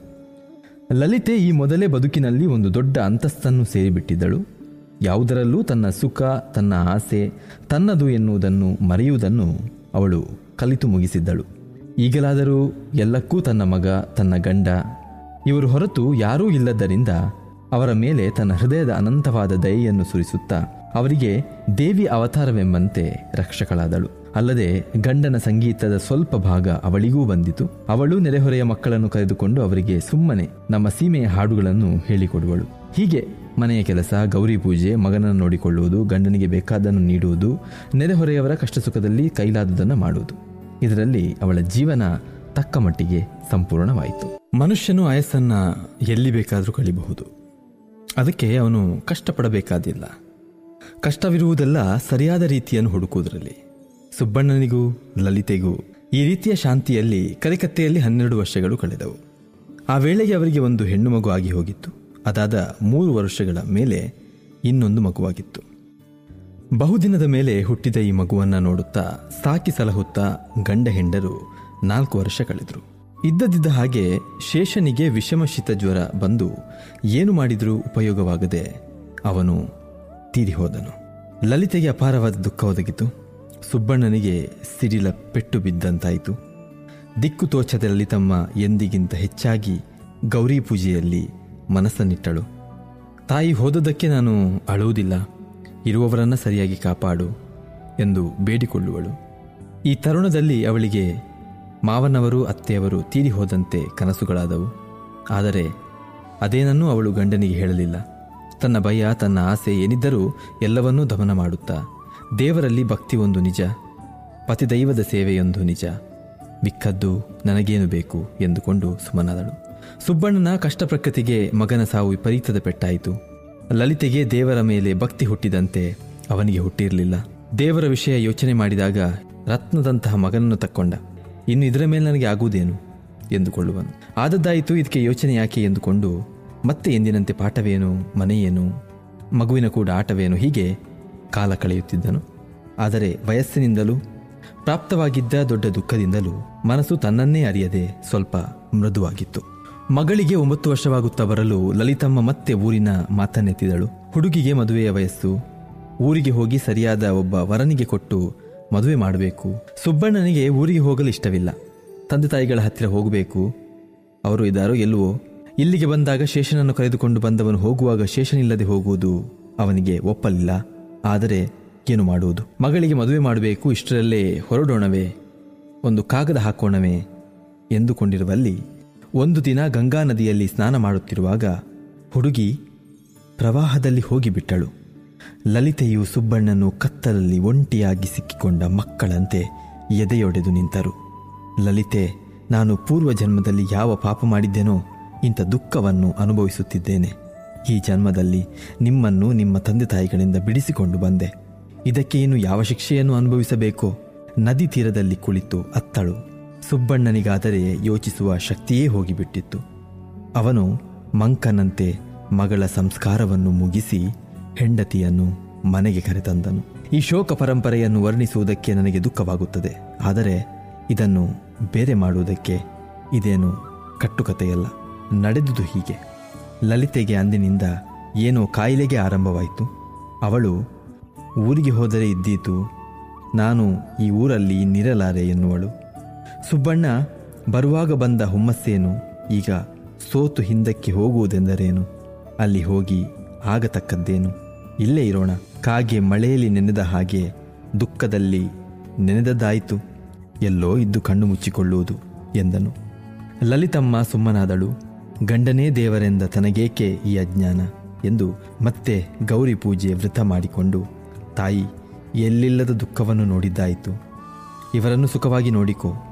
ಲಲಿತೆ ಈ ಮೊದಲೇ ಬದುಕಿನಲ್ಲಿ ಒಂದು ದೊಡ್ಡ ಅಂತಸ್ತನ್ನು ಸೇರಿಬಿಟ್ಟಿದ್ದಳು ಯಾವುದರಲ್ಲೂ ತನ್ನ ಸುಖ ತನ್ನ ಆಸೆ ತನ್ನದು ಎನ್ನುವುದನ್ನು ಮರೆಯುವುದನ್ನು ಅವಳು ಕಲಿತು ಮುಗಿಸಿದ್ದಳು ಈಗಲಾದರೂ ಎಲ್ಲಕ್ಕೂ ತನ್ನ ಮಗ ತನ್ನ ಗಂಡ ಇವರು ಹೊರತು ಯಾರೂ ಇಲ್ಲದ್ದರಿಂದ ಅವರ ಮೇಲೆ ತನ್ನ ಹೃದಯದ ಅನಂತವಾದ ದಯೆಯನ್ನು ಸುರಿಸುತ್ತಾ ಅವರಿಗೆ ದೇವಿ ಅವತಾರವೆಂಬಂತೆ ರಕ್ಷಕಳಾದಳು ಅಲ್ಲದೆ ಗಂಡನ ಸಂಗೀತದ ಸ್ವಲ್ಪ ಭಾಗ ಅವಳಿಗೂ ಬಂದಿತು ಅವಳು ನೆರೆಹೊರೆಯ ಮಕ್ಕಳನ್ನು ಕರೆದುಕೊಂಡು ಅವರಿಗೆ ಸುಮ್ಮನೆ ನಮ್ಮ ಸೀಮೆಯ ಹಾಡುಗಳನ್ನು ಹೇಳಿಕೊಡುವಳು ಹೀಗೆ ಮನೆಯ ಕೆಲಸ ಗೌರಿ ಪೂಜೆ ಮಗನನ್ನು ನೋಡಿಕೊಳ್ಳುವುದು ಗಂಡನಿಗೆ ಬೇಕಾದನ್ನು ನೀಡುವುದು ನೆರೆಹೊರೆಯವರ ಕಷ್ಟ ಸುಖದಲ್ಲಿ ಕೈಲಾದುದನ್ನು ಮಾಡುವುದು ಇದರಲ್ಲಿ ಅವಳ ಜೀವನ ತಕ್ಕ ಮಟ್ಟಿಗೆ ಸಂಪೂರ್ಣವಾಯಿತು ಮನುಷ್ಯನು ಆಯಸ್ಸನ್ನ ಎಲ್ಲಿ ಬೇಕಾದರೂ ಕಳಿಬಹುದು ಅದಕ್ಕೆ ಅವನು ಕಷ್ಟಪಡಬೇಕಾದಿಲ್ಲ ಕಷ್ಟವಿರುವುದೆಲ್ಲ ಸರಿಯಾದ ರೀತಿಯನ್ನು ಹುಡುಕುವುದರಲ್ಲಿ ಸುಬ್ಬಣ್ಣನಿಗೂ ಲಲಿತೆಗೂ ಈ ರೀತಿಯ ಶಾಂತಿಯಲ್ಲಿ ಕಲಿಕತ್ತೆಯಲ್ಲಿ ಹನ್ನೆರಡು ವರ್ಷಗಳು ಕಳೆದವು ಆ ವೇಳೆಗೆ ಅವರಿಗೆ ಒಂದು ಹೆಣ್ಣು ಮಗು ಆಗಿ ಹೋಗಿತ್ತು ಅದಾದ ಮೂರು ವರ್ಷಗಳ ಮೇಲೆ ಇನ್ನೊಂದು ಮಗುವಾಗಿತ್ತು ಬಹುದಿನದ ಮೇಲೆ ಹುಟ್ಟಿದ ಈ ಮಗುವನ್ನ ನೋಡುತ್ತಾ ಸಾಕಿ ಸಲಹುತ್ತಾ ಗಂಡ ಹೆಂಡರು ನಾಲ್ಕು ವರ್ಷ ಕಳೆದರು ಇದ್ದದಿದ್ದ ಹಾಗೆ ಶೇಷನಿಗೆ ವಿಷಮಶಿತ ಜ್ವರ ಬಂದು ಏನು ಮಾಡಿದರೂ ಉಪಯೋಗವಾಗದೆ ಅವನು ತೀರಿ ಹೋದನು ಲಲಿತೆಗೆ ಅಪಾರವಾದ ದುಃಖ ಒದಗಿತು ಸುಬ್ಬಣ್ಣನಿಗೆ ಸಿಡಿಲ ಪೆಟ್ಟು ಬಿದ್ದಂತಾಯಿತು ದಿಕ್ಕು ತೋಚದ ಲಲಿತಮ್ಮ ಎಂದಿಗಿಂತ ಹೆಚ್ಚಾಗಿ ಗೌರಿ ಪೂಜೆಯಲ್ಲಿ ಮನಸ್ಸನ್ನಿಟ್ಟಳು ತಾಯಿ ಹೋದದಕ್ಕೆ ನಾನು ಅಳುವುದಿಲ್ಲ ಇರುವವರನ್ನ ಸರಿಯಾಗಿ ಕಾಪಾಡು ಎಂದು ಬೇಡಿಕೊಳ್ಳುವಳು ಈ ತರುಣದಲ್ಲಿ ಅವಳಿಗೆ ಮಾವನವರು ಅತ್ತೆಯವರು ತೀರಿ ಹೋದಂತೆ ಕನಸುಗಳಾದವು ಆದರೆ ಅದೇನನ್ನೂ ಅವಳು ಗಂಡನಿಗೆ ಹೇಳಲಿಲ್ಲ ತನ್ನ ಭಯ ತನ್ನ ಆಸೆ ಏನಿದ್ದರೂ ಎಲ್ಲವನ್ನೂ ದಮನ ಮಾಡುತ್ತಾ ದೇವರಲ್ಲಿ ಭಕ್ತಿ ಒಂದು ನಿಜ ಪತಿದೈವದ ಸೇವೆಯೊಂದು ನಿಜ ಮಿಕ್ಕದ್ದು ನನಗೇನು ಬೇಕು ಎಂದುಕೊಂಡು ಸುಮ್ಮನಾದಳು ಸುಬ್ಬಣ್ಣನ ಕಷ್ಟ ಪ್ರಕೃತಿಗೆ ಮಗನ ಸಾವು ವಿಪರೀತದ ಪೆಟ್ಟಾಯಿತು ಲಲಿತೆಗೆ ದೇವರ ಮೇಲೆ ಭಕ್ತಿ ಹುಟ್ಟಿದಂತೆ ಅವನಿಗೆ ಹುಟ್ಟಿರಲಿಲ್ಲ ದೇವರ ವಿಷಯ ಯೋಚನೆ ಮಾಡಿದಾಗ ರತ್ನದಂತಹ ಮಗನನ್ನು ತಕ್ಕೊಂಡ ಇನ್ನು ಇದರ ಮೇಲೆ ನನಗೆ ಆಗುವುದೇನು ಎಂದುಕೊಳ್ಳುವನು ಆದದ್ದಾಯಿತು ಇದಕ್ಕೆ ಯೋಚನೆ ಯಾಕೆ ಎಂದುಕೊಂಡು ಮತ್ತೆ ಎಂದಿನಂತೆ ಪಾಠವೇನು ಮನೆಯೇನು ಮಗುವಿನ ಕೂಡ ಆಟವೇನು ಹೀಗೆ ಕಾಲ ಕಳೆಯುತ್ತಿದ್ದನು ಆದರೆ ವಯಸ್ಸಿನಿಂದಲೂ ಪ್ರಾಪ್ತವಾಗಿದ್ದ ದೊಡ್ಡ ದುಃಖದಿಂದಲೂ ಮನಸ್ಸು ತನ್ನನ್ನೇ ಅರಿಯದೆ ಸ್ವಲ್ಪ ಮೃದುವಾಗಿತ್ತು ಮಗಳಿಗೆ ಒಂಬತ್ತು ವರ್ಷವಾಗುತ್ತಾ ಬರಲು ಲಲಿತಮ್ಮ ಮತ್ತೆ ಊರಿನ ಮಾತನ್ನೆತ್ತಿದಳು ಹುಡುಗಿಗೆ ಮದುವೆಯ ವಯಸ್ಸು ಊರಿಗೆ ಹೋಗಿ ಸರಿಯಾದ ಒಬ್ಬ ವರನಿಗೆ ಕೊಟ್ಟು ಮದುವೆ ಮಾಡಬೇಕು ಸುಬ್ಬಣ್ಣನಿಗೆ ಊರಿಗೆ ಹೋಗಲು ಇಷ್ಟವಿಲ್ಲ ತಂದೆ ತಾಯಿಗಳ ಹತ್ತಿರ ಹೋಗಬೇಕು ಅವರು ಇದ್ದಾರೋ ಎಲ್ಲವೋ ಇಲ್ಲಿಗೆ ಬಂದಾಗ ಶೇಷನನ್ನು ಕರೆದುಕೊಂಡು ಬಂದವನು ಹೋಗುವಾಗ ಶೇಷನಿಲ್ಲದೆ ಹೋಗುವುದು ಅವನಿಗೆ ಒಪ್ಪಲಿಲ್ಲ ಆದರೆ ಏನು ಮಾಡುವುದು ಮಗಳಿಗೆ ಮದುವೆ ಮಾಡಬೇಕು ಇಷ್ಟರಲ್ಲೇ ಹೊರಡೋಣವೇ ಒಂದು ಕಾಗದ ಹಾಕೋಣವೇ ಎಂದುಕೊಂಡಿರುವಲ್ಲಿ ಒಂದು ದಿನ ಗಂಗಾ ನದಿಯಲ್ಲಿ ಸ್ನಾನ ಮಾಡುತ್ತಿರುವಾಗ ಹುಡುಗಿ ಪ್ರವಾಹದಲ್ಲಿ ಹೋಗಿಬಿಟ್ಟಳು ಲಲಿತೆಯು ಸುಬ್ಬಣ್ಣನು ಕತ್ತಲಲ್ಲಿ ಒಂಟಿಯಾಗಿ ಸಿಕ್ಕಿಕೊಂಡ ಮಕ್ಕಳಂತೆ ಎದೆಯೊಡೆದು ನಿಂತರು ಲಲಿತೆ ನಾನು ಪೂರ್ವ ಜನ್ಮದಲ್ಲಿ ಯಾವ ಪಾಪ ಮಾಡಿದ್ದೇನೋ ಇಂಥ ದುಃಖವನ್ನು ಅನುಭವಿಸುತ್ತಿದ್ದೇನೆ ಈ ಜನ್ಮದಲ್ಲಿ ನಿಮ್ಮನ್ನು ನಿಮ್ಮ ತಂದೆ ತಾಯಿಗಳಿಂದ ಬಿಡಿಸಿಕೊಂಡು ಬಂದೆ ಇದಕ್ಕೆ ಇನ್ನು ಯಾವ ಶಿಕ್ಷೆಯನ್ನು ಅನುಭವಿಸಬೇಕೋ ನದಿ ತೀರದಲ್ಲಿ ಕುಳಿತು ಅತ್ತಳು ಸುಬ್ಬಣ್ಣನಿಗಾದರೆ ಯೋಚಿಸುವ ಶಕ್ತಿಯೇ ಹೋಗಿಬಿಟ್ಟಿತ್ತು ಅವನು ಮಂಕನಂತೆ ಮಗಳ ಸಂಸ್ಕಾರವನ್ನು ಮುಗಿಸಿ ಹೆಂಡತಿಯನ್ನು ಮನೆಗೆ ಕರೆತಂದನು ಈ ಶೋಕ ಪರಂಪರೆಯನ್ನು ವರ್ಣಿಸುವುದಕ್ಕೆ ನನಗೆ ದುಃಖವಾಗುತ್ತದೆ ಆದರೆ ಇದನ್ನು ಬೇರೆ ಮಾಡುವುದಕ್ಕೆ ಇದೇನು ಕಟ್ಟುಕತೆಯಲ್ಲ ನಡೆದುದು ಹೀಗೆ ಲಲಿತೆಗೆ ಅಂದಿನಿಂದ ಏನೋ ಕಾಯಿಲೆಗೆ ಆರಂಭವಾಯಿತು ಅವಳು ಊರಿಗೆ ಹೋದರೆ ಇದ್ದೀತು ನಾನು ಈ ಊರಲ್ಲಿ ನಿರಲಾರೆ ಎನ್ನುವಳು ಸುಬ್ಬಣ್ಣ ಬರುವಾಗ ಬಂದ ಹುಮ್ಮಸ್ಸೇನು ಈಗ ಸೋತು ಹಿಂದಕ್ಕೆ ಹೋಗುವುದೆಂದರೇನು ಅಲ್ಲಿ ಹೋಗಿ ಆಗತಕ್ಕದ್ದೇನು ಇಲ್ಲೇ ಇರೋಣ ಕಾಗೆ ಮಳೆಯಲ್ಲಿ ನೆನೆದ ಹಾಗೆ ದುಃಖದಲ್ಲಿ ನೆನೆದದ್ದಾಯಿತು ಎಲ್ಲೋ ಇದ್ದು ಕಣ್ಣು ಮುಚ್ಚಿಕೊಳ್ಳುವುದು ಎಂದನು ಲಲಿತಮ್ಮ ಸುಮ್ಮನಾದಳು ಗಂಡನೇ ದೇವರೆಂದ ತನಗೇಕೆ ಈ ಅಜ್ಞಾನ ಎಂದು ಮತ್ತೆ ಗೌರಿ ಪೂಜೆ ವೃತ ಮಾಡಿಕೊಂಡು ತಾಯಿ ಎಲ್ಲಿಲ್ಲದ ದುಃಖವನ್ನು ನೋಡಿದ್ದಾಯಿತು ಇವರನ್ನು ಸುಖವಾಗಿ ನೋಡಿಕೋ